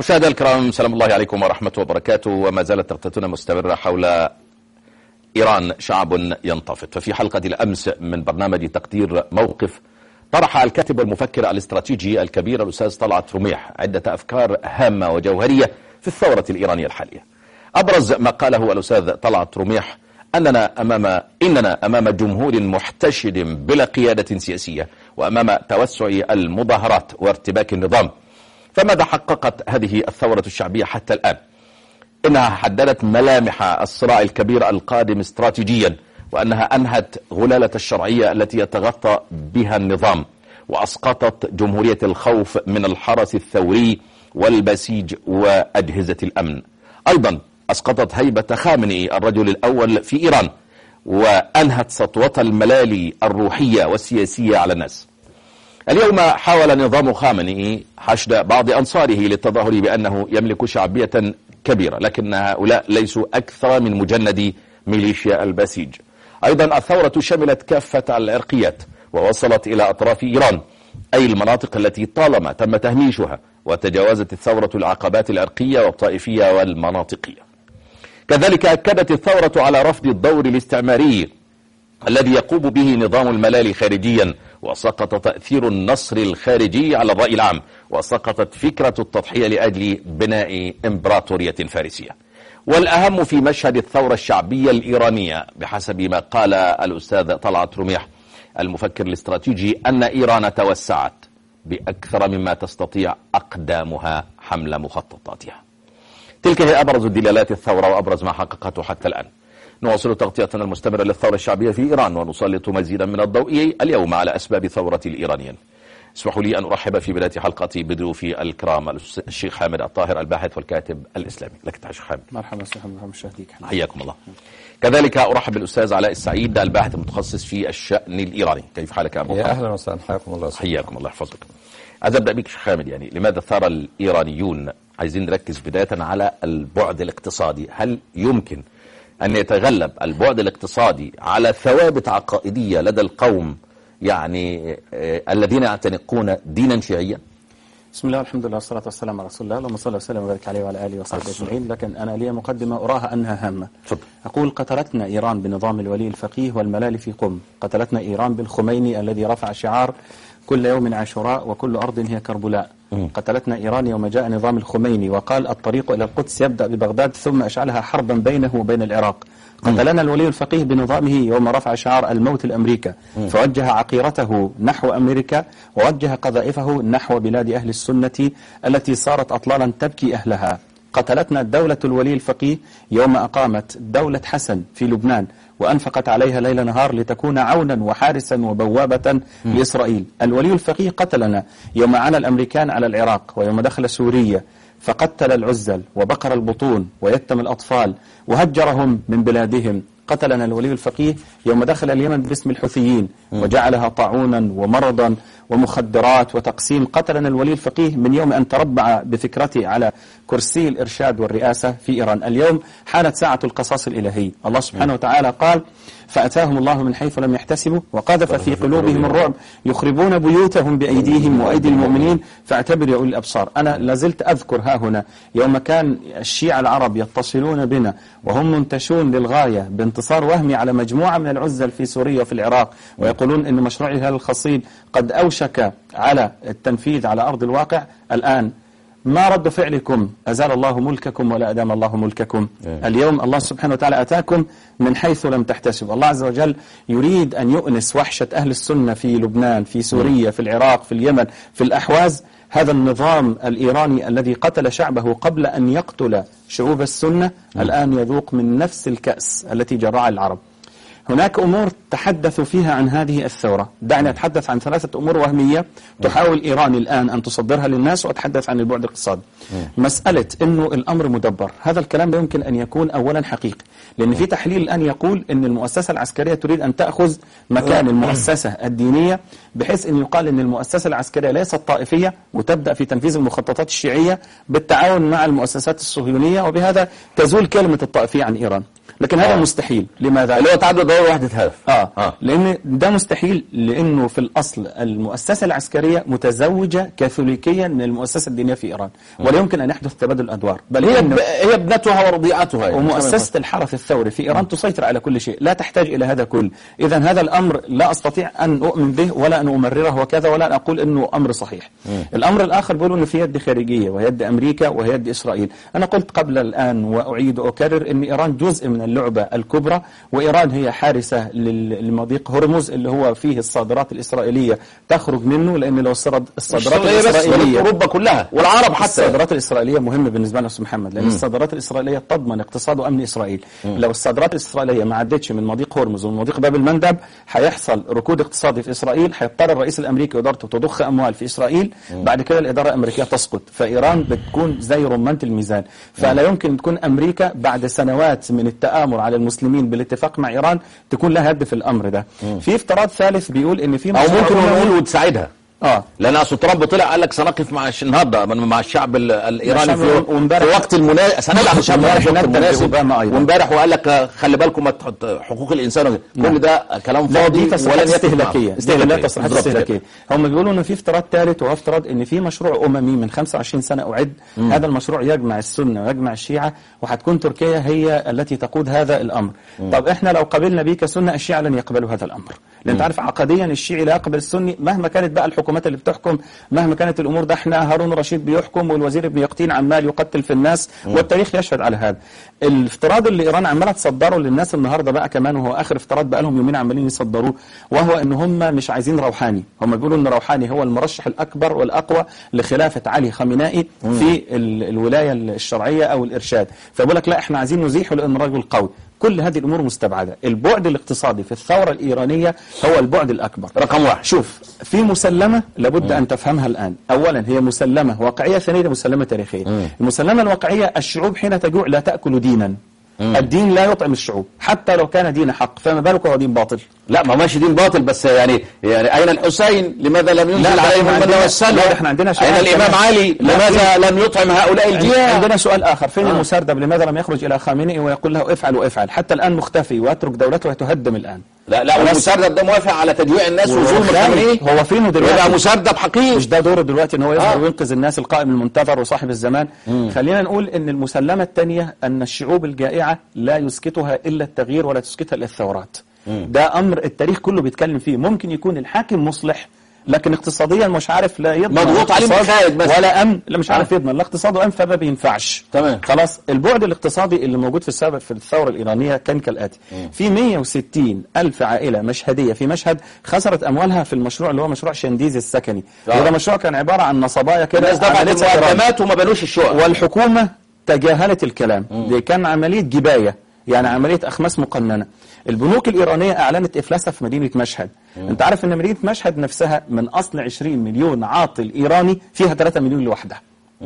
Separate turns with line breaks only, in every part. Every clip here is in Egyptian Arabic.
مشاهدينا الكرام سلام الله عليكم ورحمة وبركاته وما زالت تغطيتنا مستمرة حول إيران شعب ينتفض ففي حلقة الأمس من برنامج تقدير موقف طرح الكاتب والمفكر الاستراتيجي الكبير الأستاذ طلعت رميح عدة أفكار هامة وجوهرية في الثورة الإيرانية الحالية أبرز ما قاله الأستاذ طلعت رميح أننا أمام إننا أمام جمهور محتشد بلا قيادة سياسية وأمام توسع المظاهرات وارتباك النظام فماذا حققت هذه الثورة الشعبية حتى الآن إنها حددت ملامح الصراع الكبير القادم استراتيجيا وأنها أنهت غلالة الشرعية التي يتغطى بها النظام وأسقطت جمهورية الخوف من الحرس الثوري والبسيج وأجهزة الأمن أيضا أسقطت هيبة خامنئي الرجل الأول في إيران وأنهت سطوة الملالي الروحية والسياسية على الناس اليوم حاول نظام خامنئي حشد بعض أنصاره للتظاهر بأنه يملك شعبية كبيرة لكن هؤلاء ليسوا أكثر من مجند ميليشيا البسيج أيضا الثورة شملت كافة العرقيات ووصلت إلى أطراف إيران أي المناطق التي طالما تم تهميشها وتجاوزت الثورة العقبات العرقية والطائفية والمناطقية كذلك أكدت الثورة على رفض الدور الاستعماري الذي يقوم به نظام الملالي خارجيا وسقط تأثير النصر الخارجي على الرأي العام وسقطت فكرة التضحية لأجل بناء إمبراطورية فارسية والأهم في مشهد الثورة الشعبية الإيرانية بحسب ما قال الأستاذ طلعت رميح المفكر الاستراتيجي أن إيران توسعت بأكثر مما تستطيع أقدامها حمل مخططاتها تلك هي أبرز الدلالات الثورة وأبرز ما حققته حتى الآن نواصل تغطيتنا المستمرة للثورة الشعبية في إيران ونسلط مزيدا من الضوء اليوم على أسباب ثورة الإيرانيين اسمحوا لي أن أرحب في بداية حلقتي بضيوفي الكرام الشيخ حامد الطاهر الباحث والكاتب الإسلامي لك تحية حامد
مرحبا سيدنا محمد مشاهديك
حياكم الله كذلك أرحب بالأستاذ علاء السعيد الباحث المتخصص في الشأن الإيراني كيف حالك يا أبو
يا أهلا وسهلا حياكم الله
حياكم الله يحفظك عايز أبدأ بك شيخ حامد يعني لماذا ثار الإيرانيون عايزين نركز بداية على البعد الاقتصادي هل يمكن أن يتغلب البعد الاقتصادي على ثوابت عقائدية لدى القوم يعني آه الذين يعتنقون دينا شيعيا
بسم الله والحمد لله والصلاة والسلام على رسول الله اللهم صل وسلم وبارك عليه وعلى آله وصحبه أجمعين لكن أنا لي مقدمة أراها أنها هامة
تفضل
أقول قتلتنا إيران بنظام الولي الفقيه والملال في قم قتلتنا إيران بالخميني الذي رفع شعار كل يوم عاشوراء وكل أرض هي كربلاء قتلتنا إيران يوم جاء نظام الخميني وقال الطريق إلى القدس يبدأ ببغداد ثم أشعلها حربا بينه وبين العراق قتلنا الولي الفقيه بنظامه يوم رفع شعار الموت لأمريكا فوجه عقيرته نحو أمريكا ووجه قذائفه نحو بلاد أهل السنة التي صارت أطلالا تبكي أهلها قتلتنا دولة الولي الفقيه يوم أقامت دولة حسن في لبنان وأنفقت عليها ليل نهار لتكون عونا وحارسا وبوابة لإسرائيل الولي الفقيه قتلنا يوم عانى الأمريكان على العراق ويوم دخل سوريا فقتل العزل وبقر البطون ويتم الأطفال وهجرهم من بلادهم قتلنا الولي الفقيه يوم دخل اليمن باسم الحوثيين وجعلها طاعونا ومرضا ومخدرات وتقسيم قتلنا الولي الفقيه من يوم أن تربع بفكرته على كرسي الإرشاد والرئاسة في إيران اليوم حانت ساعة القصاص الإلهي الله سبحانه وتعالى قال فأتاهم الله من حيث لم يحتسبوا وقذف في قلوبهم الرعب يخربون بيوتهم بأيديهم وأيدي المؤمنين فاعتبر يا أولي الأبصار أنا لازلت أذكر ها هنا يوم كان الشيعة العرب يتصلون بنا وهم منتشون للغاية بانتصار وهمي على مجموعة من العزل في سوريا وفي العراق ويقولون أن مشروع الهلال الخصيب قد أوشك على التنفيذ على أرض الواقع الآن ما رد فعلكم أزال الله ملككم ولا أدام الله ملككم اليوم الله سبحانه وتعالى أتاكم من حيث لم تحتسب الله عز وجل يريد أن يؤنس وحشة أهل السنة في لبنان في سوريا في العراق في اليمن في الأحواز هذا النظام الإيراني الذي قتل شعبه قبل أن يقتل شعوب السنة الآن يذوق من نفس الكأس التي جرعها العرب هناك أمور تحدثوا فيها عن هذه الثورة دعني أتحدث عن ثلاثة أمور وهمية تحاول إيران الآن أن تصدرها للناس وأتحدث عن البعد الاقتصادي مسألة أنه الأمر مدبر هذا الكلام لا يمكن أن يكون أولا حقيقي لأن في تحليل الآن يقول أن المؤسسة العسكرية تريد أن تأخذ مكان المؤسسة الدينية بحيث أن يقال أن المؤسسة العسكرية ليست طائفية وتبدأ في تنفيذ المخططات الشيعية بالتعاون مع المؤسسات الصهيونية وبهذا تزول كلمة الطائفية عن إيران لكن هذا
آه.
مستحيل لماذا؟
اللي هو تعدد دور وحده هدف
آه.
آه.
لأن ده مستحيل لأنه في الأصل المؤسسة العسكرية متزوجة كاثوليكيا من المؤسسة الدينية في إيران ولا يمكن أن يحدث تبادل أدوار بل
هي
إنه
ب... هي ابنتها ورضيعتها يعني.
ومؤسسة الحرس الثوري في إيران تسيطر على كل شيء لا تحتاج إلى هذا كله إذا هذا الأمر لا أستطيع أن أؤمن به ولا أن أمرره وكذا ولا أن أقول أنه أمر صحيح الأمر الآخر بيقولوا أنه في يد خارجية وهي يد أمريكا وهي يد إسرائيل أنا قلت قبل الآن وأعيد وأكرر أن إيران جزء من اللعبة الكبرى وإيران هي حارسة لل- لمضيق هرمز اللي هو فيه الصادرات الإسرائيلية تخرج منه لأن لو الصادرات الصادرات
الصادرات بس
الإسرائيلية
اوروبا كلها والعرب حتى
الصادرات الإسرائيلية مهمة بالنسبة لنا أستاذ محمد لأن الصادرات الإسرائيلية تضمن اقتصاد وأمن إسرائيل لو الصادرات الإسرائيلية ما عدتش من مضيق هرمز ومن مضيق باب المندب هيحصل ركود اقتصادي في إسرائيل هيضطر الرئيس الأمريكي وإدارته تضخ أموال في إسرائيل بعد كده الإدارة الأمريكية تسقط فإيران بتكون زي رمانة الميزان فلا يمكن تكون أمريكا بعد سنوات من التآمر على المسلمين بالاتفاق مع إيران تكون لها يد في الأمر ده في افتراض ثالث بيقول إن في
او
مشروع
ممكن
أممي-
نقول وتساعدها
اه
لان اصل ترامب طلع قال لك سنقف مع الش- النهارده من- مع الشعب ال- الايراني
الشعب
في,
وامبارح-
في وقت المناسب سندعم الشعب
وامبارح
في الوقت
ندد
المناسب
بأوباما أيضا.
وامبارح وقال لك آه، خلي بالكم ما تحط حقوق الانسان كل ده كلام
لا
فاضي
دي تصريحات
ولن يتم معه.
استهلاكيه دي كلها تصريحات
بالضبط كده.
استهلاكيه هم بيقولوا ان في افتراض ثالث وهو افتراض ان في مشروع اممي من 25 سنه اعد هذا المشروع يجمع السنه ويجمع الشيعه وهتكون تركيا هي التي تقود هذا الامر طب احنا لو قبلنا بيه كسنه الشيعه لن يقبلوا هذا الامر لان انت عارف عقديا الشيعي لا يقبل السني مهما كانت بقى الحكومات اللي بتحكم مهما كانت الامور ده احنا هارون رشيد بيحكم والوزير ابن يقطين عمال يقتل في الناس والتاريخ يشهد على هذا الافتراض اللي ايران عماله تصدره للناس النهارده بقى كمان وهو اخر افتراض بقى لهم يومين عمالين يصدروه وهو ان هم مش عايزين روحاني هم بيقولوا ان روحاني هو المرشح الاكبر والاقوى لخلافه علي خامنائي في ال- الولايه الشرعيه او الارشاد فبيقول لك لا احنا عايزين نزيحه لانه رجل قوي كل هذه الامور مستبعده البعد الاقتصادي في الثوره الايرانيه هو البعد الاكبر
رقم واحد
شوف في مسلمة لابد أن تفهمها الآن أولا هي مسلمة واقعية ثانيا مسلمة تاريخية المسلمة الواقعية الشعوب حين تجوع لا تأكل دينا الدين لا يطعم الشعوب حتى لو كان دين حق فما بالك وهو دين باطل
لا ما ماشي دين باطل بس يعني يعني اين الحسين لماذا لم ينزل
لا،
عليهم
احنا
المن
عندنا-
والسلوى
لا، احنا عندنا سؤال
اين الامام
كمان.
علي
لا،
لماذا لم يطعم هؤلاء الجياع
عندنا سؤال آخر فين
آه.
المسردب لماذا لم يخرج إلى خامنئي ويقول له افعل وافعل حتى الآن مختفي ويترك دولته وتهدم الآن
لا لا
خلاص.
والمسردب ده موافق على تجويع الناس وظلم
وهو
الخامنئي
هو فينه دلوقتي
يبقى مسردب حقيقي
مش ده دوره دلوقتي ان هو يظهر
آه.
وينقذ الناس القائم المنتظر وصاحب الزمان خلينا نقول ان المسلمه الثانيه ان الشعوب الجائعه لا يسكتها الا التغيير ولا تسكتها الا الثورات ده امر التاريخ كله بيتكلم فيه ممكن يكون الحاكم مصلح لكن اقتصاديا مش عارف لا يضمن
مضغوط عليه من
اقتصاد
الخارج بس.
ولا امن لا مش عارف
آه.
يضمن لا اقتصاد وامن فما بينفعش
تمام.
خلاص البعد الاقتصادي اللي موجود في السبب في الثوره الايرانيه كان كالاتي في 160 الف عائله مشهديه في مشهد خسرت اموالها في المشروع اللي هو مشروع شنديز السكني
آه.
وده مشروع كان عباره عن نصبايا كده
الناس دفعت
عملتها إيران.
المقدمات وما بنوش الشقق
والحكومة تجاهلت الكلام دي كان عملية جباية يعني عملية أخماس مقننة البنوك الإيرانية أعلنت إفلاسها في مدينة مشهد أنت عارف أن مدينة مشهد نفسها من أصل 20 مليون عاطل إيراني فيها 3 مليون لوحدها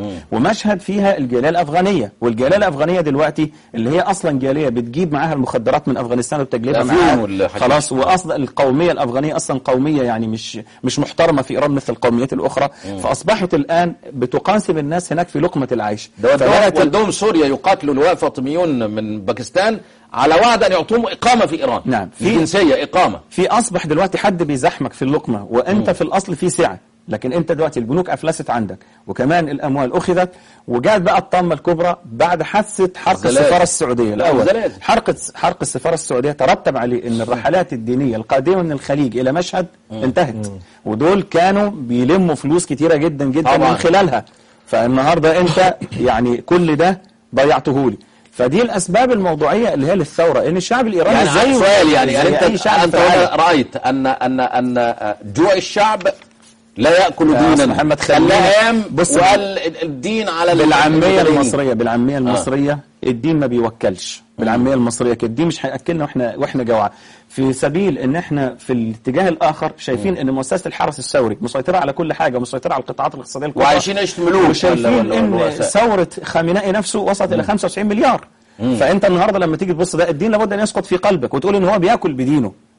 ومشهد فيها الجاليه الافغانيه والجاليه الافغانيه دلوقتي اللي هي اصلا جاليه بتجيب معاها المخدرات من افغانستان وبتجلبها
الأفيون
معاها
والحشيش.
خلاص واصلا القوميه الافغانيه اصلا قوميه يعني مش مش محترمه في ايران مثل القوميات الاخرى فاصبحت الان بتقاسم الناس هناك في لقمه العيش
ده
فبدأت
ودوهم ودوهم سوريا يقاتلوا لواء فاطميون من باكستان على وعد ان يعطوهم اقامه في ايران
نعم.
في جنسيه اقامه
في اصبح دلوقتي حد بيزحمك في اللقمه وانت في الاصل في سعه لكن انت دلوقتي البنوك افلست عندك وكمان الاموال اخذت وجاءت بقى الطامه الكبرى بعد حادثه حرق
الزلازل.
السفاره السعوديه الاول
الزلازل.
حرق حرق السفاره السعوديه ترتب عليه ان الرحلات الدينيه القادمه من الخليج الى مشهد انتهت ودول كانوا بيلموا فلوس كتيره جدا جدا
طبعاً.
من خلالها فالنهارده انت يعني كل ده ضيعته لي فدي الاسباب الموضوعيه اللي هي للثوره ان الشعب الايراني
يعني
زيه
سؤال يعني,
زي
يعني
أي
انت
شعب
انت
في العالم.
هنا رايت ان ان ان جوع الشعب لا ياكل
يا
دينا
أستاذ محمد خلينا-
الايام
بص-
والدين على
بالعاميه
المتدينين.
المصريه بالعاميه المصريه الدين ما بيوكلش بالعاميه المصريه كده الدين مش هياكلنا واحنا واحنا جوعى في سبيل ان احنا في الاتجاه الاخر شايفين ان مؤسسه الحرس الثوري مسيطره على كل حاجه مسيطره على القطاعات الاقتصاديه الكبرى
وعايشين عيشه ملوك ولا-
وشايفين
ولا-
ان
والرؤساء.
ثوره خامنئي نفسه وصلت الى 95 مليار فانت النهارده لما تيجي تبص ده الدين لابد ان يسقط في قلبك وتقول ان هو بياكل بدينه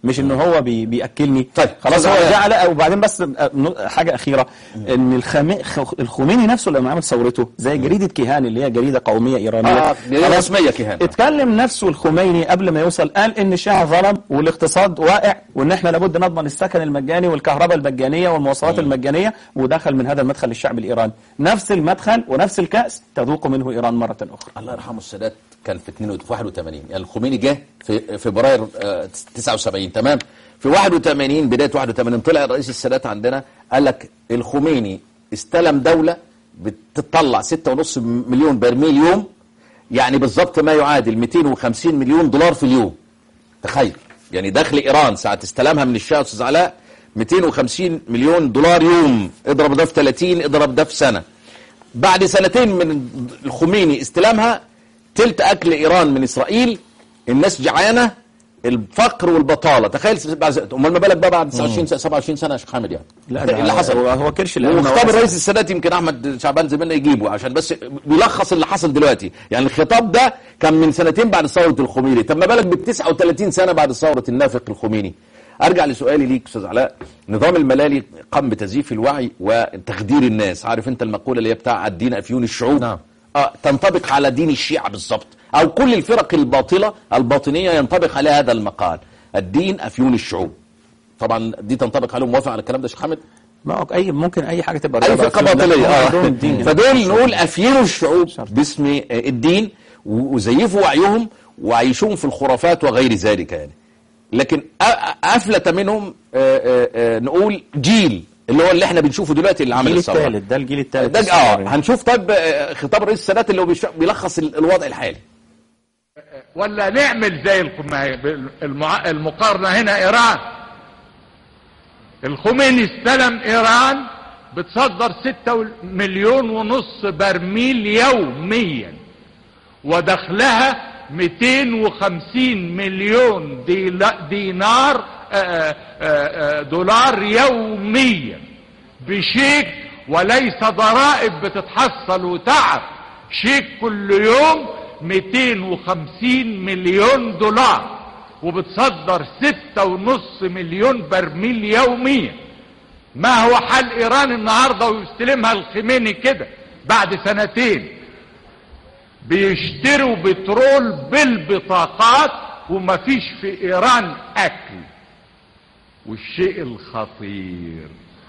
مش ان هو بي بياكلني
طيب،
خلاص هو
خلاص.
جعل وبعدين بس آه، نو- حاجه اخيره ان الخمي... خ- الخميني نفسه لما عمل ثورته زي جريده كيهان اللي هي جريده قوميه ايرانيه
آه، جريدة
خلاص،
رسمية كيهان.
اتكلم نفسه الخميني قبل ما يوصل قال ان الشاه ظلم والاقتصاد واقع وان احنا لابد نضمن السكن المجاني والكهرباء المجانيه والمواصلات المجانيه ودخل من هذا المدخل الشعب الايراني نفس المدخل ونفس الكاس تذوق منه ايران مره اخرى
الله يرحمه السادات كان في 81 يعني الخميني جه في فبراير آه، 79 تمام في 81 بدايه 81 طلع الرئيس السادات عندنا قال لك الخميني استلم دوله بتطلع 6.5 مليون برميل يوم يعني بالظبط ما يعادل 250 مليون دولار في اليوم تخيل يعني دخل ايران ساعه استلامها من الشاه استاذ علاء 250 مليون دولار يوم اضرب ده في 30 اضرب ده في سنه بعد سنتين من الخميني استلامها تلت اكل ايران من اسرائيل الناس جعانه الفقر والبطاله تخيل بعد- امال ما بالك بقى بعد 29 سنه 27 سنه يا شيخ حامد يعني
لا
إيه اللي حصل
هو, هو كرش الأمة
وخطاب
واسع.
الرئيس السادات يمكن احمد شعبان زميلنا يجيبه عشان بس بيلخص اللي حصل دلوقتي يعني الخطاب ده كان من سنتين بعد ثوره الخميني طب ما بالك ب 39 سنه بعد ثوره النافق الخميني ارجع لسؤالي ليك استاذ علاء نظام الملالي قام بتزييف الوعي وتخدير الناس عارف انت المقوله اللي هي بتاع الدين افيون الشعوب
نعم.
آه تنطبق على دين الشيعة بالضبط او كل الفرق الباطله الباطنيه ينطبق عليها هذا المقال الدين افيون الشعوب طبعا دي تنطبق عليهم موافق على الكلام ده يا شيخ حامد
ما هو اي ممكن اي حاجه تبقى
اي
رياضة
فرقه
أفيون. لا،
باطنيه
هم
اه
عندهم الدين يعني.
فدول نقول افينوا الشعوب باسم آه، الدين و- وزيفوا وعيهم وعيشوهم في الخرافات وغير ذلك يعني لكن أ- أ- افلت منهم آه، آه، آه، نقول جيل اللي هو اللي احنا بنشوفه دلوقتي اللي عمل
الجيل
الثوره
الثالث ده الجيل الثالث
ده اه
الثوري.
هنشوف طيب آه، خطاب رئيس السادات اللي هو بيش- بيلخص ال- الوضع الحالي
ولا نعمل زي الخميني المع... المقارنة هنا ايران الخميني استلم ايران بتصدر ستة مليون ونص برميل يوميا ودخلها 250 مليون ديلا- دينار آه، آه، آه، دولار يوميا بشيك وليس ضرائب بتتحصل وتعب شيك كل يوم 250 مليون دولار وبتصدر ستة ونص مليون برميل يوميا ما هو حل ايران النهاردة ويستلمها الخميني كده بعد سنتين بيشتروا بترول بالبطاقات ومفيش في ايران اكل والشيء الخطير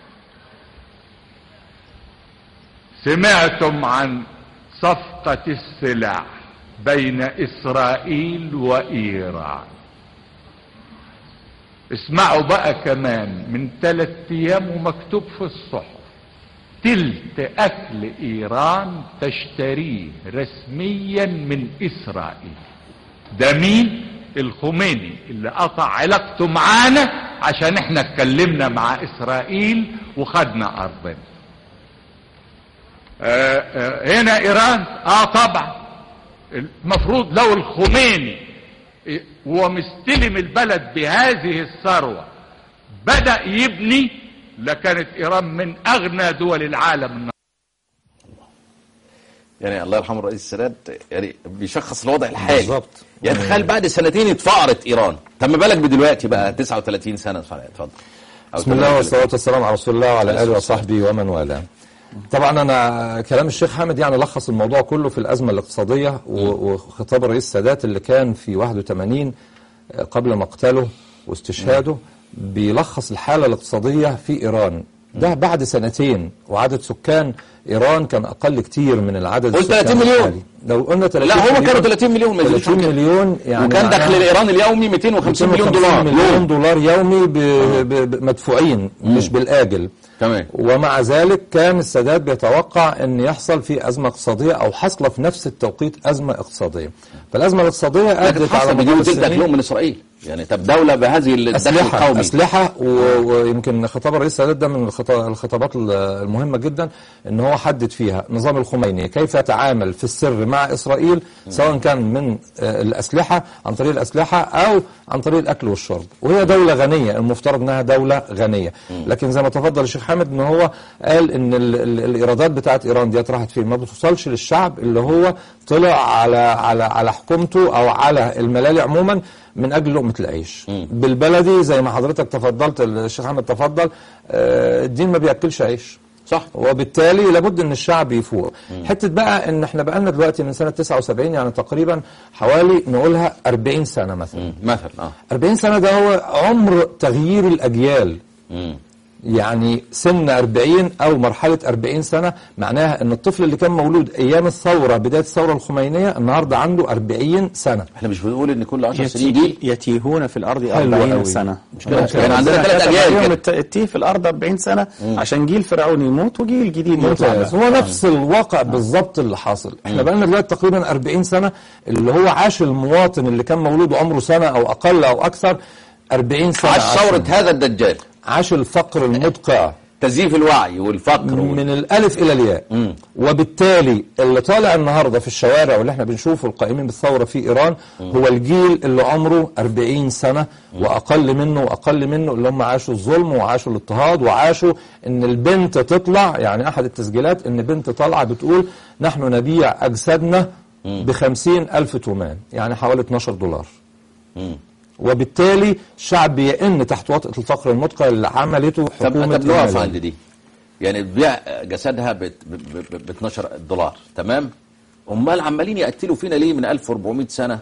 سمعتم عن صفقة السلاح بين اسرائيل وايران اسمعوا بقى كمان من ثلاث ايام ومكتوب في الصحف تلت اكل ايران تشتريه رسميا من اسرائيل ده مين الخميني اللي قطع علاقته معانا عشان احنا اتكلمنا مع اسرائيل وخدنا ارضنا آه آه هنا ايران اه طبعا المفروض لو الخميني إيه، هو مستلم البلد بهذه الثروة بدأ يبني لكانت ايران من اغنى دول العالم
يعني الله يرحمه الرئيس السادات يعني بيشخص الوضع الحالي
بالظبط.
يعني تخيل بعد سنتين اتفقرت ايران طب ما بالك بدلوقتي بقى 39 سنه اتفضل اتفضل أو
بسم الله
38.
والصلاة والسلام على رسول الله وعلى آله وصحبه ومن والاه طبعا أنا كلام الشيخ حامد يعني لخص الموضوع كله في الأزمة الاقتصادية و- وخطاب الرئيس السادات اللي كان في 81 قبل مقتله واستشهاده بيلخص الحالة الاقتصادية في إيران ده بعد سنتين وعدد سكان إيران كان أقل كتير من العدد
قول
السكان
30 مليون.
الحالي. لو قلنا 30
لا هم
مليون
كانوا 30 مليون ما يزيدوش
30
عن كده.
مليون يعني
وكان
معناها-
دخل ايران اليومي 250 مليون
250
دولار
مليون
يوم.
دولار يومي ب... ب... ب... مدفوعين مش بالآجل
تمام
ومع ذلك كان السادات بيتوقع ان يحصل في ازمه اقتصاديه او حصل في نفس التوقيت ازمه اقتصاديه فالازمه الاقتصاديه
لكن
ادت على
حصل
مدار
بيجيبوا تلت
السنين
اكلهم من اسرائيل يعني طب دوله بهذه الدخل
اسلحه
القومي
اسلحه و... ويمكن خطاب الرئيس السادات ده من الخط- الخطابات ال- المهمه جدا ان هو حدد فيها نظام الخميني كيف يتعامل في السر مع اسرائيل سواء كان من آه، الاسلحه عن طريق الاسلحه او عن طريق الاكل والشرب وهي دوله غنيه المفترض انها دوله غنيه لكن زي ما تفضل الشيخ حامد ان هو قال ان ال... ال... الايرادات بتاعت ايران دي راحت فين ما بتوصلش للشعب اللي هو طلع على على على حكومته او على الملالي عموما من اجل لقمه العيش بالبلدي زي ما حضرتك تفضلت الشيخ احمد تفضل آه، الدين ما بياكلش عيش
صح
وبالتالي لابد ان الشعب يفوق حته بقى ان احنا بقالنا دلوقتي من سنه 79 يعني تقريبا حوالي نقولها 40 سنه مثلا
مم. مثلا اه
40 سنه ده هو عمر تغيير الاجيال
مم.
يعني سن 40 او مرحله 40 سنه معناها ان الطفل اللي كان مولود ايام الثوره بدايه الثوره الخمينيه النهارده عنده 40 سنه
احنا مش بنقول ان كل 10 سنين جيل
يتي- يتيهون في الأرض
حلو
40
أوي.
سنة
كده. يعني عندنا ثلاث أجيال
عليهم
كده.
الت- التيه في الأرض 40 سنة عشان جيل فرعون يموت وجيل جديد يطلع
ممتاز
بقى.
هو نفس الواقع بالظبط اللي حاصل احنا بقالنا دلوقتي تقريبا 40 سنه اللي هو عاش المواطن اللي كان مولود عمره سنه او اقل او اكثر 40 سنه
عاش ثورة هذا الدجال
عاش الفقر المدقع
تزييف الوعي والفقر وال...
من الالف الى الياء
مم.
وبالتالي اللي طالع النهارده في الشوارع واللي احنا بنشوفه القائمين بالثوره في ايران هو الجيل اللي عمره 40 سنه واقل منه واقل منه اللي هم عاشوا الظلم وعاشوا الاضطهاد وعاشوا ان البنت تطلع يعني احد التسجيلات ان بنت طالعه بتقول نحن نبيع اجسادنا ب ألف تومان يعني حوالي 12 دولار
مم.
وبالتالي الشعب يئن تحت وطأة الفقر المدقع اللي عملته
طب
حكومة
طب نقف
الملايين.
عند دي يعني تبيع جسدها ب 12 دولار تمام امال عمالين يقتلوا فينا ليه من 1400 سنه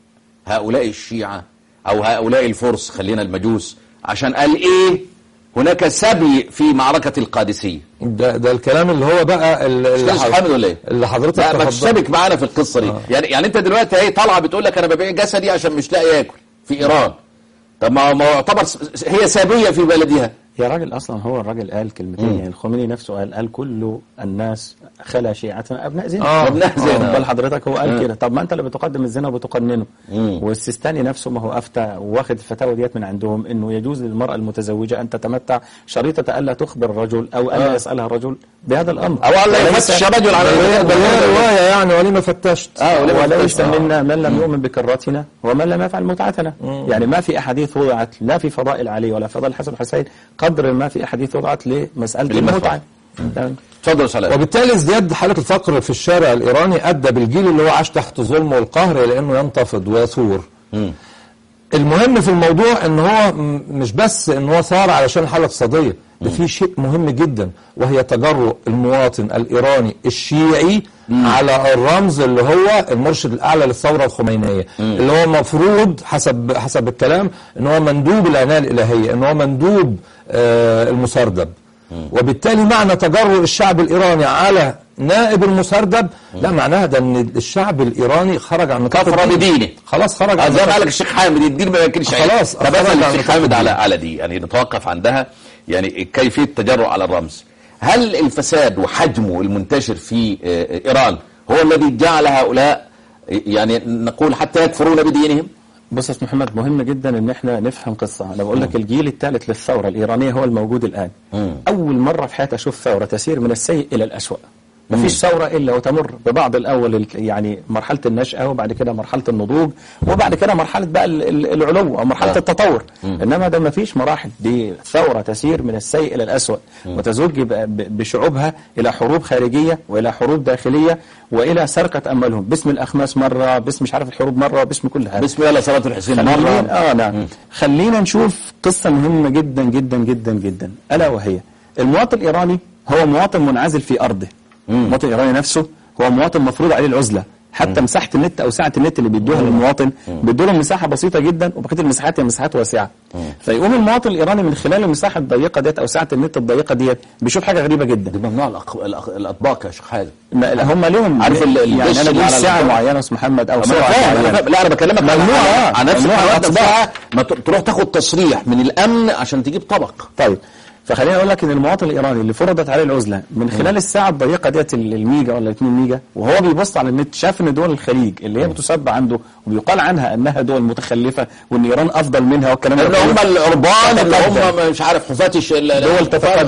هؤلاء الشيعه او هؤلاء الفرس خلينا المجوس عشان قال ايه هناك سبي في معركه القادسيه
ده ده الكلام اللي هو بقى اللي,
مش كده حامد ولا ايه؟
اللي حضرتك
لا ما
تفضل-
تشتبك معانا في القصه دي يعني يعني انت دلوقتي اهي طالعه بتقول لك انا ببيع جسدي عشان مش لاقي ياكل في ايران طب ما ما هو يعتبر س- س- هي سابيه في بلدها
يا راجل اصلا هو الراجل قال كلمتين يعني الخميني نفسه قال قال كل الناس خلا شيعتنا ابناء زنا
آه.
أبناء زنا.
بل حضرتك هو قال كده طب ما انت اللي بتقدم الزنا وبتقننه
مم.
والسيستاني نفسه ما هو افتى واخد الفتاوى ديت من عندهم انه يجوز للمراه المتزوجه ان تتمتع شريطه الا تخبر الرجل او الا يسالها الرجل بهذا الامر
او الله
وليس-
يفتش الرجل على
بل هي- بل هي رواية يعني وليه ما فتشت
اه وليه ما
وليس
فتش؟
منا من لم يؤمن بكراتنا ومن لم يفعل متعتنا يعني ما في احاديث وضعت لا في فضائل علي ولا فضائل الحسن والحسين قدر ما في احاديث وضعت لمساله
للمتعة.
المتعه تمام.
اتفضل يا سلام
وبالتالي ازدياد حالة الفقر في الشارع الإيراني أدى بالجيل اللي هو عاش تحت ظلم والقهر إلى أنه ينتفض ويثور المهم في الموضوع ان هو م- مش بس ان هو ثار علشان الحاله الاقتصاديه ده في شيء مهم جدا وهي تجرؤ المواطن الايراني الشيعي على الرمز اللي هو المرشد الاعلى للثوره الخمينيه اللي هو المفروض حسب حسب الكلام ان هو مندوب العنايه الالهيه ان هو مندوب آه المسردب وبالتالي معنى تجرؤ الشعب الايراني على نائب المسردب لا معناها ده ان الشعب الايراني خرج عن نطاق
كفر
الدين.
بدينه.
خلاص خرج عن
زي ما
نطاق
قال لك الشيخ حامد الدين ما ياكلش عيش.
خلاص،
طب
خرج
اسال
عن
الشيخ
نطاق
حامد على
الدين.
على دي يعني نتوقف عندها يعني كيفيه التجرؤ على الرمز هل الفساد وحجمه المنتشر في آه، ايران هو الذي جعل هؤلاء يعني نقول حتى يكفرون بدينهم
بص يا أستاذ محمد مهم جدا ان احنا نفهم قصه انا بقول لك الجيل الثالث للثوره الايرانيه هو الموجود الان
مم.
اول مره في حياتي اشوف ثوره تسير من السيء الى الاسوء ما فيش ثوره الا وتمر ببعض الاول ال- يعني مرحله النشاه وبعد كده مرحله النضوج وبعد كده مرحله بقى ال- ال- العلو او مرحله
آه.
التطور انما ده ما فيش مراحل دي ثوره تسير من السيء الى الاسوء وتزج ب- ب- بشعوبها الى حروب خارجيه والى حروب داخليه والى سرقه اموالهم باسم الاخماس مره باسم مش عارف الحروب مره باسم كل هذا
بسم الله صلاه الحسين
خلينا
مره
اه نعم خلينا نشوف قصه مهمه جدا جدا جدا جدا الا وهي المواطن الايراني هو مواطن منعزل في ارضه المواطن الايراني نفسه هو مواطن مفروض عليه العزله حتى مساحه النت او سعه النت اللي بيدوها للمواطن بيدوا له مساحه بسيطه جدا وبقيه المساحات هي مساحات واسعه فيقوم المواطن الايراني من خلال المساحه الضيقه ديت او سعه النت الضيقه ديت بيشوف حاجه غريبه جدا
دي ممنوع الأق- الأق- الاطباق يا شيخ حازم
ما- لا، هم لهم
عارف ال-
يعني
الدش
انا
اللي
بقول
على
ساعه
الأطباق؟
معينه يا استاذ محمد او
ما انا
سرعه
فاهم أنا
معينه
فاهم. لا انا بكلمك
ممنوع،
على,
آه.
على نفس
ممنوع
القرار
الأطباق.
نفسها ما ت- تروح تاخد تصريح من الامن عشان تجيب طبق
طيب فخليني اقول لك ان المواطن الايراني اللي فرضت عليه العزله من خلال الساعه الضيقه ديت ال- الميجا ولا 2 ميجا وهو بيبص على النت شاف ان دول الخليج اللي هي بتسب عنده وبيقال عنها انها دول متخلفه وان ايران افضل منها والكلام
اللي
كله.
هم العربان اللي
تتقدم.
هم مش عارف حفاة الش- ال-
دول
الحفاة
تتقدم.
العراق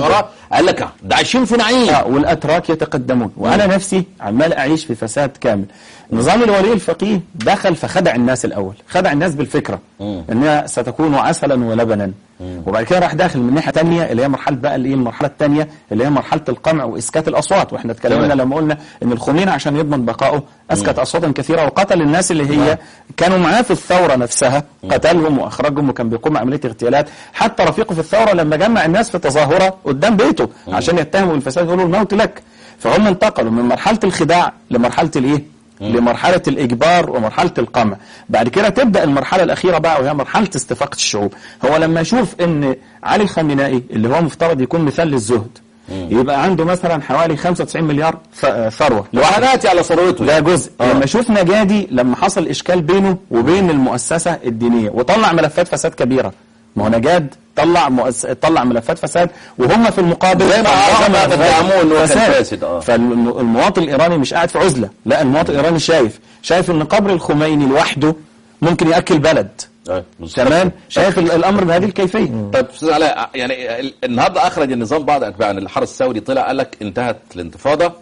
قال لك آه، ده عايشين في نعيم
آه والاتراك يتقدمون وانا نفسي عمال اعيش في فساد كامل نظام الولي الفقيه دخل فخدع الناس الاول خدع الناس بالفكره انها ستكون عسلا ولبنا وبعد كده راح داخل من ناحيه ثانيه اللي هي مرحله بقى اللي هي المرحله الثانيه اللي هي مرحله القمع واسكات الاصوات واحنا اتكلمنا
تمام.
لما قلنا ان الخميني عشان يضمن بقائه اسكت اصواتا كثيره وقتل الناس اللي هي كانوا معاه في الثوره نفسها قتلهم واخرجهم وكان بيقوم عمليه اغتيالات حتى رفيقه في الثوره لما جمع الناس في تظاهره قدام بيته عشان يتهموا بالفساد يقولوا الموت لك فهم انتقلوا من مرحله الخداع لمرحله الايه لمرحلة الإجبار ومرحلة القمع بعد كده تبدأ المرحلة الأخيرة بقى وهي مرحلة استفاقة الشعوب هو لما يشوف أن علي الخامنائي اللي هو مفترض يكون مثال للزهد يبقى عنده مثلا حوالي 95 مليار ث- ثروة لوحده
وعناتي على ثروته
ده جزء
آه.
لما شفنا جادي لما حصل اشكال بينه وبين المؤسسه الدينيه وطلع ملفات فساد كبيره ما هو نجاد طلع مؤس... طلع ملفات فساد وهم في المقابل
زي ما
طلعوا
عرفنا
ملفات
تدعموه إنه كان
فساد.
فاسد، آه.
فالمواطن الايراني مش قاعد في عزله لا المواطن الايراني شايف شايف ان قبر الخميني لوحده ممكن ياكل بلد
آه، بالظبط.
تمام شايف ال- الامر بهذه الكيفيه
طيب استاذ علاء يعني ال- النهارده اخرج النظام بعض اتباع الحرس الثوري طلع قال لك انتهت الانتفاضه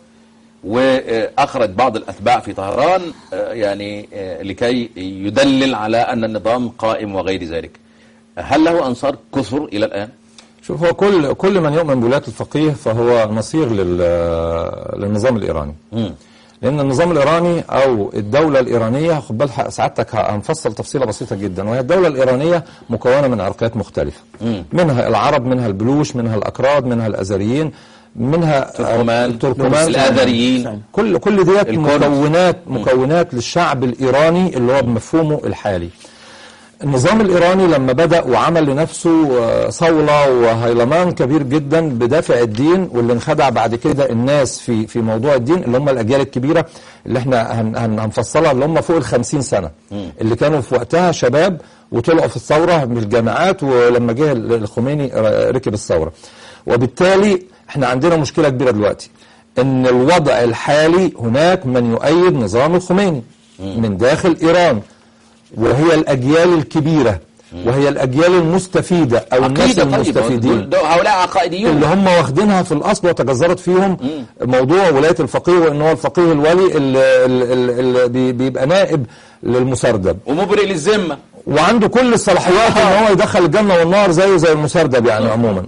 واخرج بعض الاتباع في طهران آه، يعني آه، لكي يدلل على ان النظام قائم وغير ذلك هل له انصار كثر الى الان؟
شوف هو كل كل من يؤمن بولاية الفقيه فهو نصير لل للنظام الإيراني
مم.
لأن النظام الإيراني أو الدولة الإيرانية خد بال حق- سعادتك ه- هنفصل تفصيلة بسيطة جدا وهي الدولة الإيرانية مكونة من عرقيات مختلفة منها العرب منها البلوش منها الأكراد منها الأزريين منها
تركمان،
التركمان
الآذريين.
كل كل ديت
الكرد.
مكونات مكونات للشعب الإيراني اللي هو بمفهومه الحالي النظام الإيراني لما بدأ وعمل لنفسه آه، صولة وهيلمان كبير جدا بدافع الدين واللي انخدع بعد كده الناس في في موضوع الدين اللي هم الأجيال الكبيرة اللي احنا هن هن هنفصلها اللي هم فوق ال 50 سنة اللي كانوا في وقتها شباب وطلعوا في الثورة من الجامعات ولما جه ال- الخميني ر- ركب الثورة وبالتالي احنا عندنا مشكلة كبيرة دلوقتي ان الوضع الحالي هناك من يؤيد نظام الخميني من داخل إيران وهي الأجيال الكبيرة وهي الأجيال المستفيدة أو الناس
عقيده طيب
المستفيدين
دول- دول- هؤلاء عقائديون
اللي هم واخدينها في الأصل وتجذرت فيهم موضوع ولاية الفقيه وإن هو الفقيه الولي اللي, اللي, اللي بي- بيبقى نائب للمسردب
ومبرئ للذمه
وعنده كل الصلاحيات ان هو يدخل الجنه والنار زيه زي المسردب يعني عموما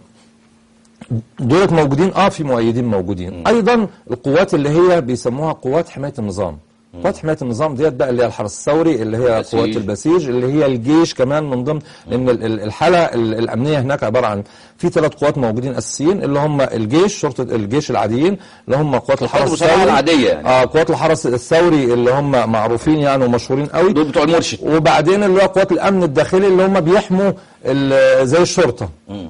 دولت موجودين اه في مؤيدين موجودين ايضا القوات اللي هي بيسموها قوات حمايه النظام قوات حمايه النظام ديت بقى اللي هي الحرس الثوري اللي هي
البسيج.
قوات البسيج اللي هي الجيش كمان من ضمن لان ال- ال- الحاله ال- الامنيه هناك عباره عن في ثلاث قوات موجودين اساسيين اللي هم الجيش شرطه الجيش العاديين اللي هم قوات الحرس
المسلحة
الثوري
العادية يعني.
اه قوات الحرس الثوري اللي هم معروفين يعني ومشهورين قوي
دول بتوع المرشد
وبعدين اللي هو قوات الامن الداخلي اللي هم بيحموا ال- زي الشرطه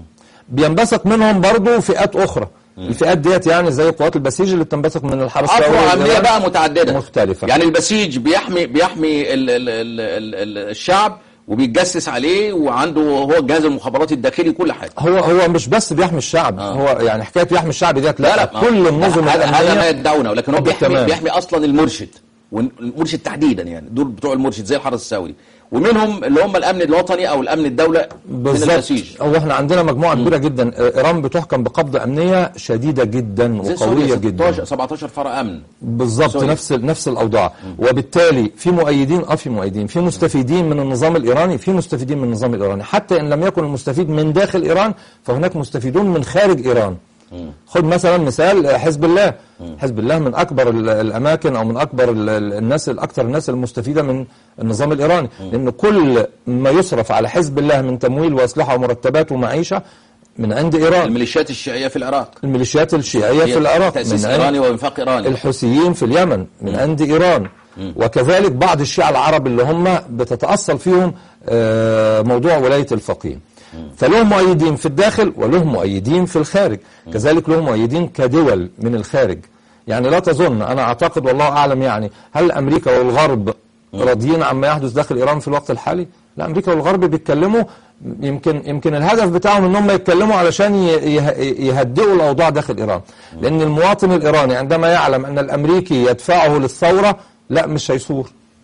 بينبثق منهم برضو فئات اخرى الفئات ديت يعني زي قوات البسيج اللي بتنبثق من الحرس
افرع
الثوري
امنيه بقى متعدده
مختلفة.
يعني البسيج بيحمي بيحمي ال ال ال ال ال الشعب وبيتجسس عليه وعنده هو جهاز المخابرات الداخلي كل حاجه
هو هو مش بس بيحمي الشعب
آه.
هو يعني حكايه بيحمي الشعب ديت لا,
ما-
كل النظم
هذا هذا ما
الامنيه
يدعونه لكن هو بيحمي
تمام.
بيحمي اصلا المرشد والمرشد تحديدا يعني دول بتوع المرشد زي الحرس الثوري ومنهم اللي هم الامن الوطني او الامن الدوله من
بالظبط
البسيج
هو احنا عندنا مجموعه كبيره جدا ايران بتحكم بقبضه امنيه شديده جدا
زي
وقويه
سوريا
جدا
16 17 فرع امن
بالظبط
سوري.
نفس نفس الاوضاع وبالتالي في مؤيدين اه في مؤيدين في مستفيدين من النظام الايراني في مستفيدين من النظام الايراني حتى ان لم يكن المستفيد من داخل ايران فهناك مستفيدون من خارج ايران خد مثلا مثال حزب الله حزب الله من اكبر ال- الاماكن او من اكبر ال- ال- الناس الاكثر الناس المستفيده من النظام الايراني لان كل ما يصرف على حزب الله من تمويل واسلحه ومرتبات ومعيشه من عند ايران
الميليشيات الشيعيه في العراق
الميليشيات الشيعيه في العراق
تاسيس
من عند
ايراني وانفاق ايراني
الحوثيين في اليمن من عند ايران وكذلك بعض الشيعة العرب اللي هم بتتأصل فيهم آه، موضوع ولاية الفقيه فلهم مؤيدين في الداخل ولهم مؤيدين في الخارج كذلك لهم مؤيدين كدول من الخارج يعني لا تظن أنا أعتقد والله أعلم يعني هل أمريكا والغرب راضيين عما يحدث داخل إيران في الوقت الحالي لا أمريكا والغرب بيتكلموا يمكن يمكن الهدف بتاعهم ان هم يتكلموا علشان ي- يه- يهدئوا الاوضاع داخل ايران لان المواطن الايراني عندما يعلم ان الامريكي يدفعه للثوره لا مش هيثور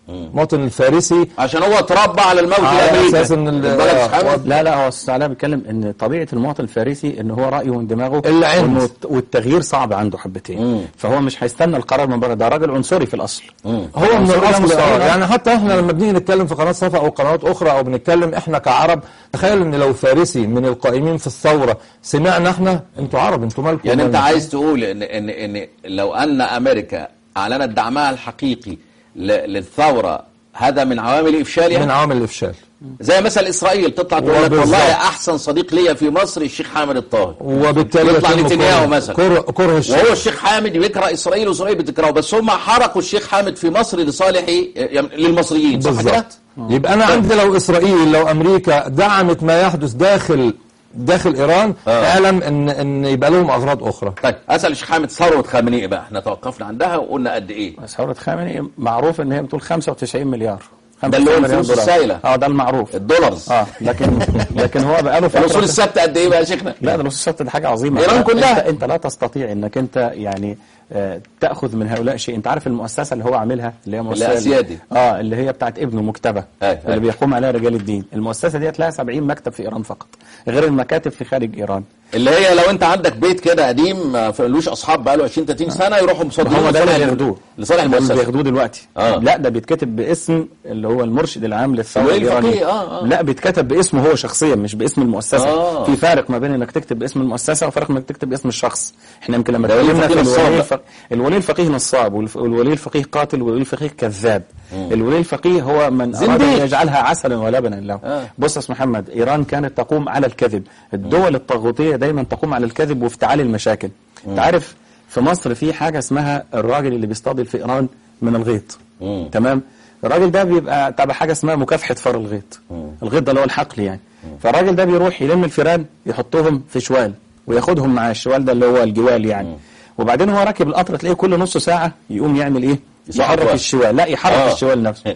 المواطن الفارسي
عشان هو اتربى على الموت
على
الامريكي
أساس إن ال-
البلد
آه،
حامد.
لا لا هو استاذ علاء بيتكلم ان طبيعه المواطن الفارسي ان هو رايه من دماغه
العند.
وإنه- والتغيير صعب عنده حبتين فهو مش هيستنى القرار من بره ده راجل عنصري في الاصل
هو من
عنصري ده
الاصل
مستحيل.
آه، يعني حتى احنا لما بنيجي نتكلم في قناه صفا او قنوات اخرى او بنتكلم احنا كعرب تخيل ان لو فارسي من القائمين في الثوره سمعنا احنا انتوا عرب انتوا مالكم
يعني انت
ومالنا؟
عايز تقول ان ان ان لو ان امريكا اعلنت دعمها الحقيقي ل- للثوره هذا من عوامل افشالها
من عوامل الافشال
زي مثلا اسرائيل تطلع تقول لك
وبالظبط.
والله احسن صديق ليا في مصر الشيخ حامد الطاهر
وبالتالي
يطلع
يتم
نتنياهو
كره-
مثلا.
كره, كره الشيخ
وهو الشيخ حامد بيكره اسرائيل واسرائيل بتكرهه بس هم حرقوا الشيخ حامد في مصر لصالح يعني للمصريين صح كده؟
بالظبط يبقى انا عندي لو اسرائيل لو امريكا دعمت ما يحدث داخل داخل ايران
آه.
اعلم ان ان يبقى لهم اغراض اخرى
طيب اسال الشيخ حامد ثروه خامنئي بقى احنا توقفنا عندها وقلنا قد ايه؟
ثورة خامنئي معروف ان هي بتقول 95 مليار
ده اللي هو
95
الفلوس
دولار.
السائلة.
اه ده المعروف
الدولارز
اه لكن لكن هو بقاله فتره
الاصول الثابته قد ايه بقى يا شيخنا؟
لا ده الاصول الثابته دي حاجه عظيمه
إيران
أنت-
كلها.
انت, انت لا تستطيع انك انت يعني آه، تاخذ من هؤلاء شيء انت عارف المؤسسه اللي هو عاملها اللي هي مؤسسه
أسيادي.
اه اللي هي بتاعت ابنه مكتبه
أي، أي.
اللي بيقوم عليها رجال الدين المؤسسه ديت لها 70 مكتب في ايران فقط غير المكاتب في خارج ايران
اللي هي لو انت عندك بيت كده قديم ما فلوش اصحاب بقاله 20 30 سنه يروحوا مصدرين
هو ده اللي
لصالح-
بياخدوه
لصالح
ده اللي
المؤسسه
بياخدوه دلوقتي
آه.
لا ده بيتكتب باسم اللي هو المرشد العام للثوره
الولي
الايرانيه
الفقيه، آه، آه.
لا بيتكتب باسمه هو شخصيا مش باسم المؤسسه
آه.
في فارق ما بين انك تكتب باسم المؤسسه وفارق انك تكتب باسم الشخص احنا يمكن لما
ده ولي
اتكلمنا في
الفقيه نصاب
الولي
بقى.
الفقيه الولي الفقيه نصاب والف- والولي الفقيه قاتل والولي الفقيه كذاب الولي الفقيه هو من اراد ان
زنديق.
يجعلها عسلا ولبنا له
آه.
بص يا أستاذ محمد ايران كانت تقوم على الكذب الدول الطاغوتيه دايما تقوم على الكذب وافتعال المشاكل انت عارف في مصر في حاجه اسمها الراجل اللي بيصطاد في ايران من الغيط
مم.
تمام الراجل ده بيبقى تبع حاجه اسمها مكافحه فار الغيط الغيط ده اللي هو الحقل يعني فالراجل ده بيروح يلم الفيران يحطهم في شوال وياخدهم معاه الشوال ده اللي هو الجوال يعني وبعدين هو راكب القطر تلاقيه كل نص ساعه يقوم يعمل ايه
يصحح
يحرك
واحد.
الشوال لا يحرك
آه.
الشوال نفسه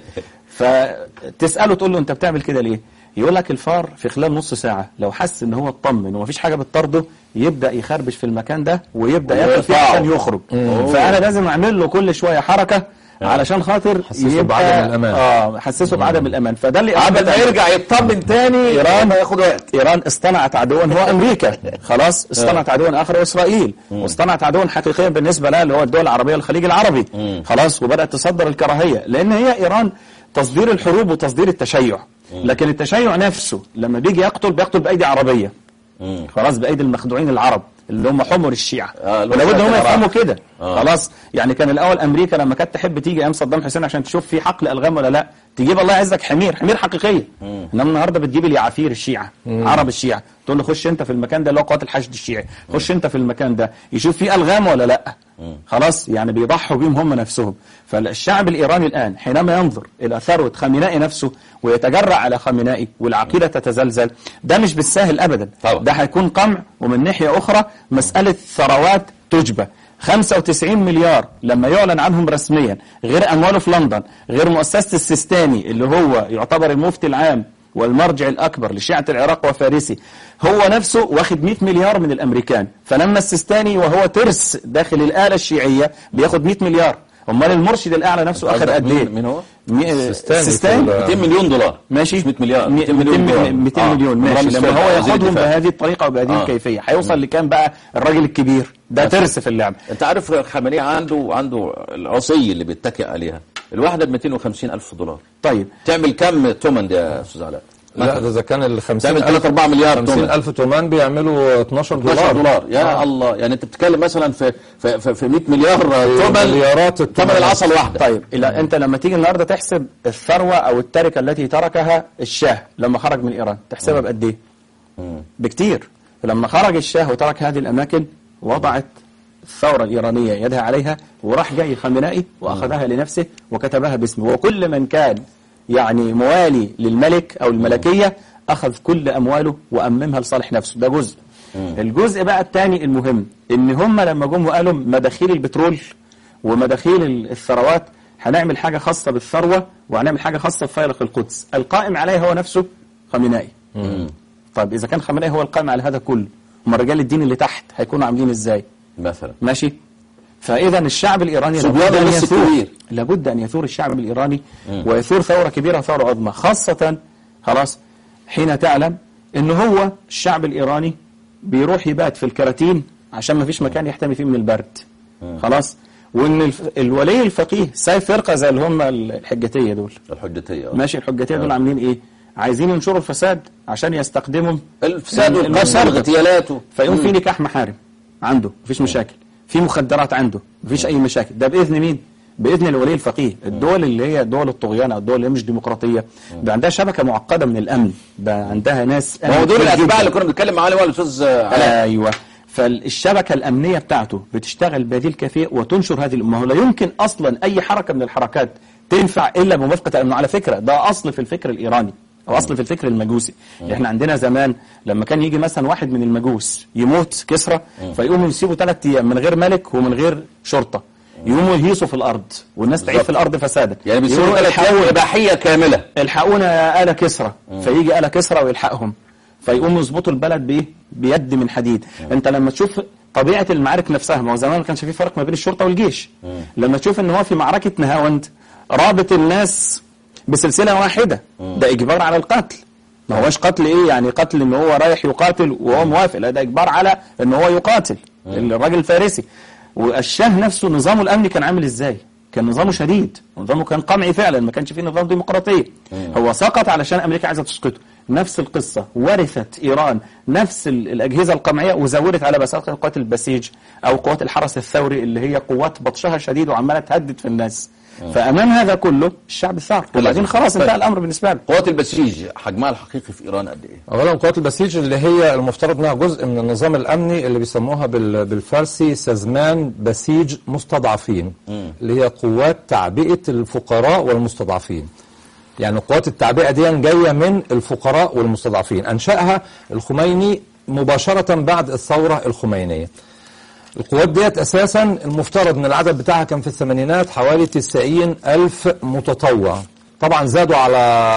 فتساله تقول له انت بتعمل كده ليه يقول لك الفار في خلال نص ساعه لو حس ان هو اطمن ومفيش حاجه بتطارده يبدا يخربش في المكان ده ويبدا ياكل فيه
ويرفعه.
عشان يخرج فانا لازم اعمل له كل شويه حركه علشان خاطر
حسسه
يبقى-
بعدم الأمان.
اه حسسه بعدم الامان فده اللي
عبد ما يرجع يطمن تاني
ايران
هياخد وقت
ايران اصطنعت عدوا هو امريكا خلاص اصطنعت عدوا اخر اسرائيل واصطنعت عدوا حقيقيا بالنسبه لها اللي هو الدول العربيه والخليج العربي خلاص وبدات تصدر الكراهيه لان هي ايران تصدير الحروب وتصدير التشيع لكن التشيع نفسه لما بيجي يقتل بيقتل بايدي عربيه خلاص بايدي المخدوعين العرب اللي هم حمر الشيعة
آه، اللي هم
ولابد هم
العراق.
يفهموا كده
آه.
خلاص يعني كان الاول امريكا لما كانت تحب تيجي ايام صدام حسين عشان تشوف في حقل الغام ولا لا تجيب الله يعزك حمير حمير حقيقيه انما النهارده بتجيب اليعافير الشيعة عرب الشيعة تقول له خش انت في المكان ده اللي هو قوات الحشد الشيعي خش انت في المكان ده يشوف فيه الغام ولا لا خلاص يعني بيضحوا بيهم هم نفسهم فالشعب الايراني الان حينما ينظر الى ثروه خامنائي نفسه ويتجرع على خامنائي والعقيده تتزلزل ده مش بالساهل ابدا
طبعا.
ده هيكون قمع ومن ناحيه اخرى مساله ثروات تجبى 95 مليار لما يعلن عنهم رسميا غير امواله في لندن غير مؤسسه السيستاني اللي هو يعتبر المفتي العام والمرجع الاكبر لشيعه العراق وفارسي هو نفسه واخد 100 مليار من الامريكان فلما السيستاني وهو ترس داخل الاله الشيعيه بياخد 100 مليار امال المرشد الاعلى نفسه اخد قد ايه
مين هو؟
مي-
السيستاني في
السيستاني
ال-
200 مليون دولار
ماشي
مش 100 مليار
200
مليون دولار
200
آه.
مليون ماشي
رامز
لما
فيلد،
هو
وزير
ياخدهم
الدفاع.
بهذه الطريقه وبهذه
آه.
الكيفيه هيوصل لكام بقى الراجل الكبير ده ترس في اللعب
انت عارف خامنئي عنده عنده العصي اللي بيتكئ عليها الواحده ب 250 الف دولار
طيب
تعمل كم تومن دي يا استاذ علاء؟
لا ده اذا كان ال 50
تعمل 3 4 مليار
50
تومن
ألف تومان بيعملوا 12 دولار
12 دولار يا
آه.
الله يعني انت بتتكلم مثلا في في في, في 100 مليار تومن
مليارات
ثمن
التومان.
العصا الواحده
طيب إلا انت لما تيجي النهارده تحسب الثروه او التركه التي تركها الشاه لما خرج من ايران تحسبها بقد ايه؟ بكتير فلما خرج الشاه وترك هذه الاماكن وضعت الثورة الإيرانية يدها عليها وراح جاي خامنائي وأخذها لنفسه وكتبها باسمه وكل من كان يعني موالي للملك أو الملكية أخذ كل أمواله وأممها لصالح نفسه ده جزء الجزء بقى الثاني المهم إن هم لما جم وقالوا مداخيل البترول ومداخيل ال- الثروات هنعمل حاجة خاصة بالثروة وهنعمل حاجة خاصة بفيلق القدس القائم عليها هو نفسه خامنائي طيب إذا كان خامنائي هو القائم على هذا كله هم رجال الدين اللي تحت هيكونوا عاملين إزاي
مثلا
ماشي فاذا الشعب الايراني
صبيان
لابد ان
النص
يثور
الكبير.
لابد ان يثور الشعب الايراني ويثور ثوره كبيره ثوره عظمى خاصه خلاص حين تعلم ان هو الشعب الايراني بيروح يبات في الكراتين عشان ما فيش مكان يحتمي فيه من البرد خلاص وان الف- الولي الفقيه سايب فرقه زي اللي هم الحجتيه دول
الحجتيه آه.
ماشي الحجتيه دول عاملين ايه عايزين ينشروا الفساد عشان يستخدموا
الفساد والقتل
المسرقة.
واغتيالاته
فيقوم في نكاح محارم عنده مفيش مشاكل في مخدرات عنده مفيش اي مشاكل ده باذن مين باذن الولي الفقيه الدول اللي هي دول الطغيان او الدول اللي هي مش ديمقراطيه ده عندها شبكه معقده من الامن ده عندها ناس
ما هو دول
كتير
الاتباع
جداً.
اللي كنا بنتكلم معاه هو الاستاذ علاء
ايوه فالشبكه الامنيه بتاعته بتشتغل بهذه الكيفيه وتنشر هذه الامه لا يمكن اصلا اي حركه من الحركات تنفع الا بموافقه الامن على فكره ده اصل في الفكر الايراني او اصل في الفكر المجوسي احنا عندنا زمان لما كان يجي مثلا واحد من المجوس يموت كسرى فيقوموا يسيبوا ثلاث ايام من غير ملك ومن غير شرطه يقوموا يهيصوا في الارض والناس تعيش في الارض فسادا
يعني بيصيروا
يقولوا
ثلاث ايام
الحقوا-
اباحيه كامله
الحقونا يا آل كسرى فيجي آل كسرى ويلحقهم فيقوموا يظبطوا البلد بايه بيد من حديد انت لما تشوف طبيعه المعارك نفسها ما هو زمان ما كانش في فرق ما بين الشرطه والجيش لما تشوف ان هو في معركه نهاوند رابط الناس بسلسله واحده ده اجبار على القتل ما هوش قتل ايه يعني قتل ان هو رايح يقاتل وهو موافق لا ده اجبار على ان هو يقاتل الراجل الفارسي والشاه نفسه نظامه الامني كان عامل ازاي كان نظامه شديد نظامه كان قمعي فعلا ما كانش فيه نظام ديمقراطية هو سقط علشان أمريكا عايزة تسقطه نفس القصة ورثت إيران نفس ال- الأجهزة القمعية وزودت على بساطة قوات البسيج أو قوات الحرس الثوري اللي هي قوات بطشها شديد وعمالة تهدد في الناس فأمام هذا كله الشعب ثار وبعدين خلاص انتهى الأمر بالنسبة له
قوات البسيج حجمها الحقيقي في ايران قد ايه؟
اولا قوات البسيج اللي هي المفترض انها جزء من النظام الامني اللي بيسموها بال- بالفارسي سزمان بسيج مستضعفين اللي هي قوات تعبئه الفقراء والمستضعفين يعني قوات التعبئه دي جايه من الفقراء والمستضعفين انشاها الخميني مباشره بعد الثوره الخمينيه القوات ديت اساسا المفترض ان العدد بتاعها كان في الثمانينات حوالي 90 الف متطوع طبعا زادوا على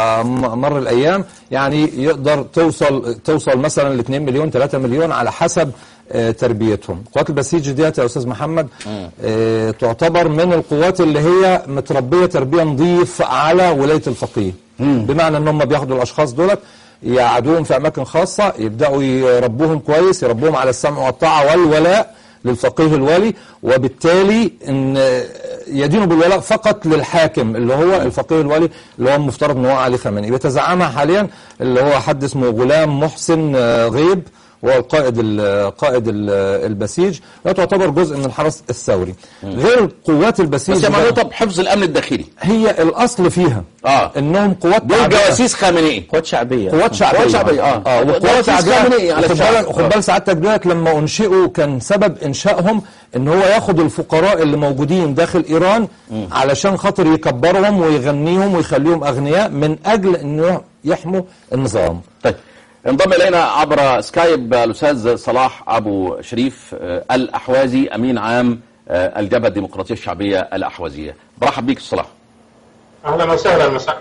م- مر الايام يعني يقدر توصل توصل مثلا ل 2 مليون 3 مليون على حسب آه، تربيتهم قوات البسيج ديت يا استاذ محمد آه، تعتبر من القوات اللي هي متربيه تربيه نظيف على ولايه الفقيه بمعنى ان هم بياخدوا الاشخاص دولت يقعدوهم في اماكن خاصه يبداوا يربوهم كويس يربوهم على السمع والطاعه والولاء للفقيه الوالي وبالتالي ان يدين بالولاء فقط للحاكم اللي هو الفقيه الوالي اللي هو المفترض ان هو علي خامنئي بيتزعمها حاليا اللي هو حد اسمه غلام محسن آه، غيب وهو القائد ال- قائد ال- البسيج وتعتبر جزء من الحرس الثوري غير قوات البسيج
بس
بقى،
يعملوا طب حفظ الامن الداخلي
هي الاصل فيها
اه
انهم قوات
دول
تعبئة.
جواسيس خامنئي
قوات شعبية
قوات شعبيه
قوات شعبية، آه.
اه
ده
وقوات
رئيس
شعبيه
خامنئي على
وخد
الشعب.
بالك خد
آه.
بال سعادتك دولت لما انشئوا كان سبب انشائهم ان هو ياخد الفقراء اللي موجودين داخل ايران علشان خاطر يكبرهم ويغنيهم ويخليهم اغنياء من اجل انه يحموا النظام
طيب انضم الينا عبر سكايب الاستاذ صلاح ابو شريف آه، الاحوازي امين عام آه، الجبهه الديمقراطيه الشعبيه الاحوازيه برحب بيك صلاح
اهلا وسهلا مساء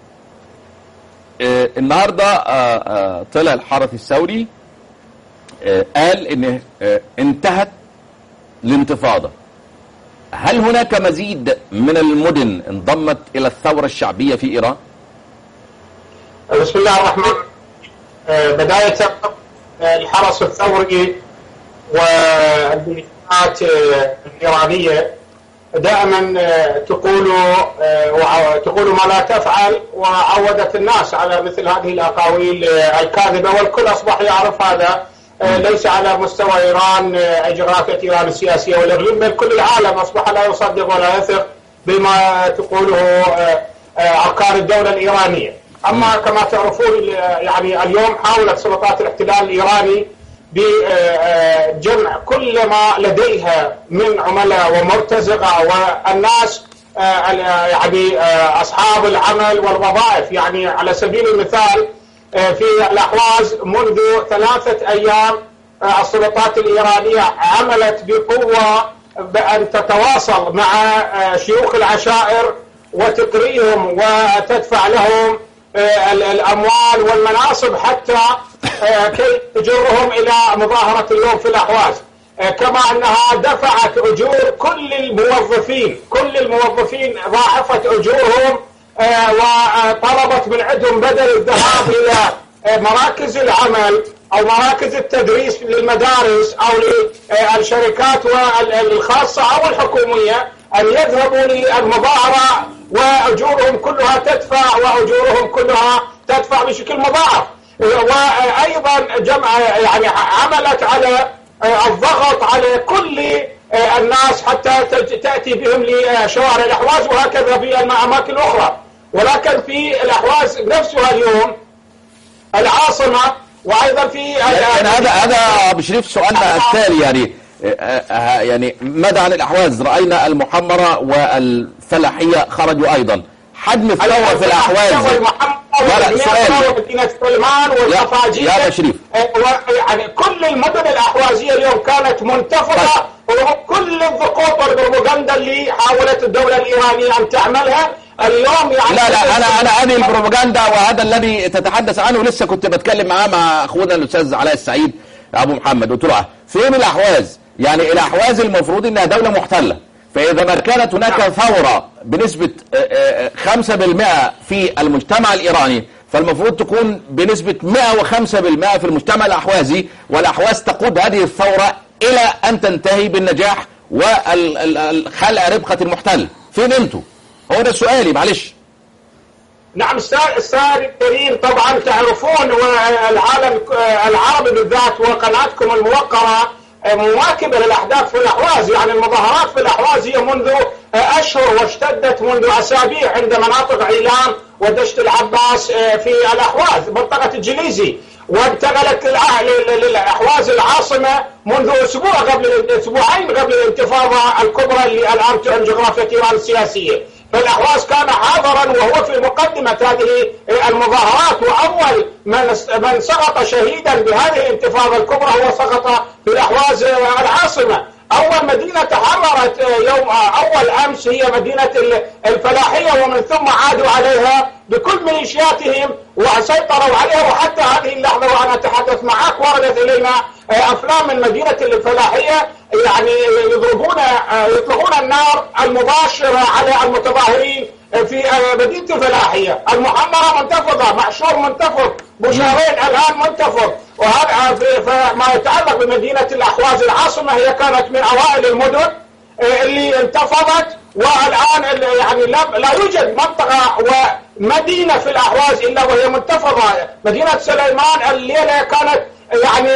آه، النهارده آه، آه، طلع الحرس الثوري آه، قال ان آه، انتهت الانتفاضه هل هناك مزيد من المدن انضمت الى الثوره الشعبيه في ايران؟
بسم الله الرحمن الرحيم آه، بداية آه، الحرس الثوري والميليشيات آه، الإيرانية دائما آه، تقول آه، وع- تقول ما لا تفعل وعودت الناس على مثل هذه الأقاويل آه، الكاذبة والكل أصبح يعرف هذا آه، ليس على مستوى إيران آه، إجراءات إيران السياسية والإقليم بل كل العالم أصبح لا يصدق ولا يثق بما تقوله آه، آه، أركان الدولة الإيرانية أما كما تعرفون آه، يعني اليوم حاولت سلطات الاحتلال الإيراني بجمع كل ما لديها من عملاء ومرتزقة والناس آه، ال- يعني آه، أصحاب العمل والوظائف يعني على سبيل المثال آه، في الأحواز منذ ثلاثة أيام آه، السلطات الإيرانية عملت بقوة بأن تتواصل مع آه، شيوخ العشائر وتقريهم وتدفع لهم آه، ال- الأموال والمناصب حتى آه، كي تجرهم إلى مظاهرة اليوم في الأحواز آه، كما أنها دفعت أجور كل الموظفين كل الموظفين ضاعفت أجورهم آه، وطلبت من عندهم بدل الذهاب إلى آه، مراكز العمل أو مراكز التدريس للمدارس أو للشركات الخاصة أو الحكومية أن يذهبوا للمظاهرة وأجورهم كلها تدفع وأجورهم كلها تدفع بشكل مضاعف وأيضا جمع يعني عملت على الضغط على كل الناس حتى تأتي بهم لشوارع الأحواز وهكذا في الأماكن الأخرى ولكن في الأحواز نفسها اليوم العاصمة وأيضا في
يعني هذا هذا بشريف سؤالنا التالي يعني يعني ماذا عن الأحواز رأينا المحمرة والفلاحية خرجوا أيضا حجم الثورة في الأحواز
لا لا سؤال مدينة سلمان والخفاجية
يا بشريف
يعني كل المدن الأحوازية اليوم كانت منتفضة وكل الضغوط والبروباغندا اللي حاولت الدولة الإيرانية أن تعملها اليوم يعني
لا لا انا انا هذه البروباغندا وهذا الذي تتحدث عنه لسه كنت بتكلم معاه مع اخونا الاستاذ علاء السعيد ابو محمد قلت له فين الاحواز؟ يعني الاحواز المفروض انها دوله محتله فاذا ما كانت هناك ثوره بنسبه 5% في المجتمع الايراني فالمفروض تكون بنسبة 105% في المجتمع الأحوازي والأحواز تقود هذه الثورة إلى أن تنتهي بالنجاح وخلع ربقة المحتل فين أنتم؟ هو ده سؤالي معلش
نعم استاذ الكريم طبعا تعرفون والعالم العربي بالذات وقناتكم الموقرة مواكبة للأحداث في الأحواز يعني المظاهرات في الأحواز هي منذ أشهر واشتدت منذ أسابيع عند مناطق عيلان ودشت العباس في الأحواز منطقة الجليزي وانتقلت للأحواز العاصمة منذ أسبوع قبل أسبوعين قبل الانتفاضة الكبرى اللي الآن تعلن جغرافية إيران السياسية فالأحواز كان حاضرا وهو في مقدمة هذه المظاهرات وأول من من سقط شهيدا بهذه الانتفاضة الكبرى هو سقط في الأحواز العاصمة أول مدينة تحررت يوم أول أمس هي مدينة الفلاحية ومن ثم عادوا عليها بكل ميليشياتهم وسيطروا عليها وحتى هذه اللحظة وأنا أتحدث معك وردت إلينا أفلام من مدينة الفلاحية يعني يضربون يطلقون النار المباشرة على المتظاهرين في مدينة الفلاحية المحمرة منتفضة معشور منتفض بشارين الآن منتفض وهذا فما يتعلق بمدينة الأحواز العاصمة هي كانت من أوائل المدن اللي انتفضت والآن يعني لا, لا يوجد منطقة ومدينة في الأحواز إلا وهي منتفضة مدينة سليمان الليلة كانت يعني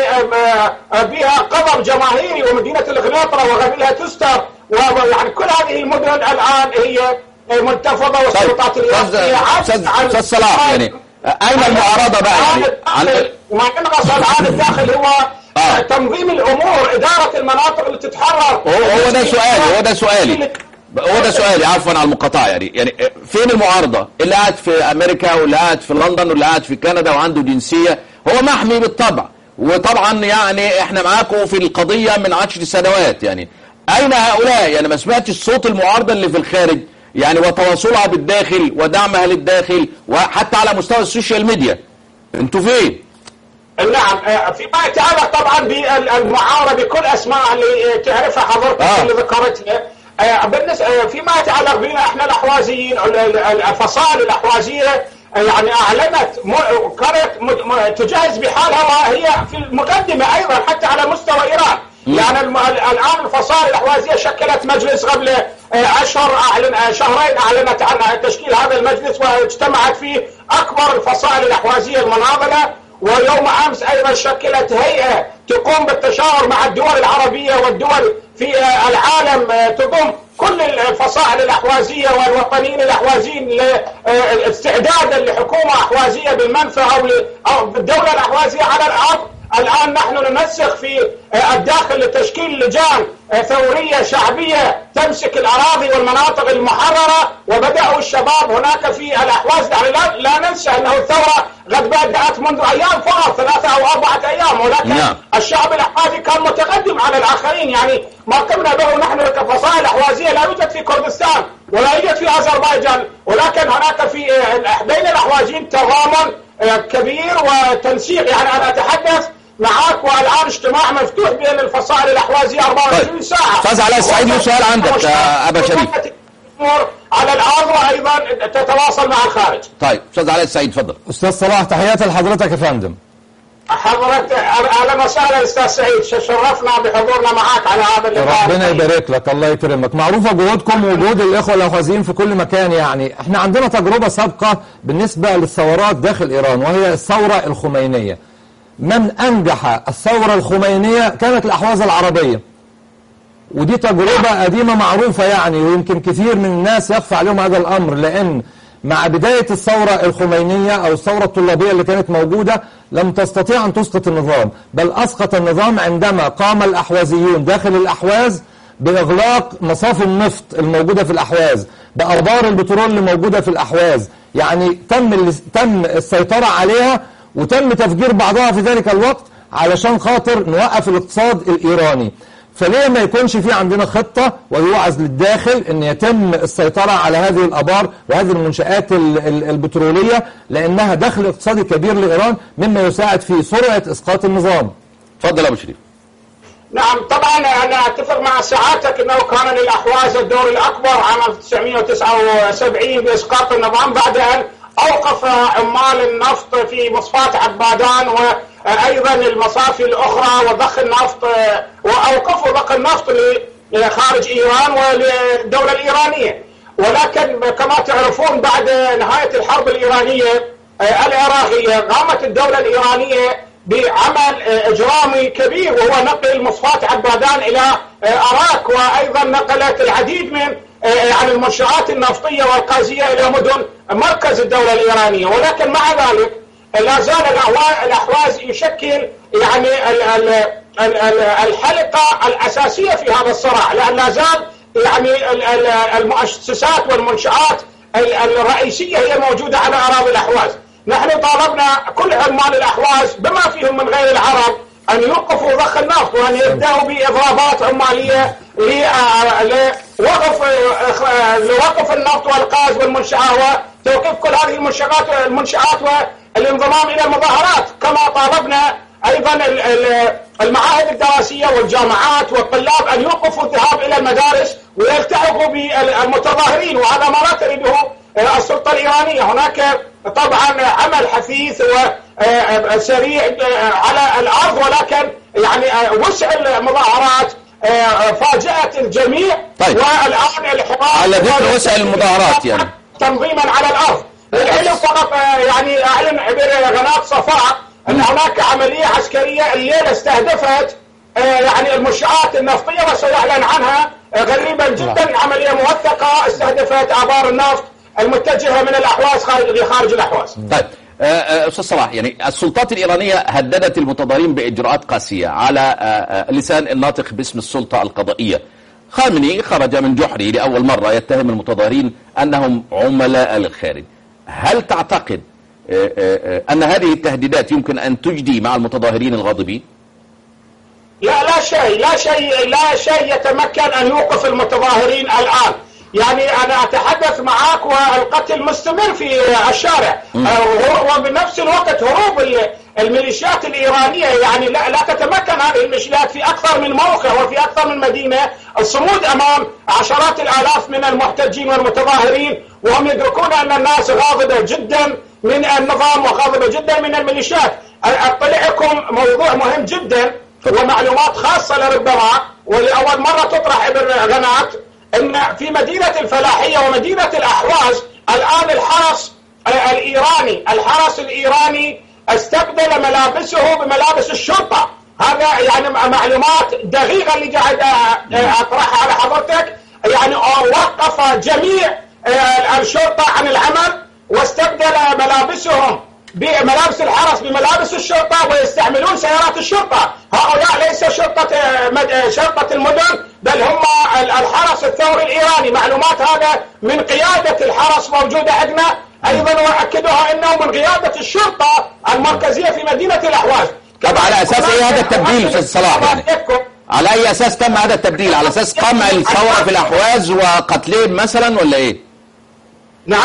بها قضب جماهيري ومدينة الغناطرة وغيرها تستر ويعني كل هذه المدن الآن هي منتفضة والسلطات
الرئاسية أستاذ صلاح يعني أين المعارضة بقى يعني
ما ينغص الآن الداخل هو آه. تنظيم الأمور إدارة المناطق اللي تتحرر
هو, هو ده سؤالي هو ده سؤالي هو ده سؤالي عفوا على المقاطعه يعني يعني فين المعارضه اللي قاعد في امريكا واللي قاعد في لندن واللي قاعد في كندا وعنده جنسيه هو محمي بالطبع وطبعا يعني احنا معاكم في القضيه من عشر سنوات يعني اين هؤلاء يعني ما سمعتش صوت المعارضه اللي في الخارج يعني وتواصلها بالداخل ودعمها للداخل وحتى على مستوى السوشيال ميديا انتوا فين
نعم فيما يتعلق طبعا بالمعارضه بكل اسماء اللي تعرفها حضرتك آه. اللي ذكرتها بالنسبه فيما يتعلق بنا احنا الاحوازيين الفصائل الاحوازيه يعني اعلنت كانت تجهز بحالها وهي في المقدمه ايضا حتى على مستوى ايران يعني الان الفصائل الاحوازيه شكلت مجلس قبل اشهر اعلن شهرين اعلنت عن تشكيل هذا المجلس واجتمعت فيه اكبر الفصائل الاحوازيه المناضله ويوم امس ايضا شكلت هيئه تقوم بالتشاور مع الدول العربيه والدول في العالم تضم كل الفصائل الاحوازيه والوطنيين الاحوازيين استعدادا لحكومه احوازيه بالمنفى او بالدوله الاحوازيه على الارض الآن نحن ننسق في الداخل لتشكيل لجان ثورية شعبية تمسك الأراضي والمناطق المحررة وبدأوا الشباب هناك في الأحواز يعني لا, لا ننسى أنه الثورة قد بدأت منذ أيام فقط ثلاثة أو أربعة أيام ولكن نعم. الشعب الأحوازي كان متقدم على الآخرين يعني ما قمنا به نحن كفصائل أحوازية لا يوجد في كردستان ولا يوجد في أذربيجان ولكن هناك في بين الأحوازيين تضامن كبير وتنسيق يعني أنا أتحدث معك والآن ايران اجتماع مفتوح بين الفصائل الاحوازيه 24
طيب.
ساعه
أستاذ علاء السعيد، له سؤال عندك، آه، أبا شريف.
الأمور على الارض وايضا تتواصل مع الخارج
طيب استاذ علاء السعيد تفضل
استاذ صلاح تحياتي لحضرتك يا فندم
حضرتك اهلا وسهلا استاذ سعيد شرفنا بحضورنا معك على هذا اللقاء
ربنا يبارك لك الله يكرمك معروفة جهودكم وجهود الإخوة الأخوازيين في كل مكان يعني احنا عندنا تجربة سابقة بالنسبة للثورات داخل إيران وهي الثورة الخمينية من أنجح الثورة الخمينية كانت الأحواز العربية ودي تجربة قديمة معروفة يعني ويمكن كثير من الناس يخفى عليهم هذا الأمر لأن مع بداية الثورة الخمينية أو الثورة الطلابية اللي كانت موجودة لم تستطيع أن تسقط النظام بل أسقط النظام عندما قام الأحوازيون داخل الأحواز بإغلاق مصافي النفط الموجودة في الأحواز بأربار البترول اللي موجودة في الأحواز يعني تم ال- تم السيطرة عليها وتم تفجير بعضها في ذلك الوقت علشان خاطر نوقف الاقتصاد الإيراني فليه ما يكونش في عندنا خطة ويوعز للداخل ان يتم السيطرة على هذه الابار وهذه المنشآت ال- ال- البترولية لانها دخل اقتصادي كبير لايران مما يساعد في سرعة اسقاط النظام
تفضل ابو شريف
نعم طبعا انا اتفق مع سعادتك انه كان للاحواز الدور الاكبر عام 1979 باسقاط النظام بعد ان اوقف عمال النفط في مصفاة عبادان وايضا المصافي الاخرى وضخ النفط واوقفوا ضخ النفط لخارج ايران وللدوله الايرانيه ولكن كما تعرفون بعد نهايه الحرب الايرانيه العراقيه قامت الدوله الايرانيه بعمل اجرامي كبير وهو نقل مصفاة عبادان الى اراك وايضا نقلت العديد من يعني المنشآت النفطيه والغازيه الى مدن مركز الدوله الايرانيه ولكن مع ذلك لا زال الأهوا- الاحواز يشكل يعني ال- ال- ال- ال- الحلقه الاساسيه في هذا الصراع لان لا زال يعني ال- ال- المؤسسات والمنشآت ال- الرئيسيه هي موجوده على اراضي الاحواز نحن طالبنا كل عمال الاحواز بما فيهم من غير العرب ان يوقفوا ضخ النفط وان يبداوا باضرابات عماليه ل- لوقف لوقف النفط والغاز والمنشآت وتوقيف كل هذه المنشآت المنشآت والانضمام الى المظاهرات كما طالبنا ايضا ال- ال- المعاهد الدراسيه والجامعات والطلاب ان يوقفوا الذهاب الى المدارس ويلتحقوا بالمتظاهرين وهذا ما لا تريده السلطه الايرانيه هناك طبعا عمل حثيث وسريع على الارض ولكن يعني وسع المظاهرات فاجأت الجميع
طيب.
والان الحوار
على ذكر وسع المظاهرات يعني.
تنظيما على الارض للعلم فقط آه، يعني اعلن عبر قناه صفاء ان هناك عمليه عسكريه الليله استهدفت آه، يعني المنشآت النفطيه وسيعلن عنها آه، قريبا جدا عمليه موثقه استهدفت ابار النفط المتجهه من الاحواز خارج لخارج الاحواز.
طيب آه، آه، استاذ صلاح يعني السلطات الايرانيه هددت المتظاهرين باجراءات قاسيه على آه، آه، لسان الناطق باسم السلطه القضائيه. خامنئي خرج من جحري لاول مره يتهم المتظاهرين انهم عملاء الخارج. هل تعتقد آه، آه، آه، ان هذه التهديدات يمكن ان تجدي مع المتظاهرين الغاضبين؟
لا لا شيء لا شيء لا شيء يتمكن ان يوقف المتظاهرين الان يعني انا اتحدث معك والقتل مستمر في الشارع آه، وبنفس الوقت هروب ال- الميليشيات الايرانيه يعني لا, لا تتمكن هذه الميليشيات في اكثر من موقع وفي اكثر من مدينه الصمود امام عشرات الالاف من المحتجين والمتظاهرين وهم يدركون ان الناس غاضبه جدا من النظام وغاضبه جدا من الميليشيات اطلع لكم موضوع مهم جدا ومعلومات خاصة لربما ولأول مرة تطرح ابن غنات أن في مدينة الفلاحية ومدينة الأحواز الآن الحرس آه، الإيراني الحرس الإيراني استبدل ملابسه بملابس الشرطة هذا يعني م- معلومات دقيقة اللي قاعد آه، آه، أطرحها على حضرتك يعني آه، وقف جميع آه، الشرطة عن العمل واستبدل ملابسهم بملابس الحرس بملابس الشرطة ويستعملون سيارات الشرطة هؤلاء ليس شرطة آه، مد- آه، شرطة المدن بل هم ال- الحرس الثوري الإيراني معلومات هذا من قيادة الحرس موجودة عندنا أيضا وأكدها أنه من قيادة الشرطة المركزية في مدينة الأحواز
طب على أساس إيه هذا التبديل أستاذ صلاح يعني؟
يعني؟
على اي اساس تم هذا التبديل؟ على اساس قمع الثوره في الاحواز وقتلهم مثلا ولا ايه؟
نعم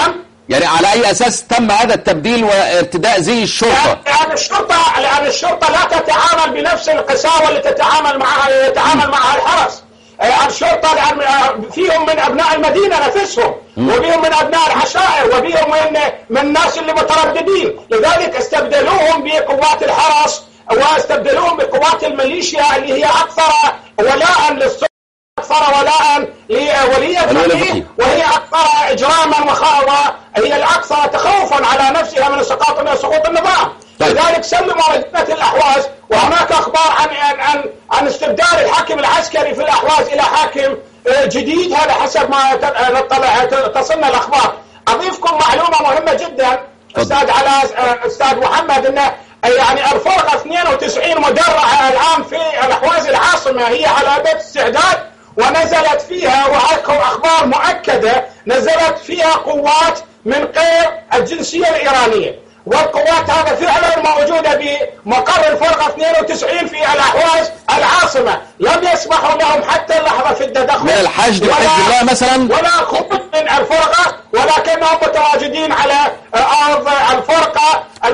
يعني على اي اساس تم هذا التبديل وارتداء زي الشرطه
لأن الشرطة لأن الشرطة لا تتعامل بنفس القساوة اللي تتعامل معها يتعامل معها الحرس آه، الشرطة لأن آه، فيهم من أبناء المدينة نفسهم وفيهم من أبناء العشائر وفيهم من من الناس اللي مترددين لذلك استبدلوهم بقوات الحرس واستبدلوهم بقوات الميليشيا اللي هي أكثر ولاء للسلطة أكثر ولاء لولي
الولي
الفقيه
الفقيه.
وهي أكثر إجراما وخ- وهي الأكثر تخوفا على نفسها من سقوط من سقوط النظام
طيب.
لذلك سلموا مدينة الأحواز وهناك أخبار عن عن عن, عن استبدال الحاكم العسكري في الأحواز إلى حاكم آه، جديد هذا حسب ما ت- آه، نطلع ت- تصلنا الأخبار أضيفكم معلومة مهمة جدا أستاذ على آه، أستاذ محمد أنه آه، يعني الفرقة 92 مدرعة الآن في الأحواز العاصمة هي على بيت استعداد ونزلت فيها وهاكم أخبار مؤكدة نزلت فيها قوات من غير الجنسية الإيرانية والقوات هذا فعلا موجودة بمقر الفرقة 92 في الأحواز العاصمة لم يسمحوا لهم حتى اللحظة في التدخل
من الحشد
ولا-
وحزب الله مثلا
ولا خروج من الفرقة ولكنهم متواجدين على أرض الفرقة ال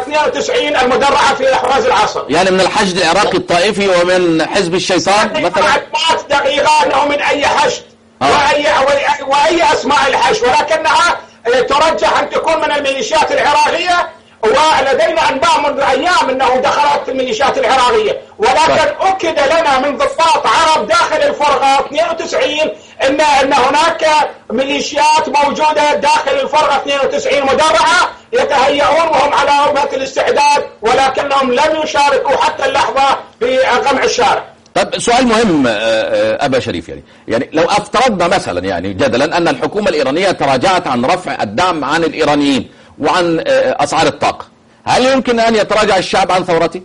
92 المدرعة في الأحواز العاصمة
يعني من الحشد العراقي الطائفي ومن حزب الشيطان مثلا
معلومات دقيقة أنه من أي حشد
آه.
وأي, وأي, وأي أسماء الحشد ولكنها آه، ترجح أن تكون من الميليشيات العراقية ولدينا أنباء منذ أيام أنه دخلت الميليشيات العراقية ولكن أكد لنا من ضباط عرب داخل الفرقة 92 أن أن هناك ميليشيات موجودة داخل الفرقة 92 مدرعة يتهيئون وهم على رغبة الاستعداد ولكنهم لم يشاركوا حتى اللحظة في قمع الشارع
طب سؤال مهم آه، آه، ابا شريف يعني يعني لو افترضنا مثلا يعني جدلا ان الحكومه الايرانيه تراجعت عن رفع الدعم عن الايرانيين وعن آه، اسعار الطاقه هل يمكن ان يتراجع الشعب عن ثورته؟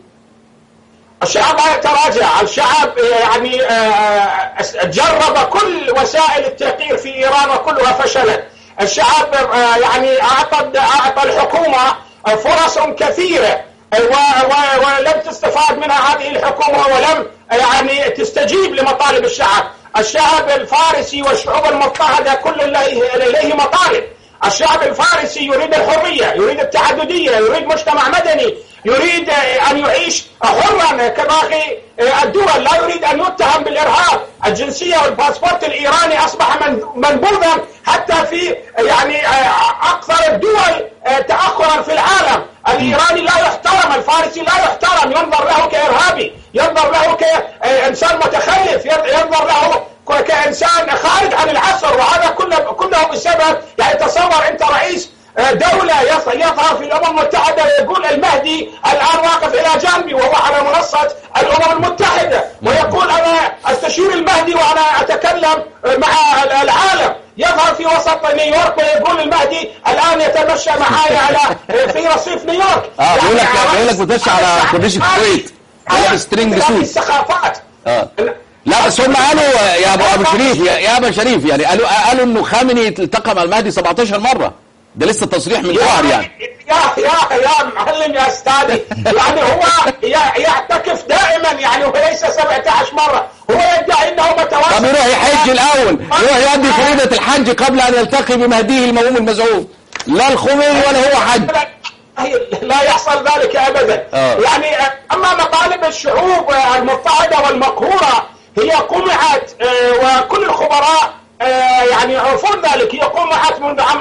الشعب لا يتراجع الشعب يعني آه، جرب كل وسائل التغيير في إيران وكلها فشلت الشعب آه، يعني أعطى أعطى الحكومة فرص كثيرة و- و- ولم تستفاد منها هذه الحكومة ولم يعني تستجيب لمطالب الشعب الشعب الفارسي والشعوب المضطهدة كل لديه لديه مطالب الشعب الفارسي يريد الحرية يريد التعددية يريد مجتمع مدني يريد آه، أن يعيش حرا كباقي آه، الدول لا يريد أن يتهم بالإرهاب الجنسية والباسبورت الإيراني أصبح من- منبوذا حتى في آه، يعني آه، أكثر الدول آه، تأخرا في العالم الإيراني لا يحترم الفارسي لا يحترم ينظر له كإرهابي ينظر له كإنسان متخلف ينظر له ك- كإنسان خارج عن العصر وهذا كله كله بسبب يعني تصور أنت رئيس آه، دولة يظ- يظهر في الأمم المتحدة ويقول المهدي الآن واقف إلى جانبي وهو على منصة الأمم المتحدة ويقول أنا أستشير المهدي وأنا أتكلم آه، مع ال- العالم يظهر في وسط نيويورك ويقول المهدي الآن يتمشى معي على آه، في رصيف نيويورك
اه بيقول لك
يعني
بيقول لك بتمشي على
الشعب
كورنيش
الفارسي
الكويت
على
على سترينج
اختلاف
سوت
الثقافات
اه لا بس هم قالوا يا ابو ابو شريف يا, يا ابو شريف يعني قالوا قالوا انه خامنئي التقى مع المهدي 17 مره ده لسه تصريح من شهر يعني
يا يا يا معلم يا استاذي يعني هو ي- يعتكف دائما يعني هو ليس 17 مره هو يدعي انه متواصل
طب يروح يحج الاول يروح يؤدي فريضه الحج قبل ان يلتقي بمهديه الموهوم المزعوم لا الخميني ولا هو حج
لا يحصل ذلك ابدا
آه.
يعني اما مطالب الشعوب المضطهده والمقهوره هي قمعت آه، وكل الخبراء آه، يعني يعرفون ذلك هي قمعت منذ عام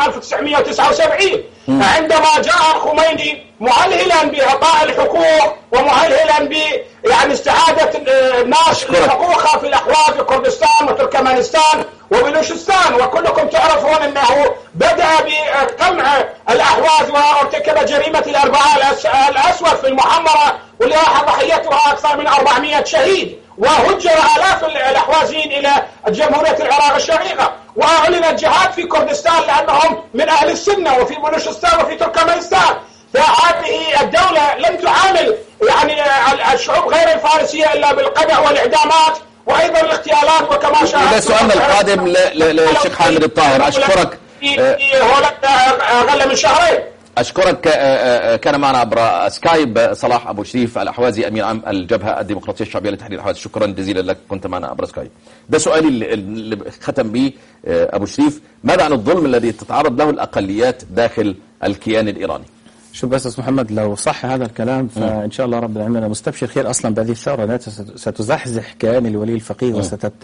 1979 عندما جاء الخميني معلهلا باعطاء الحقوق ومعلهلا ب يعني استعاده آه، الناس
أشكرك.
لحقوقها في الاحواز في كردستان وتركمانستان وبلوشستان وكلكم تعرفون انه بدا بقمع الاحواز وارتكب جريمه الاربعاء الأس- الاسود في المحمره واللي راح ضحيتها اكثر من 400 شهيد وهجر الاف ال- الاحوازيين الى جمهوريه العراق الشقيقه واعلن الجهاد في كردستان لانهم من اهل السنه وفي بلوشستان وفي تركمانستان فهذه الدولة لم تعامل يعني ال- الشعوب غير الفارسية إلا بالقمع والإعدامات وأيضا الاغتيالات وكما شاهدت
ده سؤالنا القادم ل- ل- للشيخ حامد الطاهر اشكرك
في في هولندا أقل من شهرين
أشكرك آه، آه، كان معنا عبر سكايب صلاح أبو شريف الأحوازي أمين عام الجبهة الديمقراطية الشعبية لتحرير الأحواز شكرا جزيلا لك كنت معنا عبر سكايب ده سؤالي اللي- اللي ختم به آه، أبو شريف ماذا عن الظلم الذي تتعرض له الأقليات داخل الكيان الإيراني
شوف بس أستاذ محمد لو صح هذا الكلام فإن شاء الله رب العالمين أنا مستبشر خير أصلا بهذه الثورة التي ست- ستزحزح كيان الولي الفقيه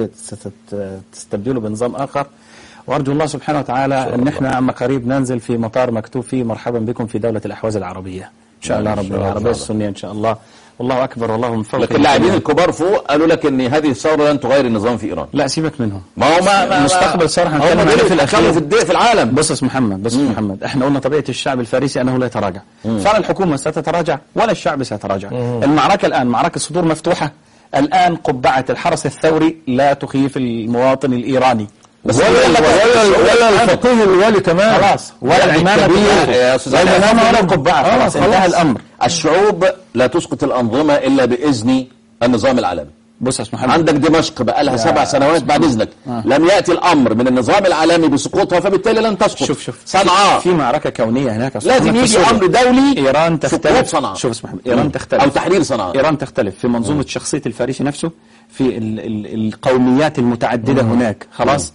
وستستبدله بنظام آخر وأرجو الله سبحانه وتعالى أن احنا عما قريب ننزل في مطار مكتوب فيه مرحبا بكم في دولة الأحواز العربية إن شاء الله رب العربية السنية إن شاء الله والله أكبر والله من فوق
لكن اللاعبين الكبار فوق قالوا لك ان هذه الثوره لن تغير النظام في ايران
لا سيبك منهم
ما هو ما ما-
مستقبل صراحة
هم
هنتكلم عليه
دول
في الأخير.
يتحكموا في الد- في العالم
بص يا أستاذ محمد بص يا أستاذ محمد احنا قلنا طبيعه الشعب الفارسي انه لا يتراجع فلا الحكومه ستتراجع ولا الشعب سيتراجع المعركه الان معركه صدور مفتوحه الان قبعه الحرس الثوري لا تخيف المواطن الايراني
بس ولا ولا ولا الفقيه الولي كمان
خلاص ولا العمامه
الكبير يا أستاذ
ولا
علي.
العمامه ولا القبعه
آه،
خلاص
خلاص.
انتهى الامر
الشعوب لا تسقط الانظمه الا باذن النظام العالمي
بص يا أستاذ محمد
عندك دمشق بقى لها سبع سنوات بعد اذنك لم ياتي الامر من النظام العالمي بسقوطها فبالتالي لن تسقط
شوف شوف
صنعاء
في معركه كونيه هناك يا أستاذ
لازم
محمد في
يجي
سوريا.
امر دولي
ايران
سقوط
تختلف
صنعاء
شوف اسمح ايران تختلف
او تحرير صنعاء
إيران تختلف في منظومة شخصية الفارسي نفسه في ال ال القوميات المتعددة هناك خلاص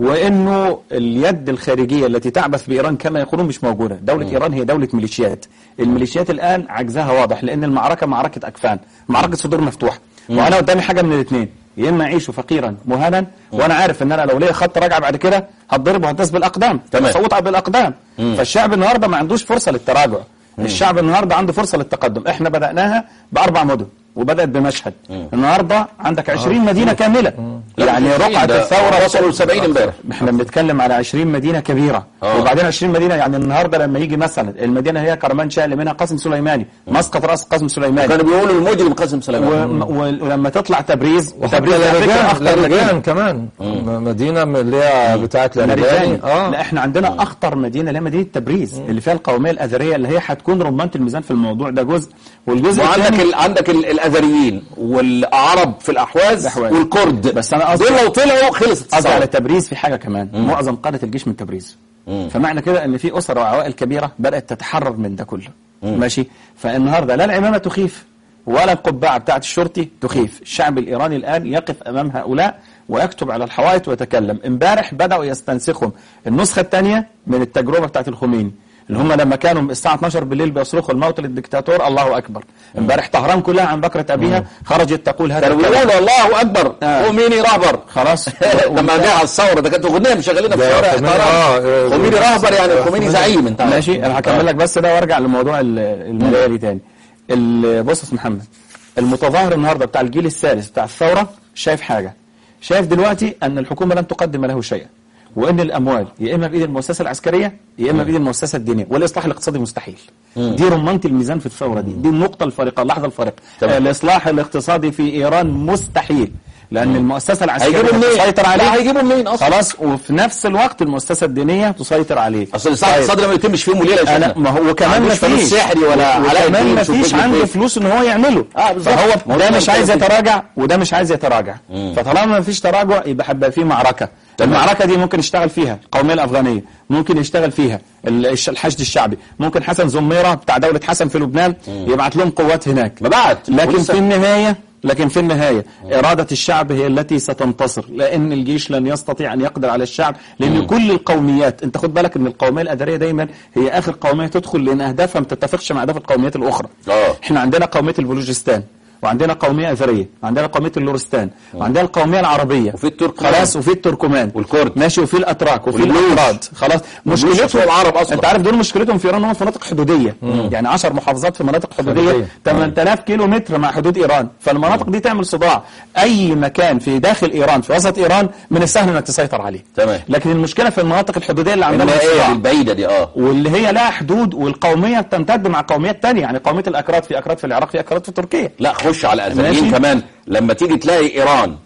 وانه اليد الخارجيه التي تعبث بايران كما يقولون مش موجوده، دوله ايران هي دوله ميليشيات، الميليشيات الان عجزها واضح لان المعركه معركه اكفان، معركه صدور مفتوحه، وانا قدامي حاجه من الاثنين، يا اما اعيش فقيرا مهانا وانا عارف ان انا لو ليا خط راجع بعد كده هتضرب وهتداس بالاقدام،
تمام.
صوت بالاقدام، فالشعب النهارده ما عندوش فرصه للتراجع، الشعب النهارده عنده فرصه للتقدم، احنا بداناها باربع مدن وبدات بمشهد، النهارده عندك 20 مدينه كامله، يعني رقعه الثوره
وصلوا ل 70 امبارح
احنا بنتكلم على 20 مدينه كبيره
آه.
وبعدين 20 مدينه يعني النهارده لما يجي مثلا المدينه هي كرمانشاه اللي منها قاسم سليماني مسقط راس قاسم سليماني
كانوا بيقولوا المجرم قاسم سليمان
و... و... ولما تطلع تبريز
وتبريز
على فكرة
لارجان
أخطر
لارجان
مدينة.
كمان م- مدينة من اللي هي بتاعت
ماريجاني
لارجان
اه لا
اه
احنا عندنا اخطر مدينه اللي هي مدينه تبريز اللي فيها القوميه الاثريه اللي هي هتكون رمانه الميزان في الموضوع ده جزء والجزء
وعندك
الثاني
ال... عندك ال... الاذريين والعرب في الاحواز
الأحواز.
والكرد
بس أنا قصدي-
دول لو طلعوا خلصت
قصدي على
الثورة.
تبريز في حاجه كمان معظم قاده الجيش من تبريز فمعنى كده ان في اسر وعوائل كبيره بدات تتحرر من ده كله ماشي فالنهارده لا العمامه تخيف ولا القبعه بتاعت الشرطي تخيف الشعب الايراني الان يقف امام هؤلاء ويكتب على الحوائط ويتكلم امبارح بداوا يستنسخهم النسخه الثانيه من التجربه بتاعت الخميني اللي هم لما كانوا الساعه 12 بالليل بيصرخوا الموت للدكتاتور الله اكبر امبارح طهران كلها عن بكره ابيها خرجت تقول هذا
كانوا
الكلام.
بيقولوا الله اكبر
آه.
خميني رهبر
خلاص
لما جه على الثوره ده كانت اغنيه مشغلينها في
ده
الشوارع
خميني-
طهران.
آه،
خميني رهبر يعني خميني زعيم انت عارف.
ماشي انا هكمل لك بس ده وارجع لموضوع ال- الملياري تاني ال- بص يا أستاذ محمد المتظاهر النهارده بتاع الجيل الثالث بتاع الثوره شايف حاجه شايف دلوقتي ان الحكومه لن تقدم له شيئا وان الاموال يا اما بايد المؤسسه العسكريه يا اما بايد المؤسسه الدينيه والاصلاح الاقتصادي مستحيل دي رمانه الميزان في الثوره دي دي النقطه الفارقه اللحظه الفارقه
تمام.
الاصلاح الاقتصادي في ايران مستحيل لان المؤسسه العسكريه
هيجيبوا منين؟
تسيطر عليه
لا، هيجيبوا منين اصلا؟
خلاص وفي نفس الوقت المؤسسه الدينيه تسيطر عليه
اصل الاصلاح
طيب.
الاقتصادي ما يتمش في يوم وليله يا
انا
شيخنا.
ما هو كمان ما
عندوش فلوس
فيش
سحري ولا علاء
كمان
الدين
ما
شوف
فيش
بيجي
عنده
فين.
فلوس ان هو يعمله
آه، بالظبط.
فهو
ما هو
ده
ده
مش عايز
الكلام.
يتراجع وده مش عايز يتراجع فطالما ما فيش تراجع يبقى هيبقى في معركه
تمام.
المعركه دي ممكن يشتغل فيها القوميه الافغانيه ممكن يشتغل فيها ال- الش- الحشد الشعبي ممكن حسن زميره بتاع دوله حسن في لبنان يبعت لهم قوات هناك
ما بعت
لكن
ولسه-
في النهاية لكن في النهاية إرادة الشعب هي التي ستنتصر لأن الجيش لن يستطيع أن يقدر على الشعب لأن كل القوميات أنت خد بالك أن القومية الأدارية دايما هي آخر قومية تدخل لأن أهدافها ما تتفقش مع أهداف القوميات الأخرى
آه.
إحنا عندنا قومية البلوجستان وعندنا قومية أثرية وعندنا قومية اللورستان وعندنا القومية العربية
وفي التركمان.
خلاص وفي التركمان
والكرد.
ماشي وفي الأتراك وفي
والبلوش.
الأكراد خلاص
والبلوش
مشكلتهم
أصلهم عرب أصلا.
أنت عارف دول مشكلتهم في إيران هم في مناطق حدودية يعني 10 محافظات في مناطق حدودية
حدودية.
8000 كيلو متر مع حدود ايران فالمناطق دي تعمل صداع اي مكان في داخل ايران في وسط ايران من السهل انك تسيطر عليه
تمام.
لكن المشكله في المناطق الحدوديه اللي عندنا
النهائيه
الصداع.
البعيده دي اه
واللي هي لها حدود والقوميه تمتد مع قوميات تانية يعني قوميه الاكراد في اكراد في العراق في اكراد في تركيا
لا خش على الازريين
ماشي.
كمان لما تيجي تلاقي ايران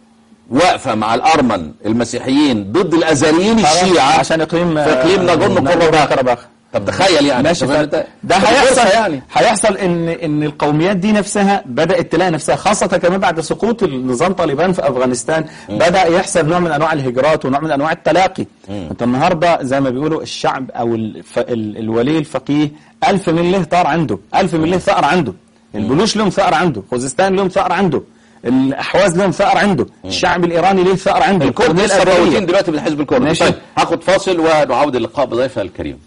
واقفه مع الارمن المسيحيين ضد الازريين الشيعه
عشان اقليم
في اقليم ناغورنو
ناغورنو
كاراباخ
كاراباخ
طب تخيل يعني
ماشي
طب
ف...
أنت-
ده
طب
هيحصل
فرصة يعني
هيحصل ان ان القوميات دي نفسها بدات تلاقي نفسها خاصه كمان بعد سقوط النظام طالبان في افغانستان بدا يحصل نوع من انواع الهجرات ونوع من انواع التلاقي انت النهارده زي ما بيقولوا الشعب او الف... ال... الولي الفقيه ألف من له طار عنده ألف من له ثأر عنده البلوش لهم ثأر عنده خوزستان لهم ثأر عنده الأحواز لهم ثأر عنده الشعب الإيراني له ثأر عنده
الكرد
القومية
لسه
الأرمنية.
موجودين دلوقتي من حزب الكرد
ماشي.
طيب هاخد فاصل ونعود اللقاء بضيفنا الكريم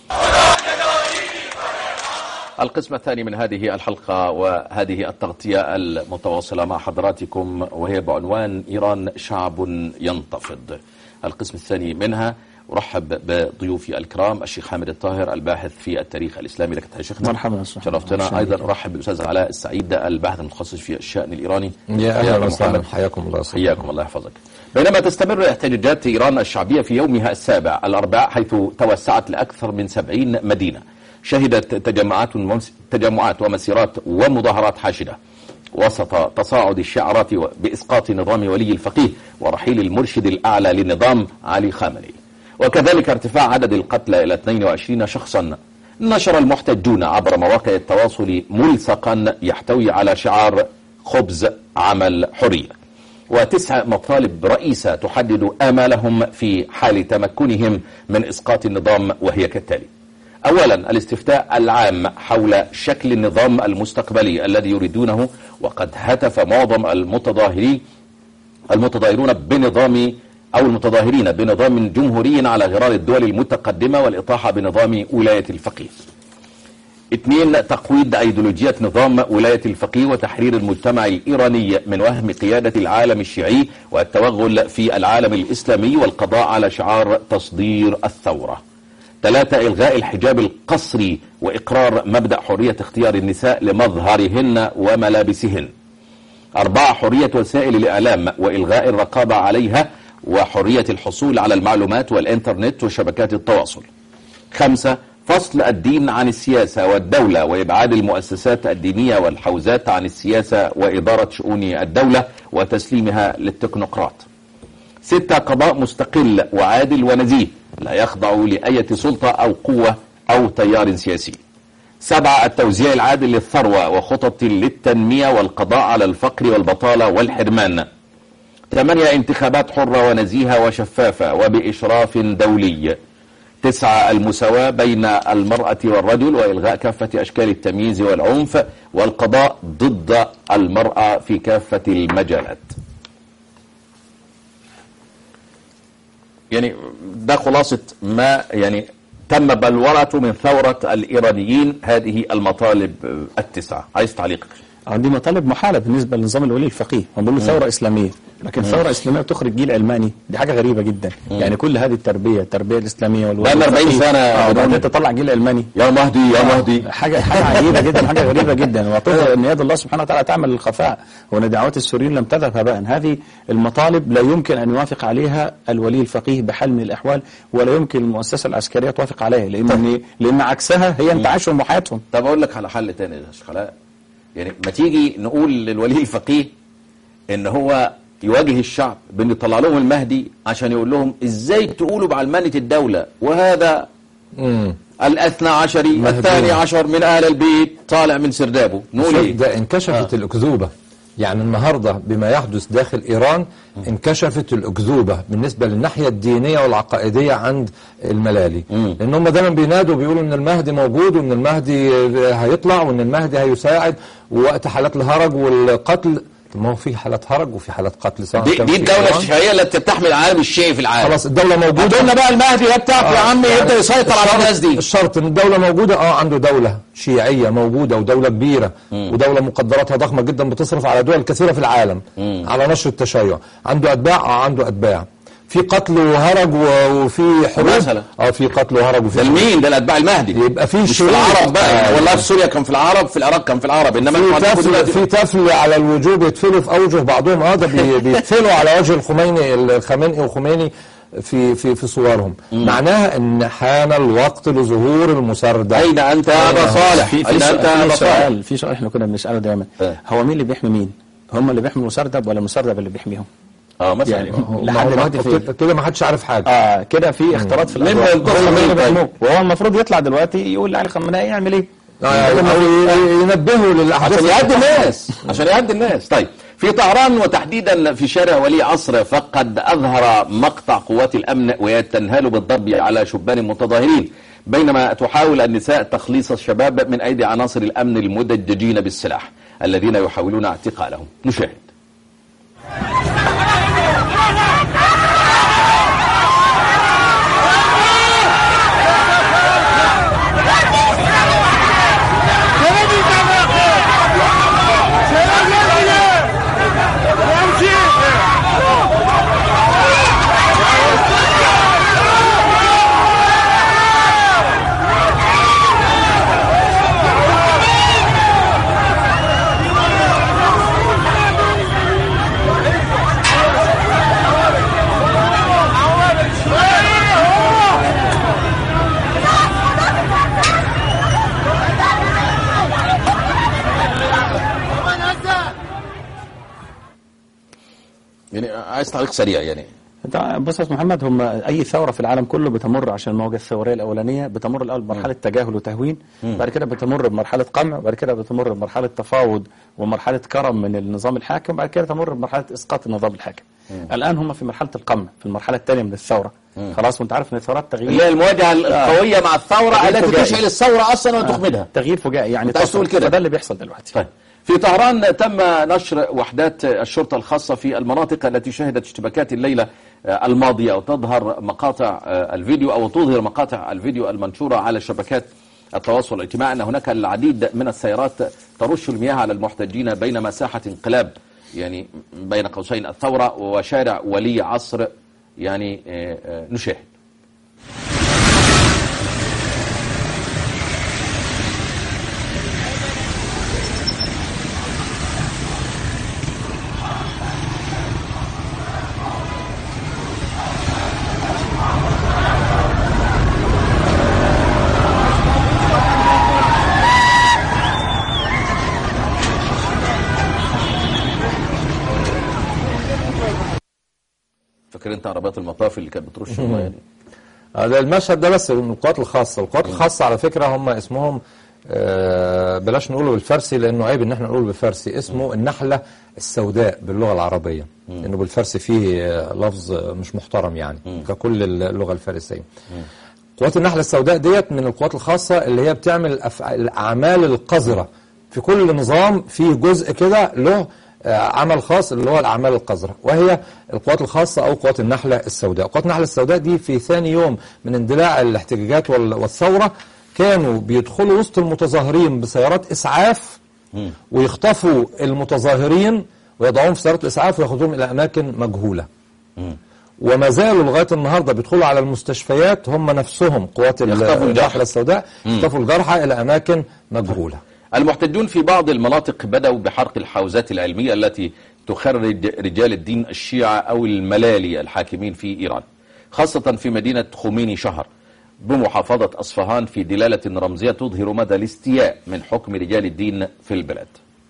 القسم الثاني من هذه الحلقة وهذه التغطية المتواصلة مع حضراتكم وهي بعنوان إيران شعب ينتفض القسم الثاني منها أرحب بضيوفي الكرام الشيخ حامد الطاهر الباحث في التاريخ الإسلامي لك تحية شيخنا
مرحبا أستاذ.
شرفتنا
شكراً
أيضا
لك.
أرحب بالأستاذ علاء السعيد الباحث المتخصص في الشأن الإيراني
يا
أهلا
اهلا وسهلا
محمد.
حياكم الله
حياكم الله يحفظك بينما تستمر احتجاجات إيران الشعبية في يومها السابع الأربعاء حيث توسعت لأكثر من سبعين مدينة شهدت تجمعات ومس- تجمعات ومسيرات ومظاهرات حاشدة وسط تصاعد الشعارات و- بإسقاط نظام ولي الفقيه ورحيل المرشد الأعلى للنظام علي خامنئي وكذلك ارتفاع عدد القتلى إلى 22 شخصا نشر المحتجون عبر مواقع التواصل ملصقا يحتوي على شعار خبز عمل حرية وتسع مطالب رئيسة تحدد آمالهم في حال تمكنهم من إسقاط النظام وهي كالتالي أولا الاستفتاء العام حول شكل النظام المستقبلي الذي يريدونه وقد هتف معظم المتظاهرين المتظاهرون بنظام أو المتظاهرين بنظام جمهوري على غرار الدول المتقدمة والإطاحة بنظام ولاية الفقيه اثنين تقويض أيديولوجية نظام ولاية الفقيه وتحرير المجتمع الإيراني من وهم قيادة العالم الشيعي والتوغل في العالم الإسلامي والقضاء على شعار تصدير الثورة ثلاثة إلغاء الحجاب القصري وإقرار مبدأ حرية اختيار النساء لمظهرهن وملابسهن أربعة حرية وسائل الإعلام وإلغاء الرقابة عليها وحرية الحصول على المعلومات والإنترنت وشبكات التواصل خمسة فصل الدين عن السياسة والدولة وإبعاد المؤسسات الدينية والحوزات عن السياسة وإدارة شؤون الدولة وتسليمها للتكنوقراط ستة قضاء مستقل وعادل ونزيه لا يخضع لأية سلطة أو قوة أو تيار سياسي سبعة التوزيع العادل للثروة وخطط للتنمية والقضاء على الفقر والبطالة والحرمان ثمانية انتخابات حرة ونزيهة وشفافة وبإشراف دولي تسعة المساواة بين المرأة والرجل وإلغاء كافة أشكال التمييز والعنف والقضاء ضد المرأة في كافة المجالات يعني ده خلاصة ما يعني تم بلورة من ثورة الإيرانيين هذه المطالب التسعة عايز تعليقك
دي مطالب محالة بالنسبة لنظام الولي الفقيه هم بيقولوا ثورة إسلامية لكن ثورة إسلامية بتخرج جيل علماني دي حاجة غريبة جدا يعني كل هذه التربية التربية الإسلامية والولي
بقالنا 40
الفقيه.
سنة
اه
بنقول-
وبعدين تطلع جيل علماني
يا مهدي يا مهدي
حاجة حاجة عجيبة جدا حاجة غريبة جدا وتظهر أن يد الله سبحانه وتعالى تعمل الخفاء وأن دعوات السوريين لم تذهب هباء هذه المطالب لا يمكن أن يوافق عليها الولي الفقيه بحال من الأحوال ولا يمكن المؤسسة العسكرية توافق عليها لأن لأن عكسها هي انتعاشهم وحياتهم
طب أقول لك على حل تاني يا شيخ علاء يعني ما تيجي نقول للولي الفقيه إن هو يواجه الشعب بأن يطلع لهم المهدي عشان يقول لهم إزاي تقولوا بعلمانة الدولة وهذا
امم
الاثنى عشري
مهدي.
الثاني عشر من أهل البيت طالع من سردابه نقول
شوف
إيه
ده انكشفت الأكذوبة يعني النهاردة بما يحدث داخل إيران انكشفت الأكذوبة بالنسبة للناحية الدينية والعقائدية عند الملالي لأن هم دايما بينادوا بيقولوا إن المهدي موجود وإن المهدي هيطلع وإن المهدي هيساعد ووقت حالات الهرج والقتل طب ما هو في حالات هرج وفي حالات قتل سواء
دي,
كان
دي
في
الدولة
إيران.
الشيعية التي بتحمل العالم الشيعي في العالم
خلاص الدولة موجودة
هاتوا بقى المهدي ده بتاعك يا عم يبدأ يسيطر على
الشرط-
الناس دي
الشرط ان الدولة موجودة اه عنده دولة شيعية موجودة ودولة كبيرة ودولة مقدراتها ضخمة جدا بتصرف على دول كثيرة في العالم على نشر التشيع عنده اتباع اه عنده اتباع في قتل وهرج و- وفي حروب
مثلا.
اه في قتل وهرج وفي
ده المين ده الاتباع المهدي
يبقى في
مش في
شروط.
العرب بقى
آه.
والله في سوريا كان في العرب في العراق كان في العرب انما
في
انتوا عندكم
تفل
دلوقتي-
في تفل على الوجوب يتفلوا في اوجه بعضهم اه ده بي- بيتفلوا على وجه الخميني الخامنئي وخميني في في في صورهم معناها ان حان الوقت لظهور المساردة
اين انت يا ابا صالح
في في
اين انت يا
سؤال,
ابا
في
صالح
سؤال في سؤال احنا كنا بنسأله دايما
إيه.
هو مين اللي بيحمي مين؟ هم اللي بيحموا المسردب ولا المسردب اللي بيحميهم؟
اه مثلا
يعني
آه.
لحد دلوقتي في
كده- كده ما حدش عارف حاجه
اه كده في اختلاط في
مين
الأدوار.
ينقذ
هو
مين
اللي
طيب؟
بيحموه. وهو المفروض يطلع دلوقتي يقول لعلي خامنئي يعمل ايه
آه، او ي- ينبهوا للاحداث
عشان يهدي الناس عشان يهدي الناس طيب في طهران وتحديدا في شارع ولي عصر فقد أظهر مقطع قوات الأمن وهي تنهال بالضرب على شبان متظاهرين بينما تحاول النساء تخليص الشباب من أيدي عناصر الأمن المدججين بالسلاح الذين يحاولون اعتقالهم نشاهد يعني عايز تعليق سريع يعني
ده- بص يا أستاذ محمد هم اي ثوره في العالم كله بتمر عشان الموجه الثوريه الاولانيه بتمر الاول بمرحله تجاهل وتهوين بعد كده بتمر بمرحله قمع وبعد كده بتمر بمرحله تفاوض ومرحله كرم من النظام الحاكم وبعد كده تمر بمرحله اسقاط النظام الحاكم الان هم في مرحله القمع في المرحله الثانيه من الثوره خلاص وانت عارف ان الثورات
اللي
تغيير
هي المواجهة القوية مع الثورة
تغيير
التي
فجائي.
تشعل الثورة أصلا وتخمدها
تغيير فجائي يعني
أنت عايز تقول
تصل.
كده؟
فده اللي بيحصل دلوقتي
طيب في طهران تم نشر وحدات الشرطة الخاصة في المناطق التي شهدت اشتباكات الليلة آه، الماضية وتظهر مقاطع آه، الفيديو أو تظهر مقاطع الفيديو المنشورة على شبكات التواصل الاجتماعي أن هناك العديد من السيارات ترش المياه على المحتجين بين مساحة انقلاب يعني بين قوسين الثورة وشارع ولي عصر يعني آه، آه، نشاهد فاكر انت عربيات المطاف اللي كانت بترش المياه يعني
آه، ده المشهد ده بس من القوات الخاصة القوات الخاصة على فكرة هم اسمهم آه، بلاش نقوله بالفارسي لأنه عيب إن احنا نقوله بالفارسي اسمه النحلة السوداء باللغة العربية لأنه بالفارسي فيه آه، لفظ آه، مش محترم يعني ككل اللغة الفارسية قوات النحلة السوداء ديت من القوات الخاصة اللي هي بتعمل الأف- الأعمال القذرة في كل نظام فيه جزء كده له آه، عمل خاص اللي هو الأعمال القذرة وهي القوات الخاصة أو قوات النحلة السوداء قوات النحلة السوداء دي في ثاني يوم من اندلاع الاحتجاجات وال- والثورة كانوا بيدخلوا وسط المتظاهرين بسيارات إسعاف ويخطفوا المتظاهرين ويضعوهم في سيارات الإسعاف وياخذوهم إلى أماكن مجهولة وما زالوا لغايه النهارده بيدخلوا على المستشفيات هم نفسهم قوات ال-
يخطفوا الجرحى.
النحله السوداء يخطفوا الجرحى الى اماكن مجهوله
المحتجون في بعض المناطق بدأوا بحرق الحوزات العلمية التي تخرج رجال الدين الشيعة أو الملالي الحاكمين في إيران خاصة في مدينة خوميني شهر بمحافظة أصفهان في دلالة رمزية تظهر مدى الاستياء من حكم رجال الدين في البلاد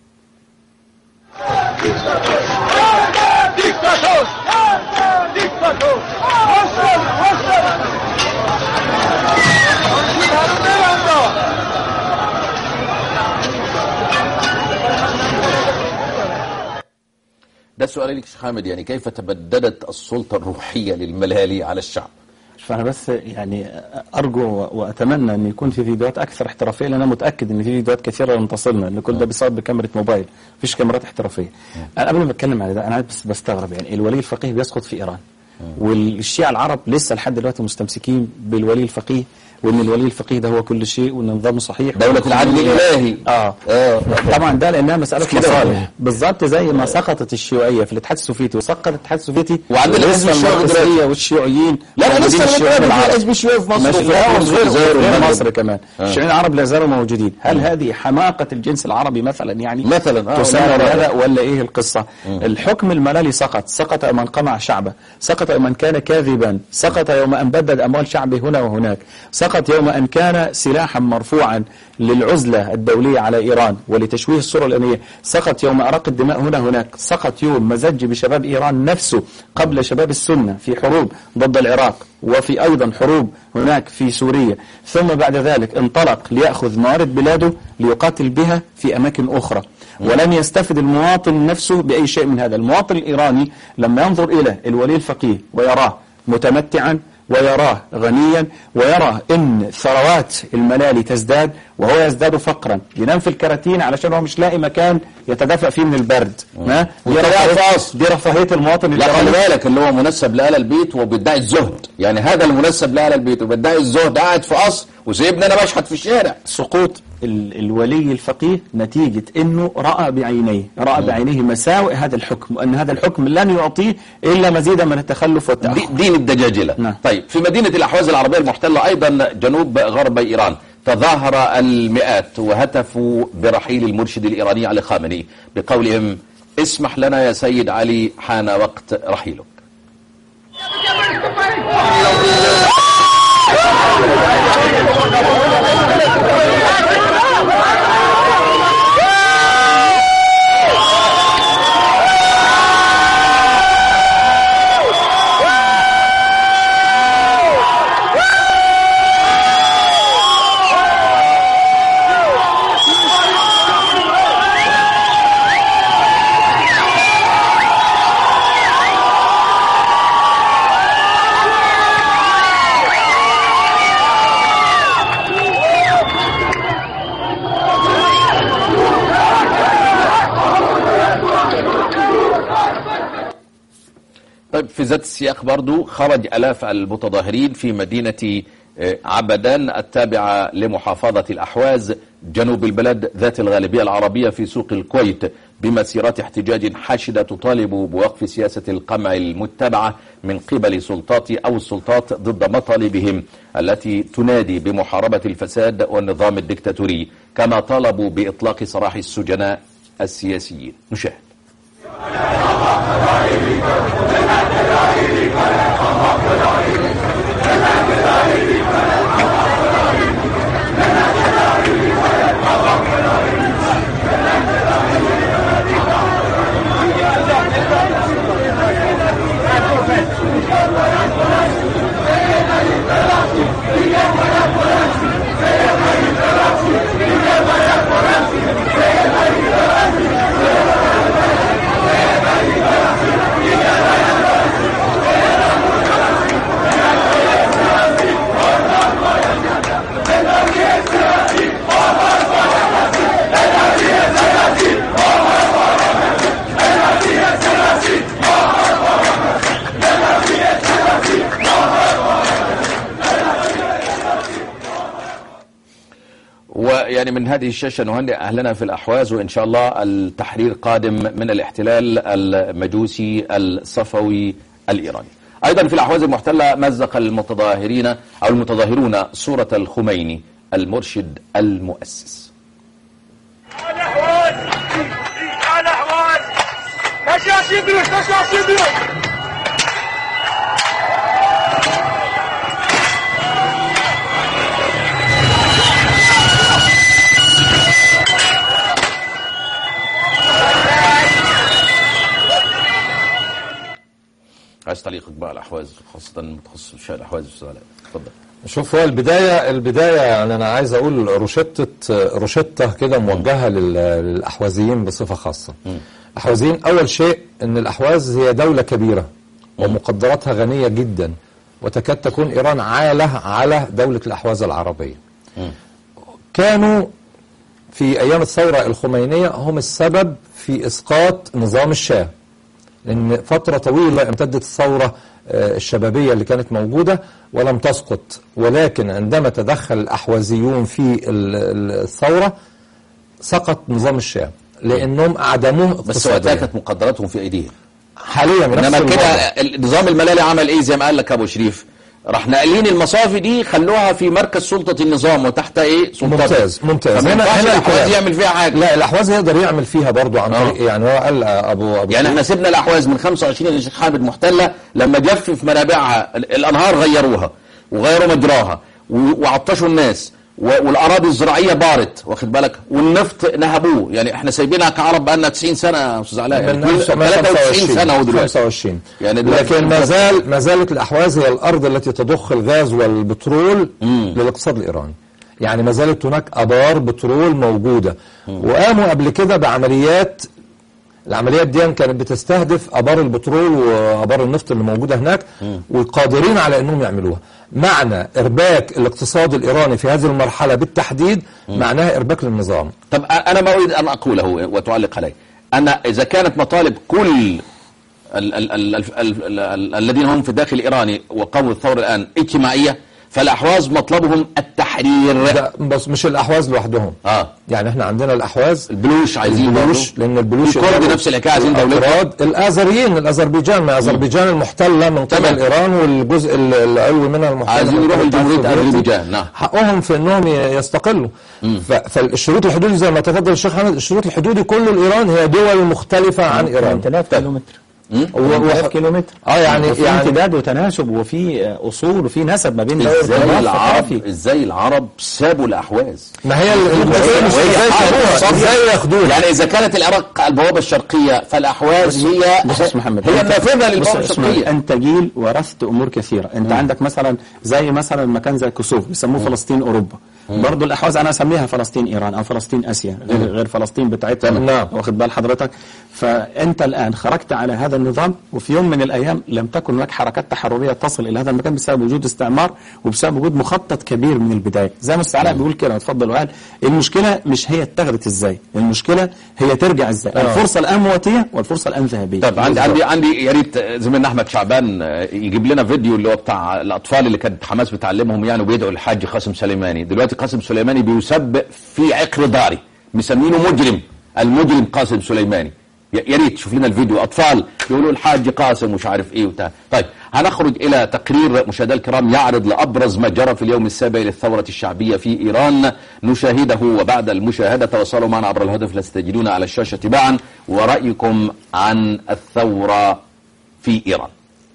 ده السؤال لك شيخ حامد يعني كيف تبددت السلطة الروحية للملالي على الشعب
فانا بس يعني ارجو واتمنى ان يكون في فيديوهات اكثر احترافيه لان انا متاكد ان في فيديوهات كثيره لم تصلنا ان كل ده بيصاب بكاميرا موبايل مفيش كاميرات احترافيه انا قبل ما اتكلم على ده انا بس بستغرب يعني الولي الفقيه بيسقط في ايران والشيعة العرب لسه لحد دلوقتي مستمسكين بالولي الفقيه وان الولي الفقيه ده هو كل شيء وان نظامه صحيح
دولة العدل الإلهي
اه
آه.
طبعا ده لانها مساله
كده
مصالح بالظبط زي ما سقطت الشيوعيه في الاتحاد السوفيتي وسقط الاتحاد السوفيتي
وعندنا
ولسه
حزب الشيوعي
الماركسية
دلوقتي.
والشيوعيين
لا لا
موجودين
لسه
الشيوعيين
بنتكلم
العرب.
في حزب الشيوعي في مصر
ماشي
وفي
لا
مصر
وغير
والجزائر
غير
والمغرب.
مصر كمان الشيوعيين العرب لا زالوا موجودين هل هذه حماقة الجنس العربي مثلا يعني
مثلاً، آه،
تسمى
لا، لا، لا.
هذا ولا ايه القصة الحكم الملالي سقط سقط من قمع شعبه سقط سقط يوم أن كان كاذبا سقط يوم أن بدد أموال شعبه هنا وهناك سقط يوم أن كان سلاحا مرفوعا للعزلة الدولية على إيران ولتشويه الصورة الإيرانية سقط يوم أرق الدماء هنا هناك سقط يوم مزج بشباب إيران نفسه قبل شباب السنة في حروب ضد العراق وفي أيضا حروب هناك في سوريا ثم بعد ذلك انطلق ليأخذ موارد بلاده ليقاتل بها في أماكن أخرى ولم يستفد المواطن نفسه بأي شيء من هذا المواطن الإيراني لما ينظر إلى الولي الفقيه ويراه متمتعا ويراه غنيا ويرى ان ثروات الملالي تزداد وهو يزداد فقرا ينام في الكراتين علشان هو مش لاقي مكان يتدفأ فيه من البرد ها دي
وانت قاعد في
رفاهية دي رفاهية المواطن
لا خلي
الإيراني
بالك اللي هو منسب لآل البيت وبيدعي الزهد يعني هذا المنسب لآل البيت وبيدعي الزهد قاعد في قصر وسيبني انا بشحت في الشارع
سقوط ال- الولي الفقيه نتيجة انه رأى بعينيه رأى بعينيه مساوئ هذا الحكم وان هذا الحكم لن يعطيه الا مزيدا من التخلف والتأخر
دي- دين الدجاجلة
نعم.
طيب في مدينة الأحواز العربية المحتلة أيضا جنوب غرب إيران تظاهر المئات وهتفوا برحيل المرشد الإيراني علي خامنئي بقولهم اسمح لنا يا سيد علي حان وقت رحيلك طيب في ذات السياق برضو خرج ألاف المتظاهرين في مدينة آه، عبدان التابعة لمحافظة الأحواز جنوب البلد ذات الغالبية العربية في سوق الكويت بمسيرات احتجاج حاشدة تطالب بوقف سياسة القمع المتبعة من قبل سلطات أو السلطات ضد مطالبهم التي تنادي بمحاربة الفساد والنظام الدكتاتوري كما طالبوا بإطلاق سراح السجناء السياسيين نشاهد ويعني من هذه الشاشة نهنئ أهلنا في الأحواز وإن شاء الله التحرير قادم من الاحتلال المجوسي الصفوي الإيراني أيضا في الأحواز المحتلة مزق المتظاهرين أو المتظاهرون صورة الخميني المرشد المؤسس
الاحوال الاحوال ماشي بيوت ماشي بيوت
عايز تعليقك بقى على الأحواز خاصة متخصص في شأن الأحواز أستاذ علاء اتفضل
شوف هو البداية البداية يعني أنا عايز أقول روشتة روشتة كده موجهة لل- للأحوازيين بصفة خاصة. الأحوازيين أول شيء أن الأحواز هي دولة كبيرة ومقدراتها غنية جدا وتكاد تكون إيران عالة على دولة الأحواز العربية. كانوا في أيام الثورة الخمينية هم السبب في إسقاط نظام الشاه. لأن فترة طويلة امتدت الثورة آه، الشبابية اللي كانت موجودة ولم تسقط ولكن عندما تدخل الأحوازيون في ال- ال- الثورة سقط نظام الشاه لأنهم أعدموه
بس
اقتصادياً.
وقتها كانت مقدراتهم في أيديهم
حاليا نفس
انما
الوضع.
كده النظام الملالي عمل ايه زي ما قال لك ابو شريف راح ناقلين المصافي دي خلوها في مركز سلطه النظام وتحت ايه سلطته
ممتاز ممتاز
فما ينفعش الاحواز
الكلام.
يعمل فيها حاجه
لا الاحواز يقدر يعمل فيها برضو عن
آه.
طريق يعني هو قال ابو ابو
يعني احنا سيبنا الاحواز من 25 اللي الشيخ حامد محتله لما جفف منابعها ال- الانهار غيروها وغيروا مجراها و- وعطشوا الناس و- والاراضي الزراعيه بارت واخد بالك والنفط نهبوه يعني احنا سايبينها كعرب بقالنا 90 سنه يا استاذ علاء يعني
من
كل- 93 سنه ودلوقتي
25
يعني دلوقتي
لكن ما زال ما زالت الاحواز هي الارض التي تضخ الغاز والبترول للاقتصاد الايراني يعني ما زالت هناك ابار بترول موجوده وقاموا قبل كده بعمليات العمليات دي كانت بتستهدف ابار البترول وابار النفط اللي موجوده هناك وقادرين على انهم يعملوها معنى ارباك الاقتصاد الايراني في هذه المرحله بالتحديد معناها ارباك للنظام
طب أ- انا ما اريد ان اقوله وتعلق عليه انا اذا كانت مطالب كل ال ال ال ال ال ال ال الذين هم في الداخل الايراني وقاموا الثوره الان اجتماعيه فالاحواز مطلبهم التحرير
لا بس مش الاحواز لوحدهم
اه
يعني احنا عندنا الاحواز
البلوش عايزين
البلوش
برضه.
لان البلوش
الكرد
يقدروا-
نفس الحكايه عايزين دولتهم
الأفراد الازريين الاذربيجان ما اذربيجان المحتله من
تمام.
قبل ايران والجزء ال- العلوي منها المحتل
عايزين
من
يروحوا
قبل
لجمهورية
الاتحاد السوفيتي.
أذربيجان، نعم.
حقهم في انهم ي- يستقلوا ف- فالشروط الحدودي زي ما تفضل الشيخ حمد الشروط الحدودي كل الايران هي دول مختلفه عن ايران
8000 كيلومتر
و-
8000
و-
كيلومتر
اه يعني
وفي
يعني
امتداد وتناسب وفي آه، اصول وفي نسب ما بين دولة
ازاي
العراق
العرب
ثقافي.
ازاي العرب سابوا الاحواز
ما هي ال- المشكله مش
وهي
ازاي
حاجة
ياخدوها
اقتصادية.
ازاي ياخدوها
يعني اذا كانت العراق البوابه الشرقيه فالاحواز هي
بص يا أستاذ محمد
هي
أنت-
النافذه
بص
للبوابه
يا أستاذ محمد،
الشرقيه
انت جيل ورثت امور كثيره انت عندك مثلا زي مثلا مكان زي كوسوف بيسموه فلسطين اوروبا برضه الاحواز انا اسميها فلسطين ايران او فلسطين اسيا غير غير فلسطين بتاعتنا
نعم.
واخد بال حضرتك فانت الان خرجت على هذا النظام وفي يوم من الايام لم تكن هناك حركات تحرريه تصل الى هذا المكان بسبب وجود استعمار وبسبب وجود مخطط كبير من البدايه زي ما استعلاء بيقول كده اتفضل وقال المشكله مش هي اتخذت ازاي المشكله هي ترجع ازاي الفرصه الان مواتيه والفرصه الان ذهبيه
طب عندي عندي عندي يا ريت زميلنا احمد شعبان آه، يجيب لنا فيديو اللي هو بتاع الاطفال اللي كانت حماس بتعلمهم يعني وبيدعوا الحاج قاسم سليماني دلوقتي قاسم سليماني بيسب في عقر داري مسمينه مجرم المجرم قاسم سليماني يا يا ريت شوف لنا الفيديو اطفال يقولوا الحاج قاسم ومش عارف ايه وبتاع طيب هنخرج الى تقرير مشاهدينا الكرام يعرض لابرز ما جرى في اليوم السابع للثوره الشعبيه في ايران نشاهده وبعد المشاهده تواصلوا معنا عبر الهاتف لتستجدون على الشاشه تباعا ورايكم عن الثوره في ايران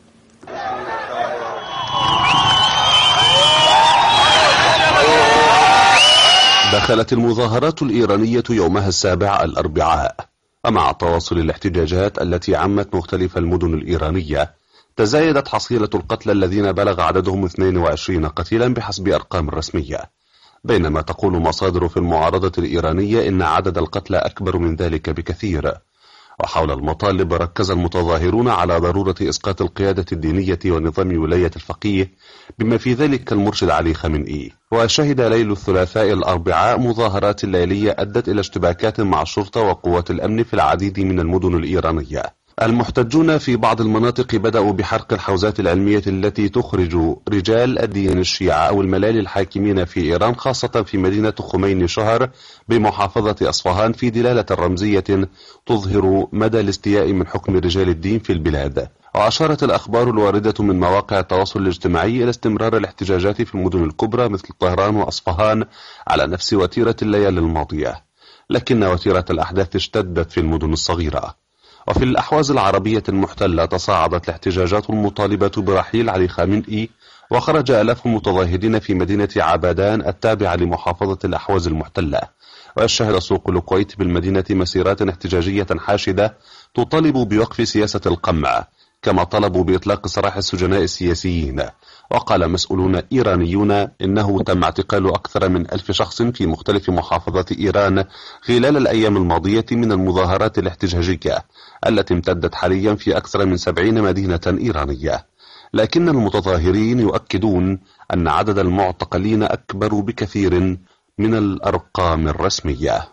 دخلت المظاهرات الإيرانية يومها السابع الأربعاء ومع تواصل الاحتجاجات التي عمت مختلف المدن الإيرانية تزايدت حصيلة القتلى الذين بلغ عددهم 22 قتيلا بحسب أرقام رسمية بينما تقول مصادر في المعارضة الإيرانية إن عدد القتلى أكبر من ذلك بكثير وحول المطالب ركز المتظاهرون على ضرورة إسقاط القيادة الدينية ونظام ولاية الفقيه بما في ذلك المرشد علي خامنئي وشهد ليل الثلاثاء الأربعاء مظاهرات ليلية أدت إلى اشتباكات مع الشرطة وقوات الأمن في العديد من المدن الإيرانية المحتجون في بعض المناطق بدأوا بحرق الحوزات العلمية التي تخرج رجال الدين الشيعة أو الملال الحاكمين في إيران خاصة في مدينة خميني شهر بمحافظة أصفهان في دلالة رمزية تظهر مدى الاستياء من حكم رجال الدين في البلاد وأشارت الأخبار الواردة من مواقع التواصل الاجتماعي إلى استمرار الاحتجاجات في المدن الكبرى مثل طهران وأصفهان على نفس وتيرة الليالي الماضية لكن وتيرة الأحداث اشتدت في المدن الصغيرة وفي الأحواز العربية المحتلة تصاعدت الاحتجاجات المطالبة برحيل علي خامنئي وخرج آلاف المتظاهرين في مدينة عبادان التابعة لمحافظة الأحواز المحتلة وشهد سوق الكويت بالمدينة مسيرات احتجاجية حاشدة تطالب بوقف سياسة القمع كما طلبوا بإطلاق سراح السجناء السياسيين وقال مسؤولون إيرانيون إنه تم اعتقال أكثر من ألف شخص في مختلف محافظات إيران خلال الأيام الماضية من المظاهرات الاحتجاجية التي امتدت حاليا في أكثر من سبعين مدينة إيرانية لكن المتظاهرين يؤكدون أن عدد المعتقلين أكبر بكثير من الأرقام الرسمية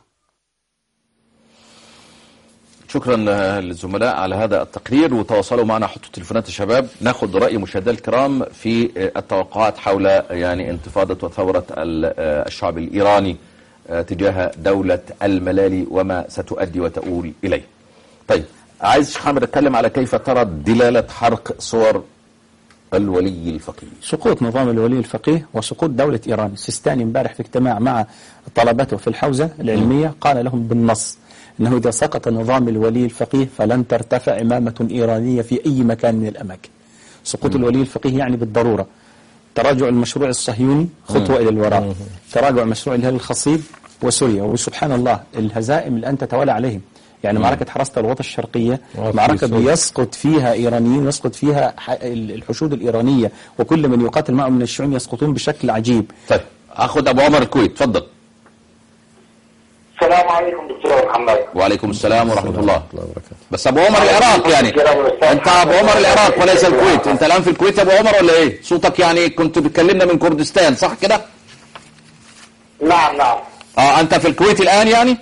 شكرا للزملاء على هذا التقرير وتواصلوا معنا حطوا تليفونات الشباب ناخذ راي مشاهدينا الكرام في التوقعات حول يعني انتفاضه وثوره ال- الشعب الايراني تجاه دوله الملالي وما ستؤدي وتؤول اليه. طيب عايز شيخ حامد اتكلم على كيف ترى دلاله حرق صور الولي الفقيه
سقوط نظام الولي الفقيه وسقوط دولة إيران السيستاني امبارح في اجتماع مع طلبته في الحوزة العلمية قال لهم بالنص أنه إذا سقط نظام الولي الفقيه فلن ترتفع إمامة إيرانية في أي مكان من الأماكن سقوط الولي الفقيه يعني بالضرورة تراجع المشروع الصهيوني خطوة إلى الوراء تراجع مشروع الهلال الخصيب وسوريا وسبحان الله الهزائم الآن تتوالى عليهم يعني معركة حراسة الوطن الشرقية
وفي
معركة
سوريا.
بيسقط فيها إيرانيين يسقط فيها ح- الحشود الإيرانية وكل من يقاتل معهم من الشيوعيين يسقطون بشكل عجيب
طيب اخذ ابو عمر الكويت تفضل
السلام عليكم دكتور محمد
وعليكم السلام ورحمه الله
الله وبركاته
بس ابو عمر العراق يعني انت ابو عمر العراق وليس الكويت انت الان في الكويت يا ابو عمر ولا ايه صوتك يعني كنت بتكلمنا من كردستان صح كده
نعم نعم
اه انت في الكويت الان يعني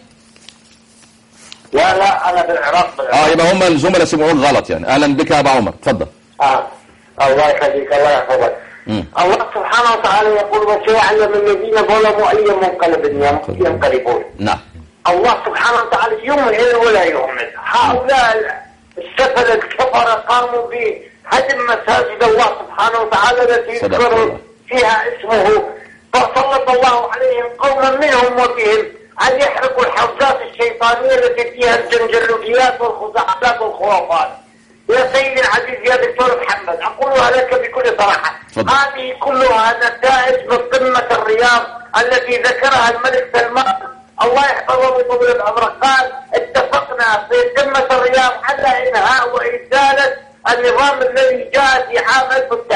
لا لا انا بالعراق بالعراق
اه يبقى هم الزملاء سمعوك غلط يعني اهلا بك يا ابو عمر تفضل
آه. الله يخليك الله يحفظك
مم.
الله سبحانه وتعالى يقول وسيعلم الذين ظلموا اي منقلب يم- ينقلبون
نعم
الله سبحانه وتعالى يمهل ولا يهمل هؤلاء السفل الكفرة قاموا بهدم مساجد الله سبحانه وتعالى التي
صدق
يذكر
الله.
فيها اسمه فسلط الله عليهم قوما منهم وبهم أن يحرقوا الحوزات الشيطانية التي فيها الجنجلوجيات والخزعبلات والخرافات يا سيدي العزيز يا دكتور محمد أقولها لك بكل صراحة
تفضل.
هذه كلها نتائج من قمة الرياض التي ذكرها الملك سلمان الله يحفظه ويطول العمر قال اتفقنا في قمة الرياض على انهاء وازالة النظام الذي جاء في عام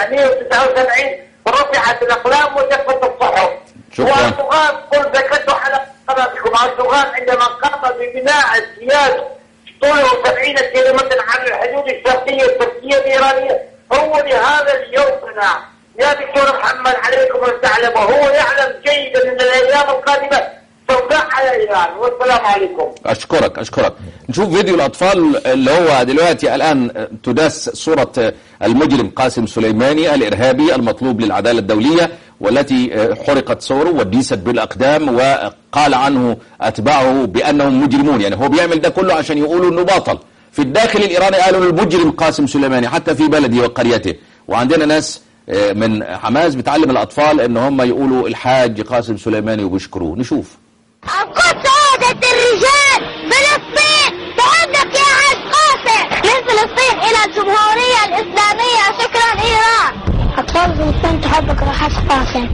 1979 ورفعت الاقلام وجفت الصحف
شكراً.
واردوغان قل ذكرت على قناتكم اردوغان عندما قام ببناء السياسة طوله 70 كيلومتر عن الحدود الشرقية التركية الإيرانية هو لهذا اليوم نعم يا دكتور محمد عليكم أن تعلموا هو يعلم جيدا أن الأيام القادمة سوداء على إيران والسلام عليكم
اشكرك اشكرك نشوف فيديو الاطفال اللي هو دلوقتي الان تداس صوره المجرم قاسم سليماني الارهابي المطلوب للعداله الدوليه والتي حرقت صوره وديست بالاقدام وقال عنه اتباعه بانهم مجرمون يعني هو بيعمل ده كله عشان يقولوا انه بطل في الداخل الايراني قالوا المجرم قاسم سليماني حتى في بلده وقريته وعندنا ناس آه، من حماس بتعلم الاطفال ان هم يقولوا الحاج قاسم سليماني وبيشكروه نشوف
القدس عودة الرجال فلسطين تحبك يا عز قاسم من فلسطين إلى الجمهورية الإسلامية شكرا إيران أطفال فلسطين تحبك يا عز قاسم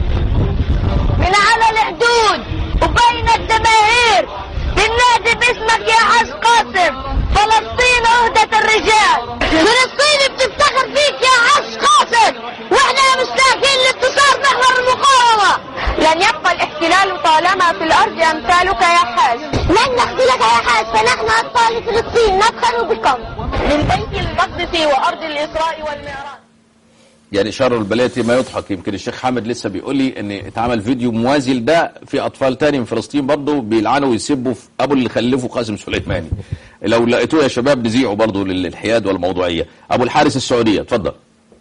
من على الحدود وبين الجماهير بننادي باسمك يا عز قاسم فلسطين عهدة الرجال فلسطين بتفتخر فيك يا عز قاسم واحنا مشتاقين لانتصار محور المقاومة لن يبقى الاحتلال طالما في الأرض أمثالك يا حاج لن نقتلك يا حاج فنحن أطفال فلسطين نفخر بكم من بيت المقدس وأرض الإسراء والمعراج
يعني شر البلية ما يضحك يمكن الشيخ حامد لسه بيقول لي ان اتعمل فيديو موازي لده في اطفال تاني من فلسطين برضه بيلعنوا ويسبوا في ابو اللي خلفه قاسم سليماني لو لقيتوه يا شباب نذيعوا برضه للحياد والموضوعيه ابو الحارس السعوديه اتفضل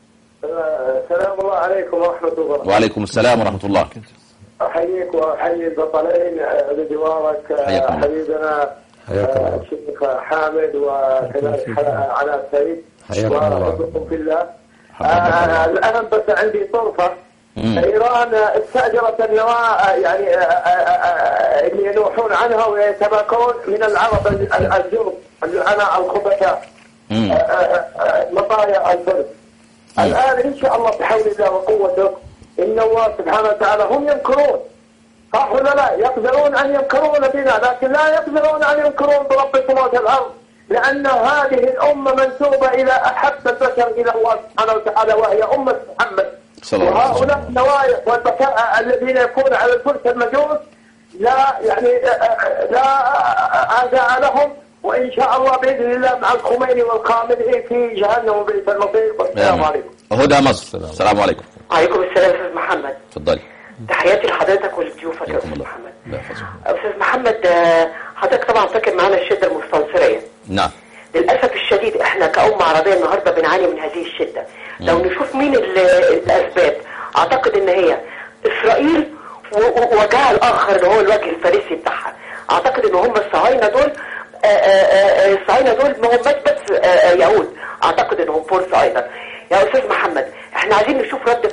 سلام الله عليكم ورحمة الله
وعليكم السلام ورحمه الله
أحييك وأحيي البطلين بجوارك
حياكم الله.
حبيبنا
حياك الله.
الشيخ حامد وكذلك علاء سعيد
حياكم الله.
وأحبكم في الله
حبيبك الله.
آه، الآن بس عندي طرفة
مم.
إيران استأجرت النواة يعني آه، آه، آه، اللي ينوحون عنها ويتباكون من العرب ال- ال- الجرب العناء الخبثاء
مم.
آه، آه، آه، مطايا الفرد الآن إن شاء الله بحول الله وقوته إن الله سبحانه وتعالى هم يمكرون صح ولا لا يقدرون أن يمكرون بنا لكن لا يقدرون أن يمكرون برب السماوات والأرض لأن هذه الأمة منسوبة إلى أحب البشر إلى الله سبحانه وتعالى وهي أمة محمد
صلى الله عليه وسلم.
وهؤلاء النوايا والبكاء الذين يكون على الفرس المجوس لا يعني آه، آه، لا أعداء لهم وإن شاء الله بإذن الله مع الخميني والخامنئي في جهنم وبئس المصير والسلام عليكم
هدى مصر السلام عليكم
عليكم السلام استاذ محمد
اتفضلي
تحياتي لحضرتك ولضيوفك يا
حياكم
استاذ
الله
محمد
لا يحفظك.
استاذ محمد آه، حضرتك طبعا فاكر معانا الشده المستنصريه
نعم
للاسف الشديد احنا كأمة عربية النهارده بنعاني من هذه الشده لو نشوف مين ال- الاسباب اعتقد ان هي اسرائيل و- و- ووجهها الاخر اللي هو الوجه الفارسي بتاعها اعتقد ان هم الصهاينه دول آه، آه، آه، الصهاينه دول ما هماش بس آه، آه، يهود اعتقد انهم فرس ايضا يا استاذ محمد احنا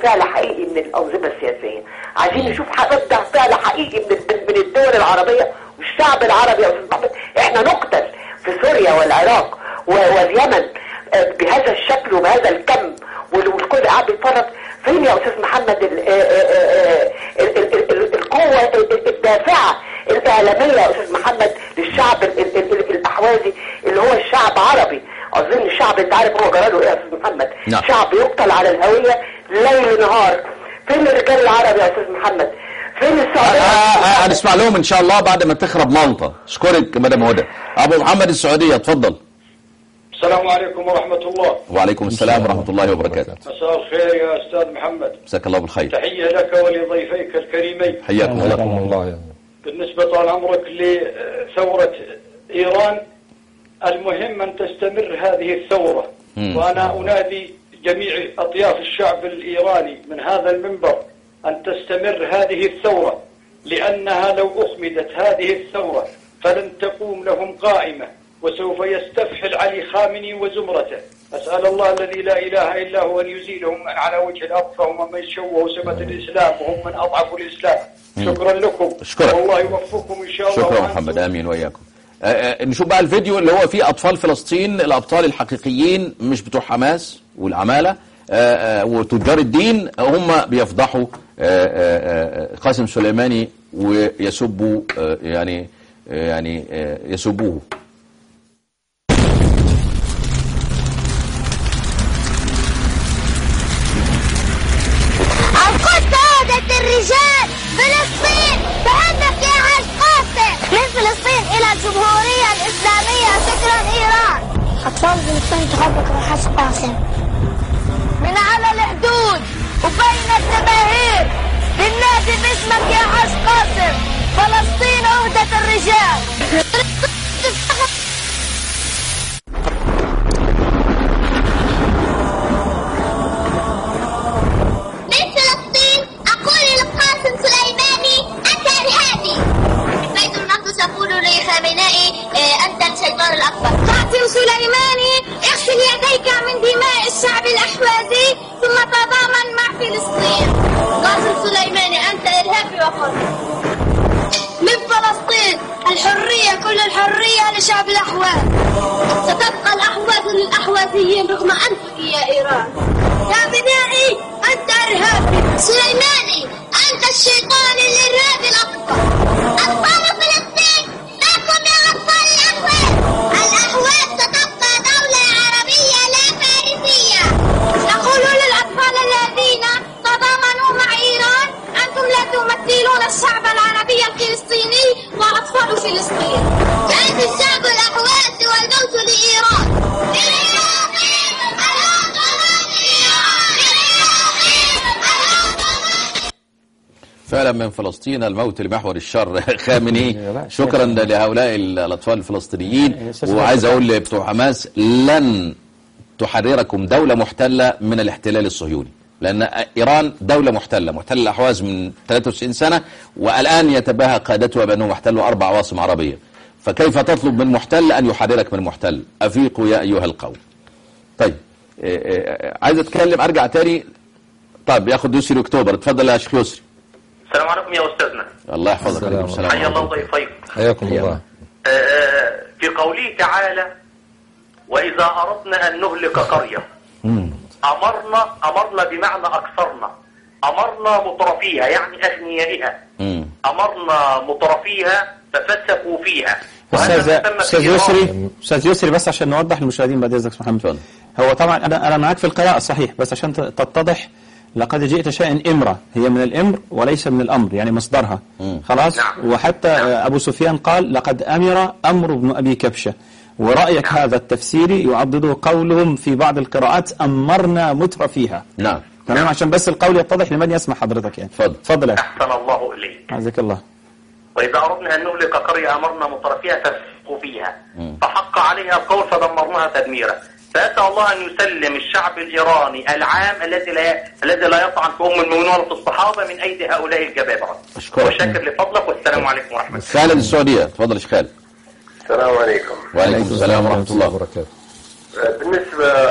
فعل حقيقي من الانظمه السياسيه عايزين نشوف ح- رد فعل حقيقي من الد- من الدول العربيه والشعب العربي يا استاذ محمد احنا نقتل في سوريا والعراق و- واليمن آه، بهذا الشكل وبهذا الكم وال- والكل قاعد بيتفرج فين يا استاذ محمد ال- آه، آه، آه، ال- ال- ال- ال- القوه ال- ال- الدافعه الاعلاميه يا استاذ محمد للشعب ال- ال- ال- الاحوازي اللي هو الشعب عربي اظن الشعب انت عارف هو جراله ايه يا استاذ محمد
نعم.
شعب يقتل على الهويه ليل نهار فين الرجال العربي يا استاذ محمد فين السعوديه
آه، آه، هنسمع لهم ان شاء الله بعد ما تخرب مالطا اشكرك مدام هدى ابو محمد السعوديه اتفضل
السلام عليكم ورحمة الله
وعليكم السلام ورحمه الله وبركاته
مساء الخير يا أستاذ محمد
مساك الله بالخير
تحية لك ولضيفيك الكريمين
حياكم الله
حياكم الله يا
بالنسبة طال عمرك لثورة إيران المهم أن تستمر هذه الثورة
مم.
وأنا أنادي جميع أطياف الشعب الإيراني من هذا المنبر أن تستمر هذه الثورة لأنها لو أخمدت هذه الثورة فلن تقوم لهم قائمة وسوف يستفحل علي خامنئي وزمرته أسأل الله الذي لا إله إلا هو أن يزيلهم من على وجه الأرض فهم من شوهوا سمة الإسلام وهم من أضعفوا الإسلام شكرا لكم
أشكرك.
والله يوفقكم إن شاء الله
شكرا
وأنتم
محمد امين واياكم آه، آه، نشوف بقى الفيديو اللي هو فيه اطفال فلسطين الابطال الحقيقيين مش بتوع حماس والعماله آه، آه، وتجار الدين هم بيفضحوا آه، آه، آه، قاسم سليماني ويسبوا آه، يعني آه، يعني آه، يسبوه
القدس عودة الرجال فلسطين تهدف يا حاج قاسم من فلسطين إلى الجمهورية الإسلامية شكرا إيران أطفال فلسطين تحبك يا حاج قاسم من على الحدود وبين الجماهير للنادي باسمك يا حاج قاسم فلسطين عودة الرجال من فلسطين أقول للقاسم سليماني أنت إرهابي بيت المقدس يقول لخامنائي آه، أنت الشيطان الأكبر قاسم سليماني اغسل يديك من دماء الشعب الأحوازي ثم تضامن مع فلسطين قاسم سليماني أنت إرهابي وخطر من فلسطين الحرية كل الحرية لشعب الأحواز ستبقى الأحواز للأحوازيين رغم أنفك يا إيران يا بنائي أنت إرهابي سليماني أنت الشيطان الإرهابي الأكبر أطفال فلسطين معكم يا أطفال الأحواز الأحواز ستبقى دولة عربية لا فارسية نقول للأطفال الذين تضامنوا مع إيران أنتم لا تمثلون الشعب العربي الفلسطيني وأطفال فلسطين كان الشعب الأحوازي والموت لإيران
فعلا من فلسطين الموت لمحور الشر خامنئي شكرا لهؤلاء الاطفال الفلسطينيين وعايز اقول لبتوع حماس لن تحرركم دوله محتله من الاحتلال الصهيوني لان ايران دوله محتله محتله الاحواز من 93 سنه والان يتباهى قادتها بانهم احتلوا اربع عواصم عربيه فكيف تطلب من محتل ان يحررك من محتل افيقوا يا ايها القوم طيب إيه إيه عايز اتكلم ارجع تاني طيب ياخد يسري اكتوبر اتفضل يا شيخ يسري
السلام عليكم يا استاذنا
الله يحفظك
السلام
عليكم السلام
حيا الله
ورحمة الله.
ضيفيكم
حياكم الله
آه، في قوله تعالى واذا اردنا ان نهلك قريه امرنا امرنا بمعنى اكثرنا امرنا مترفيها يعني اغنيائها
مم.
امرنا مترفيها ففسقوا فيها وهذا
استاذ
ما تم في
استاذ
إيران.
يسري استاذ يسري بس عشان نوضح للمشاهدين بعد اذنك محمد
اتفضل.
هو طبعا انا انا معاك في القراءه صحيح بس عشان ت- تتضح لقد جئت شيئا امرة هي من الامر وليس من الامر يعني مصدرها خلاص
نعم.
وحتى آه، ابو سفيان قال لقد امر امر بن ابي كبشه ورايك هذا التفسيري يعضده قولهم في بعض القراءات امرنا متر فيها
نعم
تمام عشان بس القول يتضح لمن يسمع حضرتك يعني
اتفضل
اتفضل يا أخي.
احسن الله اليك
عزك الله
واذا اردنا ان نهلك قريه امرنا مترفيها ففسقوا فيها فحق عليها القول فدمرناها تدميرا فاسال الله ان يسلم الشعب الايراني العام الذي لا الذي لا يطعن في ام المؤمنين ولا في الصحابه من ايدي هؤلاء الجبابره
أشكرك.
وشكر لفضلك والسلام عليكم ورحمه الله
خالد السعودية اتفضل يا شيخ خالد
السلام عليكم
وعليكم السلام ورحمة الله
وبركاته
بالنسبة أخو محمد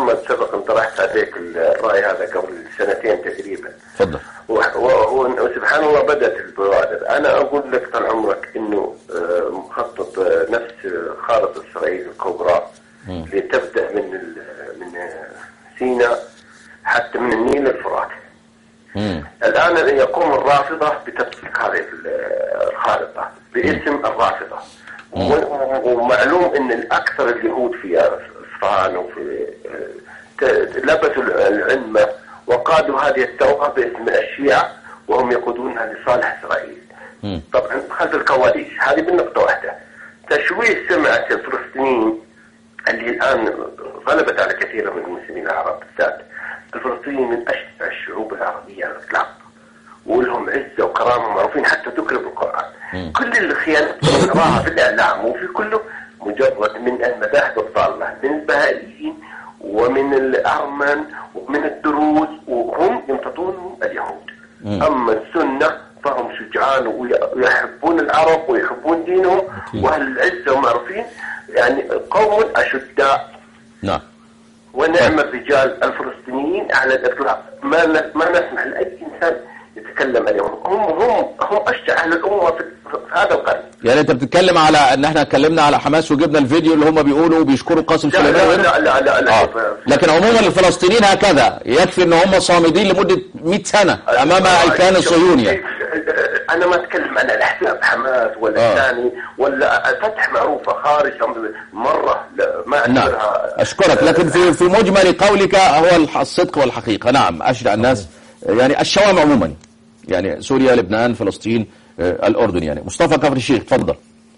محمد سبق ان طرحت عليك الراي هذا قبل سنتين تقريبا
تفضل
و- و- وسبحان الله بدات البوادر انا اقول لك طال عمرك انه آه، مخطط آه، نفس آه، خارطه اسرائيل الكبرى اللي تبدا من ال- من آه، سيناء حتى من النيل للفرات الان يقوم الرافضه بتطبيق هذه ال- الخارطه باسم الرافضه و- ومعلوم ان الاكثر اليهود في اصفهان وفي آه، ت- لبسوا العلمه وقادوا هذه الثوره باسم الشيعه وهم يقودونها لصالح اسرائيل. طبعا خلف الكواليس هذه بالنقطه واحده. تشويه سمعه الفلسطينيين اللي الان غلبت على كثير من المسلمين العرب بالذات. الفلسطينيين من اشجع الشعوب العربيه على الاطلاق. ولهم عزه وكرامه معروفين حتى ذكر بالقران. كل الخيانات اللي نراها في الاعلام وفي كله مجرد من المذاهب الضاله من البهائيين ومن الارمن ومن الدروز وهم يمتطون اليهود. اما السنه فهم شجعان وي- ويحبون العرب ويحبون دينهم واهل العزه ومعروفين يعني قوم اشداء
نعم
ونعم الرجال الفلسطينيين على الاطلاق ما ن- ما نسمح لاي انسان يتكلم عليهم هم هم هم اشجع اهل الامه في في هذا القرن
يعني انت بتتكلم على ان احنا اتكلمنا على حماس وجبنا الفيديو اللي هم بيقولوا بيشكروا قاسم
لا
سليمان
لا
وغيره؟
لا لا لا, لا.
آه. لكن عموما الفلسطينيين هكذا يكفي ان هم صامدين لمده 100 سنه امام الكيان الصهيوني يعني.
انا ما اتكلم عن الاحزاب حماس ولا
آه.
الثاني ولا فتح معروفه خارج مره لا ما
نعم
اعتبرها
اشكرك لكن في في مجمل قولك هو الح- الصدق والحقيقه نعم اشجع الناس يعني الشوام عموما يعني سوريا لبنان فلسطين آه، الاردن يعني مصطفى كفر الشيخ تفضل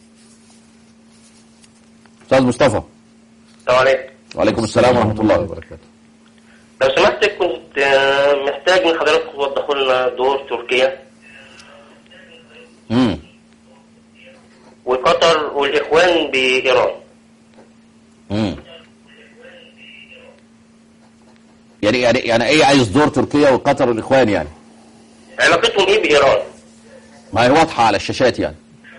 استاذ مصطفى
السلام عليكم
وعليكم السلام ورحمه الله وبركاته
لو سمحت كنت آه، محتاج من حضرتك توضحوا لنا دور تركيا
امم
وقطر والإخوان بإيران
امم يعني يعني يعني ايه عايز دور تركيا وقطر والاخوان يعني
علاقتهم إيه بإيران؟
ما هي واضحة على الشاشات يعني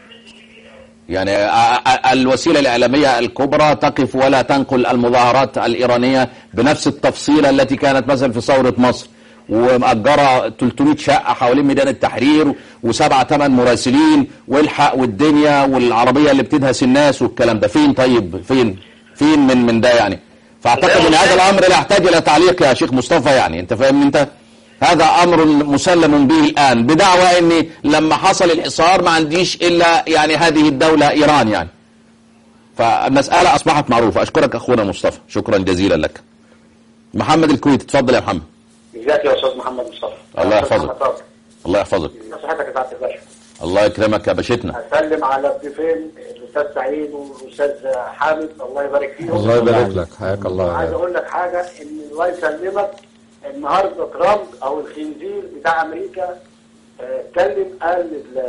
يعني ا- ا- الوسيلة الإعلامية الكبرى تقف ولا تنقل المظاهرات الإيرانية بنفس التفصيلة التي كانت مثلا في ثورة مصر ومأجرة 300 شقة حوالين ميدان التحرير وسبعة ثمان مراسلين والحق والدنيا والعربية اللي بتدهس الناس والكلام ده فين طيب فين فين من من ده يعني فأعتقد أن هذا الأمر لا يحتاج إلى تعليق يا شيخ مصطفى يعني أنت فاهم أنت هذا امر مسلم به الان بدعوى اني لما حصل الحصار ما عنديش الا يعني هذه الدوله ايران يعني فالمساله اصبحت معروفه اشكرك اخونا مصطفى شكرا جزيلا لك محمد الكويت تفضل يا محمد
ازيك يا استاذ محمد مصطفى
الله
أستاذ
يحفظك.
محمد صبري.
الله يحفظك
نصيحتك يا سعاده الباشا
الله يكرمك يا باشتنا
اسلم على الضيفين الاستاذ سعيد والاستاذ حامد الله يبارك فيهم
الله يبارك لك حياك الله
عايز
يا
اقول لك حاجه ان الله يسلمك النهارده ترامب او الخنزير بتاع امريكا آه، اتكلم قال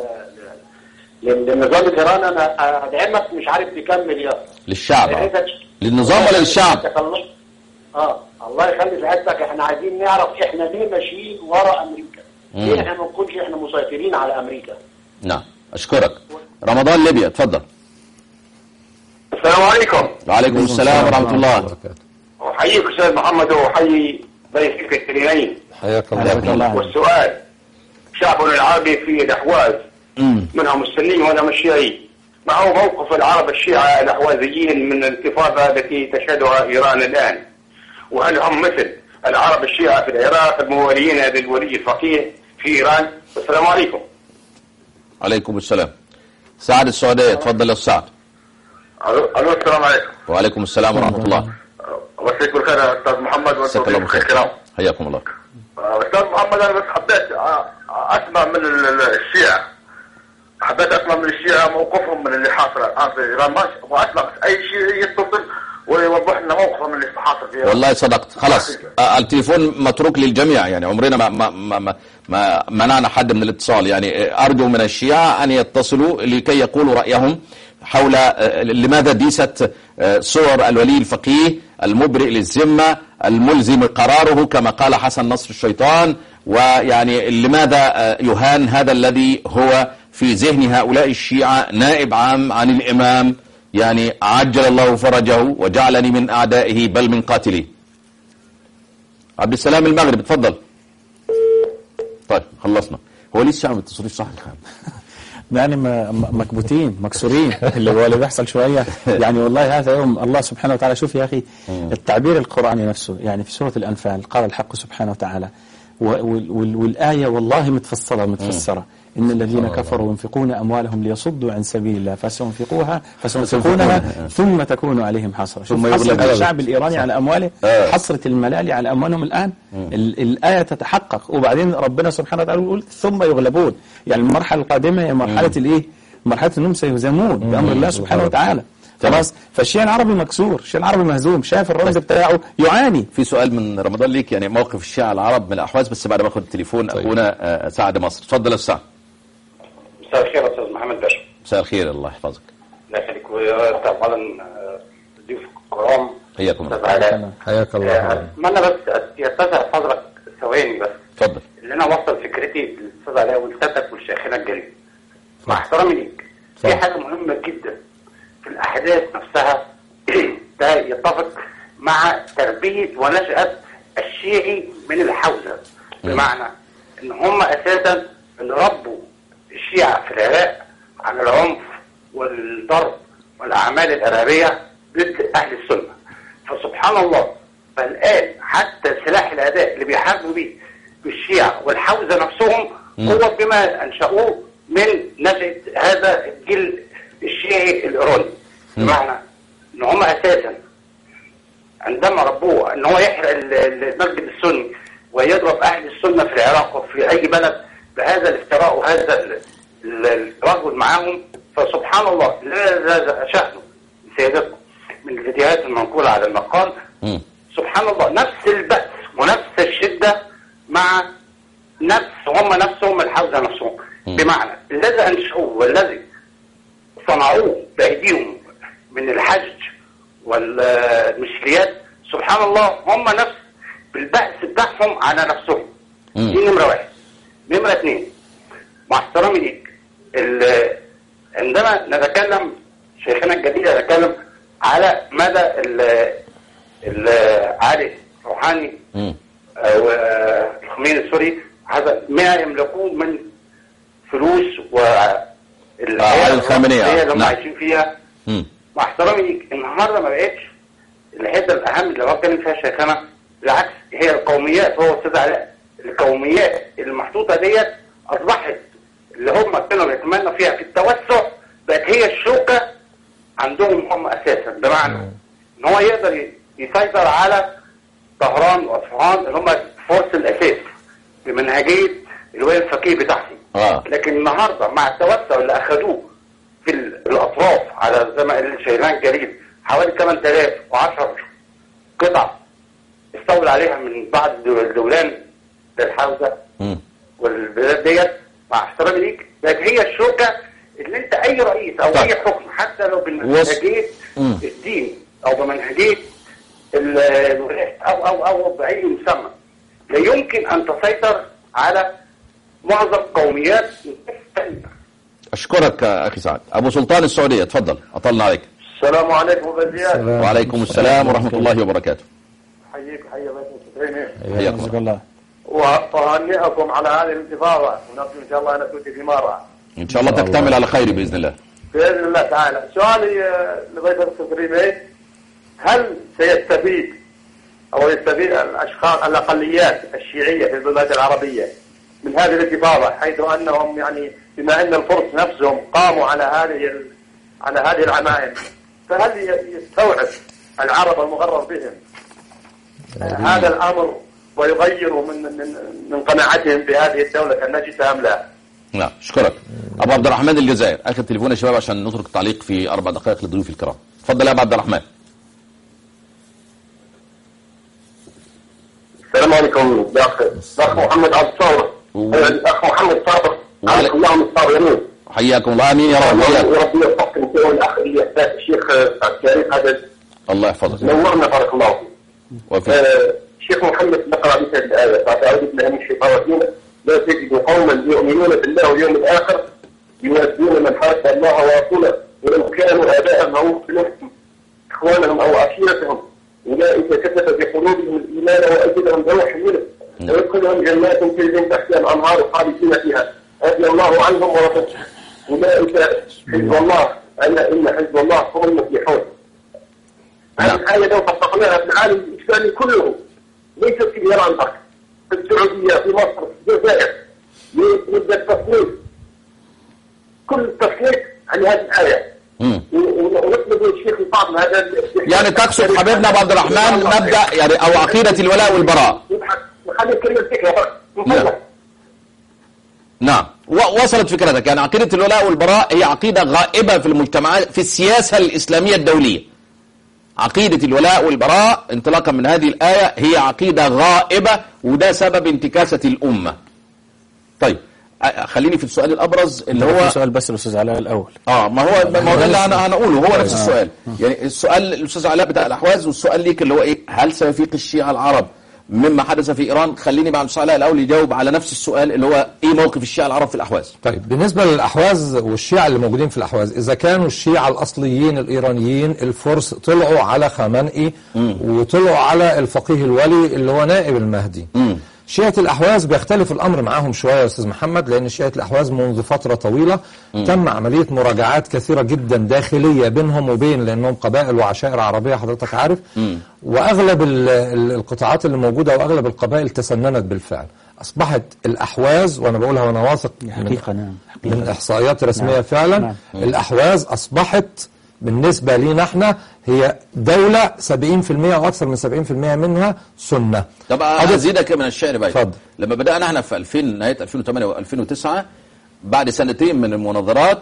لل- للنظام الايراني انا ادعمك مش عارف بكم مليار
للشعب
يا
آه.
ريتك-
للنظام ولا للشعب
تخلص- اه الله يخلي سعادتك احنا عايزين نعرف احنا ليه ماشيين ورا امريكا ليه
مم.
احنا ما نكونش احنا مسيطرين على امريكا
نعم اشكرك رمضان ليبيا تفضل
السلام عليكم
وعليكم السلام ورحمه الله
احييك استاذ محمد واحيي ضيفك الكريمين
حياك
حياكم الله.
والسؤال شعبنا العربي في الاحواز
مم.
منهم السني ومنهم الشيعي ما هو موقف العرب الشيعة الأحوازيين من الانتفاضة التي تشهدها إيران الآن وهل هم مثل العرب الشيعة في العراق الموالين للولي الفقيه في إيران والسلام عليكم
عليكم السلام سعد السعوديه تفضل يا أستاذ سعد
ألو ألو، السلام عليكم
وعليكم السلام ورحمه الله
مساك بالخير يا أستاذ محمد
جزاك الله
والتوفيق
بالخير
الكرام
حياكم الله
أستاذ محمد أنا بس حبيت أ- أسمع من ال- ال- الشيعة حبيت أسمع من الشيعة موقفهم من اللي حاصل الآن في إيران ما وأسمع بس أي شيء يتصل ويوضح لنا موقفهم من اللي حاصل في إيران
والله صدقت خلاص آه، التليفون متروك للجميع يعني عمرنا ما ما ما, ما, ما منعنا حد من الاتصال يعني آه، ارجو من الشيعة ان يتصلوا لكي يقولوا رايهم حول آه، لماذا ديست آه، صور الولي الفقيه المبرئ للذمه الملزم قراره كما قال حسن نصر الشيطان ويعني لماذا آه، يهان هذا الذي هو في ذهن هؤلاء الشيعة نائب عام عن الإمام يعني عجل الله فرجه وجعلني من أعدائه بل من قاتليه عبد السلام المغرب اتفضل طيب خلصنا هو ليه الشعب ما بيتصلوش صح يا خالد؟
يعني م- م- مكبوتين مكسورين اللي هو اللي بيحصل شويه يعني والله هذا يوم الله سبحانه وتعالى شوف يا اخي التعبير القراني نفسه يعني في سوره الانفال قال الحق سبحانه وتعالى و- وال- وال- والايه والله متفصله متفسره ان الذين كفروا ينفقون اموالهم ليصدوا عن سبيل الله فسينفقوها فسينفقونها ثم تكون عليهم حسره شوف
ثم
حسره
يغلبون.
الشعب الايراني على امواله
آه.
حسره الملالي على اموالهم الان ال- الايه تتحقق وبعدين ربنا سبحانه وتعالى يقول ثم يغلبون يعني المرحله القادمه هي مرحله الايه؟ مرحله انهم سيهزمون بامر الله سبحانه وتعالى خلاص فالشيء العربي مكسور الشيء العربي مهزوم شايف الرمز بتاعه يعاني
في سؤال من رمضان ليك يعني موقف الشيعة العرب من الأحواز بس بعد ما أخذ تليفون أخونا آه، سعد مصر اتفضل يا أستاذ سعد
مساء الخير استاذ محمد باشا
مساء الخير الله يحفظك
الله يخليك وطبعا آه، ضيوف الكرام
حياكم
استاذ
الله
علاء
حياك الله
آه، اتمنى بس يتسع حضرتك ثواني بس
اتفضل
اللي انا اوصل فكرتي للاستاذ علاء ولسيادتك ولشيخنا الجليل مع احترامي ليك في حاجه مهمه جدا في الاحداث نفسها ده يتفق مع تربيه ونشاه الشيعي من الحوزه بمعنى ان هم اساسا اللي ربوا الشيعه في العراق على العنف والضرب والاعمال الارهابيه ضد اهل السنه فسبحان الله فالان حتى سلاح الاداء اللي بيحاربوا بيه الشيعه والحوزه نفسهم هو بما انشأوه من نشأة هذا الجيل الشيعي الايراني بمعنى ان هم اساسا عندما ربوه ان هو يحرق ال- ال- المسجد السني ويضرب اهل السنه في العراق وفي اي بلد بهذا الافتراء وهذا ال- ال- الترجل معاهم فسبحان الله لا لا شأنه سيادتكم من الفيديوهات المنقوله على المقال سبحان الله نفس البأس ونفس الشده مع نفس هم نفسهم الحوزه نفسهم بمعنى الذي انشأوه والذي صنعوه بايديهم من الحج والمشريات سبحان الله هم نفس بالبأس بتاعهم على نفسهم دي نمرة واحد نمرة اثنين مع احترامي ليك ال- عندما نتكلم شيخنا الجديد يتكلم على مدى ال- ال- علي روحاني او آه، الخميني السوري هذا ما يملكوه من فلوس و
علي الخامنئي، آه،
اللي هم
نعم.
عايشين فيها
مم.
مع احترامي ليك النهارده ما بقتش الحته الاهم اللي هو اتكلم فيها شيخنا بالعكس هي القوميات هو استاذ علاء القوميات المحطوطه ديت اصبحت اللي هم كانوا يتمنوا فيها في التوسع بقت هي الشوكه عندهم هم اساسا بمعنى ان هو يقدر ي- يسيطر على طهران واصفهان اللي هم فرس الاساس بمنهجيه الولايه الفقيه بتاعهم
اه
لكن النهارده مع التوسع اللي اخذوه في ال- الاطراف على زي ما قال شيران جليل حوالي 8010 قطعه استولى عليها من بعض الدو- الدولان للحوزه والبلاد ديت مع احترامي ليك بقت هي الشوكه اللي انت اي رئيس او اي حكم حتى لو بمنهجيه
مم.
الدين او بمنهجيه ال- الولايات او او او باي مسمى لا يمكن ان تسيطر على معظم قوميات
أشكرك يا أخي سعد أبو سلطان السعودية اتفضل أطلنا عليك
السلام عليكم بزياد
وعليكم السلام ورحمة الله وبركاته
حييك حيا بس مسترينين
حياكم
الله
وأهنئكم على هذه الانتفاضة ونرجو إن شاء الله أن تؤتي ثمارها
إن شاء الله تكتمل على خير بإذن الله
بإذن الله تعالى سؤالي آه، لضيف الكريمين هل سيستفيد أو يستفيد الأشخاص الأقليات الشيعية في البلاد العربية من هذه الانتفاضة حيث أنهم يعني بما أن الفرس نفسهم قاموا على هذه ال- على هذه العمائم فهل ي- يستوعب العرب المغرر بهم هذا الأمر ويغيروا من من من قناعتهم بهذه الدولة النجسة أم لا؟
نعم أشكرك أبو عبد الرحمن الجزائر آخر تليفون يا شباب عشان نترك تعليق في أربع دقائق لضيوف الكرام اتفضل يا أبو عبد الرحمن
السلام عليكم يا اخ الاخ محمد عبد الصابر الاخ محمد صابر
وعلي-
اللهم الصابرين
حياكم الله آمين يا رب وإياكم
وربي يوفقك انت والاخ اللي يحتاج الشيخ الكريم هذا
الله يحفظك
نورنا بارك الله فيك
وفيك
آه، الشيخ محمد نقرا بك الايه فاعوذ بالله من الشيطان الرجيم لا تجد قوما يؤمنون بالله واليوم الاخر يوادون من حارب الله ورسوله ولو كانوا اباءهم او ابنائهم اخوانهم او عشيرتهم
أولئك كتب في قلوبهم الإيمان وأيدهم بروح منه ويدخلهم جنات تجري من تحتها الأنهار خالدين فيها رضي الله عنهم ورضوا أولئك حزب الله ألا إن حزب الله هم المفلحون هذه الآية لو طبقناها في العالم الإسلامي كله ليست في إيران فقط في السعودية في مصر في الجزائر يبدأ التصنيف كل التصنيف عن هذه الآية
مم.
و- و- ونطلب من الشيخ الفاضل هذا ال-
يعني تقصد حبيبنا أبو عبد الرحمن مبدأ يعني أو عقيدة الولاء والبراء
يبحث نخلي كلمة فكرة فقط
نعم. نعم و- وصلت فكرتك يعني عقيدة الولاء والبراء هي عقيدة غائبة في المجتمعات في السياسة الإسلامية الدولية عقيدة الولاء والبراء انطلاقا من هذه الآية هي عقيدة غائبة وده سبب انتكاسة الأمة طيب أ- خليني في السؤال الأبرز اللي هو
في سؤال بس الأستاذ علاء الأول
اه ما هو ما هو ده اللي انا هنقوله هو نفس
آه.
السؤال يعني السؤال الاستاذ علاء بتاع الاحواز والسؤال ليك اللي هو ايه هل سيفيق الشيعة العرب مما حدث في ايران خليني مع الاستاذ علاء الاول يجاوب على نفس السؤال اللي هو ايه موقف الشيعة العرب في الاحواز
طيب بالنسبة للأحواز والشيعة اللي موجودين في الأحواز إذا كانوا الشيعة الأصليين الإيرانيين الفرس طلعوا على خامنئي وطلعوا على الفقيه الولي اللي هو نائب المهدي شيعة الأحواز بيختلف الأمر معاهم شوية يا أستاذ محمد لأن شيعة الأحواز منذ فترة طويلة تم عملية مراجعات كثيرة جدا داخلية بينهم وبين لأنهم قبائل وعشائر عربية حضرتك عارف واغلب ال- ال- القطاعات اللي موجوده واغلب القبائل تسننت بالفعل اصبحت الاحواز وانا بقولها وانا واثق من,
حقيقة نعم
من احصائيات رسميه
نعم.
فعلا
نعم.
الاحواز اصبحت بالنسبه لينا احنا هي دوله 70% او اكثر من 70% منها سنه
طب
هذا-
ازيدك من الشعر بقى
اتفضل.
لما بدانا احنا في 2000 نهايه 2008 و2009 بعد سنتين من المناظرات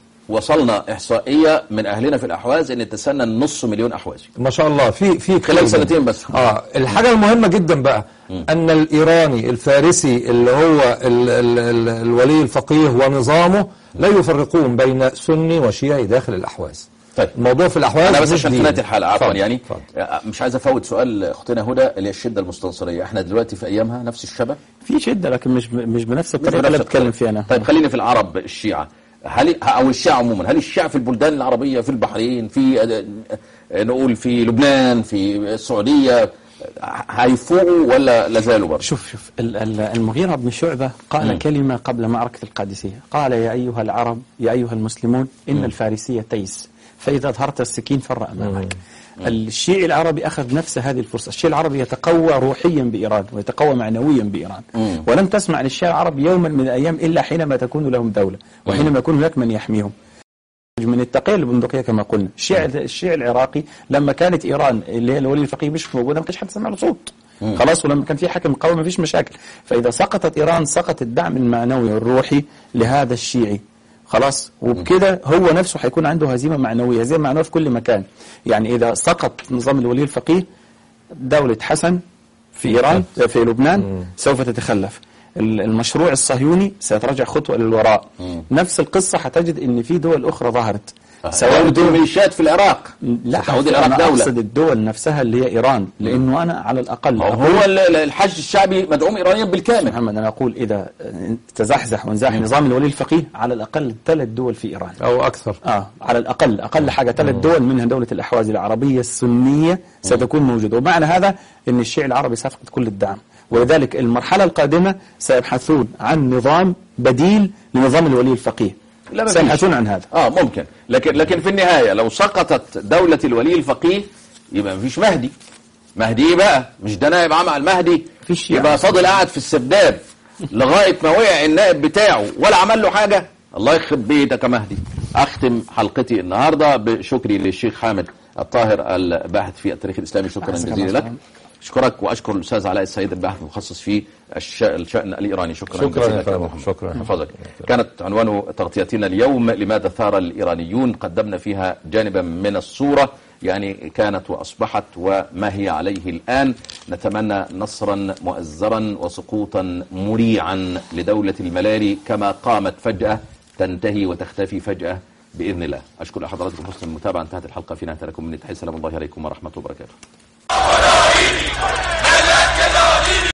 وصلنا احصائيه من اهلنا في الاحواز ان تسنن نص مليون احوازي
ما شاء الله في في
خلال
كتير
سنتين بس
اه الحاجه المهمه جدا بقى ان الايراني الفارسي اللي هو ال ال ال الولي الفقيه ونظامه لا يفرقون بين سني وشيعي داخل الاحواز
طيب
الموضوع في الاحواز
انا بس
مش
عشان
دين.
نهايه الحلقه عفوا
اتفضل،
يعني
اتفضل.
آه، مش عايز افوت سؤال اختنا هدى اللي هي الشده المستنصريه احنا دلوقتي في ايامها نفس الشبه
في شدة لكن مش مش بنفس الطريقة
بنفس
اللي بتكلم
الطريقة.
فيها أنا
طيب خلينا في العرب الشيعة هل او الشيعة عموما هل الشيعة في البلدان العربية في البحرين في آه، نقول في لبنان في السعودية آه، هيفوقوا ولا لازالوا برضه؟
شوف شوف ال- ال- المغيرة بن شعبة قال
مم.
كلمة قبل معركة القادسية قال يا أيها العرب يا أيها المسلمون إن الفارسية تيس فإذا أظهرت السكين فر أمامك الشيعي العربي أخذ نفس هذه الفرصة الشيعي العربي يتقوى روحيا بإيران ويتقوى معنويا بإيران
مم.
ولم تسمع للشيعي العربي يوما من الأيام إلا حينما تكون لهم دولة وحينما يكون هناك من يحميهم من التقية البندقية كما قلنا الشيعي الشيعي العراقي لما كانت إيران اللي هي الولي الفقيه مش موجودة ما كانش حد سمع له صوت
مم.
خلاص ولما كان في حكم قومي ما فيش مشاكل فإذا سقطت إيران سقط الدعم المعنوي والروحي لهذا الشيعي خلاص وبكده هو نفسه هيكون عنده هزيمة معنوية هزيمة معنوية في كل مكان يعني إذا سقط نظام الولي الفقيه دولة حسن في إيران في لبنان سوف تتخلف ال- المشروع الصهيوني سيتراجع خطوة للوراء نفس القصة هتجد ان في دول اخرى ظهرت
سواء دول ميليشيات في العراق
لا
تعود
أنا
العراق دولة
اقصد الدول نفسها اللي هي ايران لانه انا على الاقل
هو
أقول-
ال- ال- الحج الشعبي مدعوم ايرانيا بالكامل
محمد انا اقول اذا تزحزح وانزاح نظام الولي الفقيه على الاقل ثلاث دول في ايران
او اكثر
اه على الاقل اقل حاجه ثلاث دول منها دوله الاحواز العربيه السنيه ستكون موجوده ومعنى هذا ان الشيعي العربي سيفقد كل الدعم ولذلك المرحله القادمه سيبحثون عن نظام بديل لنظام الولي الفقيه
لا ما فيش.
سيبحثون عن هذا
اه ممكن لكن لكن في النهايه لو سقطت دوله الولي الفقيه يبقى مفيش مهدي مهدي ايه بقى مش ده نائب عام على المهدي
فيش
يبقى فاضل قاعد في السرداب لغايه ما وقع النائب بتاعه ولا عمل له حاجه الله يخرب بيتك يا مهدي اختم حلقتي النهارده بشكري للشيخ حامد الطاهر الباحث في التاريخ الاسلامي شكرا
أحسن
جزيلا
الله.
لك اشكرك واشكر الاستاذ علاء السيد الباحث المتخصص في الش- الشان الايراني شكرا
شكرا
جزيلا
يا
لك يا
فندم.
محمد.
شكرا.
حفظك كانت عنوان تغطيتنا اليوم لماذا ثار الإيرانيون قدمنا فيها جانبا من الصورة يعني كانت وأصبحت وما هي عليه الآن نتمنى نصرا مؤزرا وسقوطا مريعا لدولة الملالي كما قامت فجأة تنتهي وتختفي فجأة بإذن الله أشكر حضراتكم حسن المتابعة انتهت الحلقة في نهاية لكم من تحية سلام الله عليكم ورحمة الله وبركاته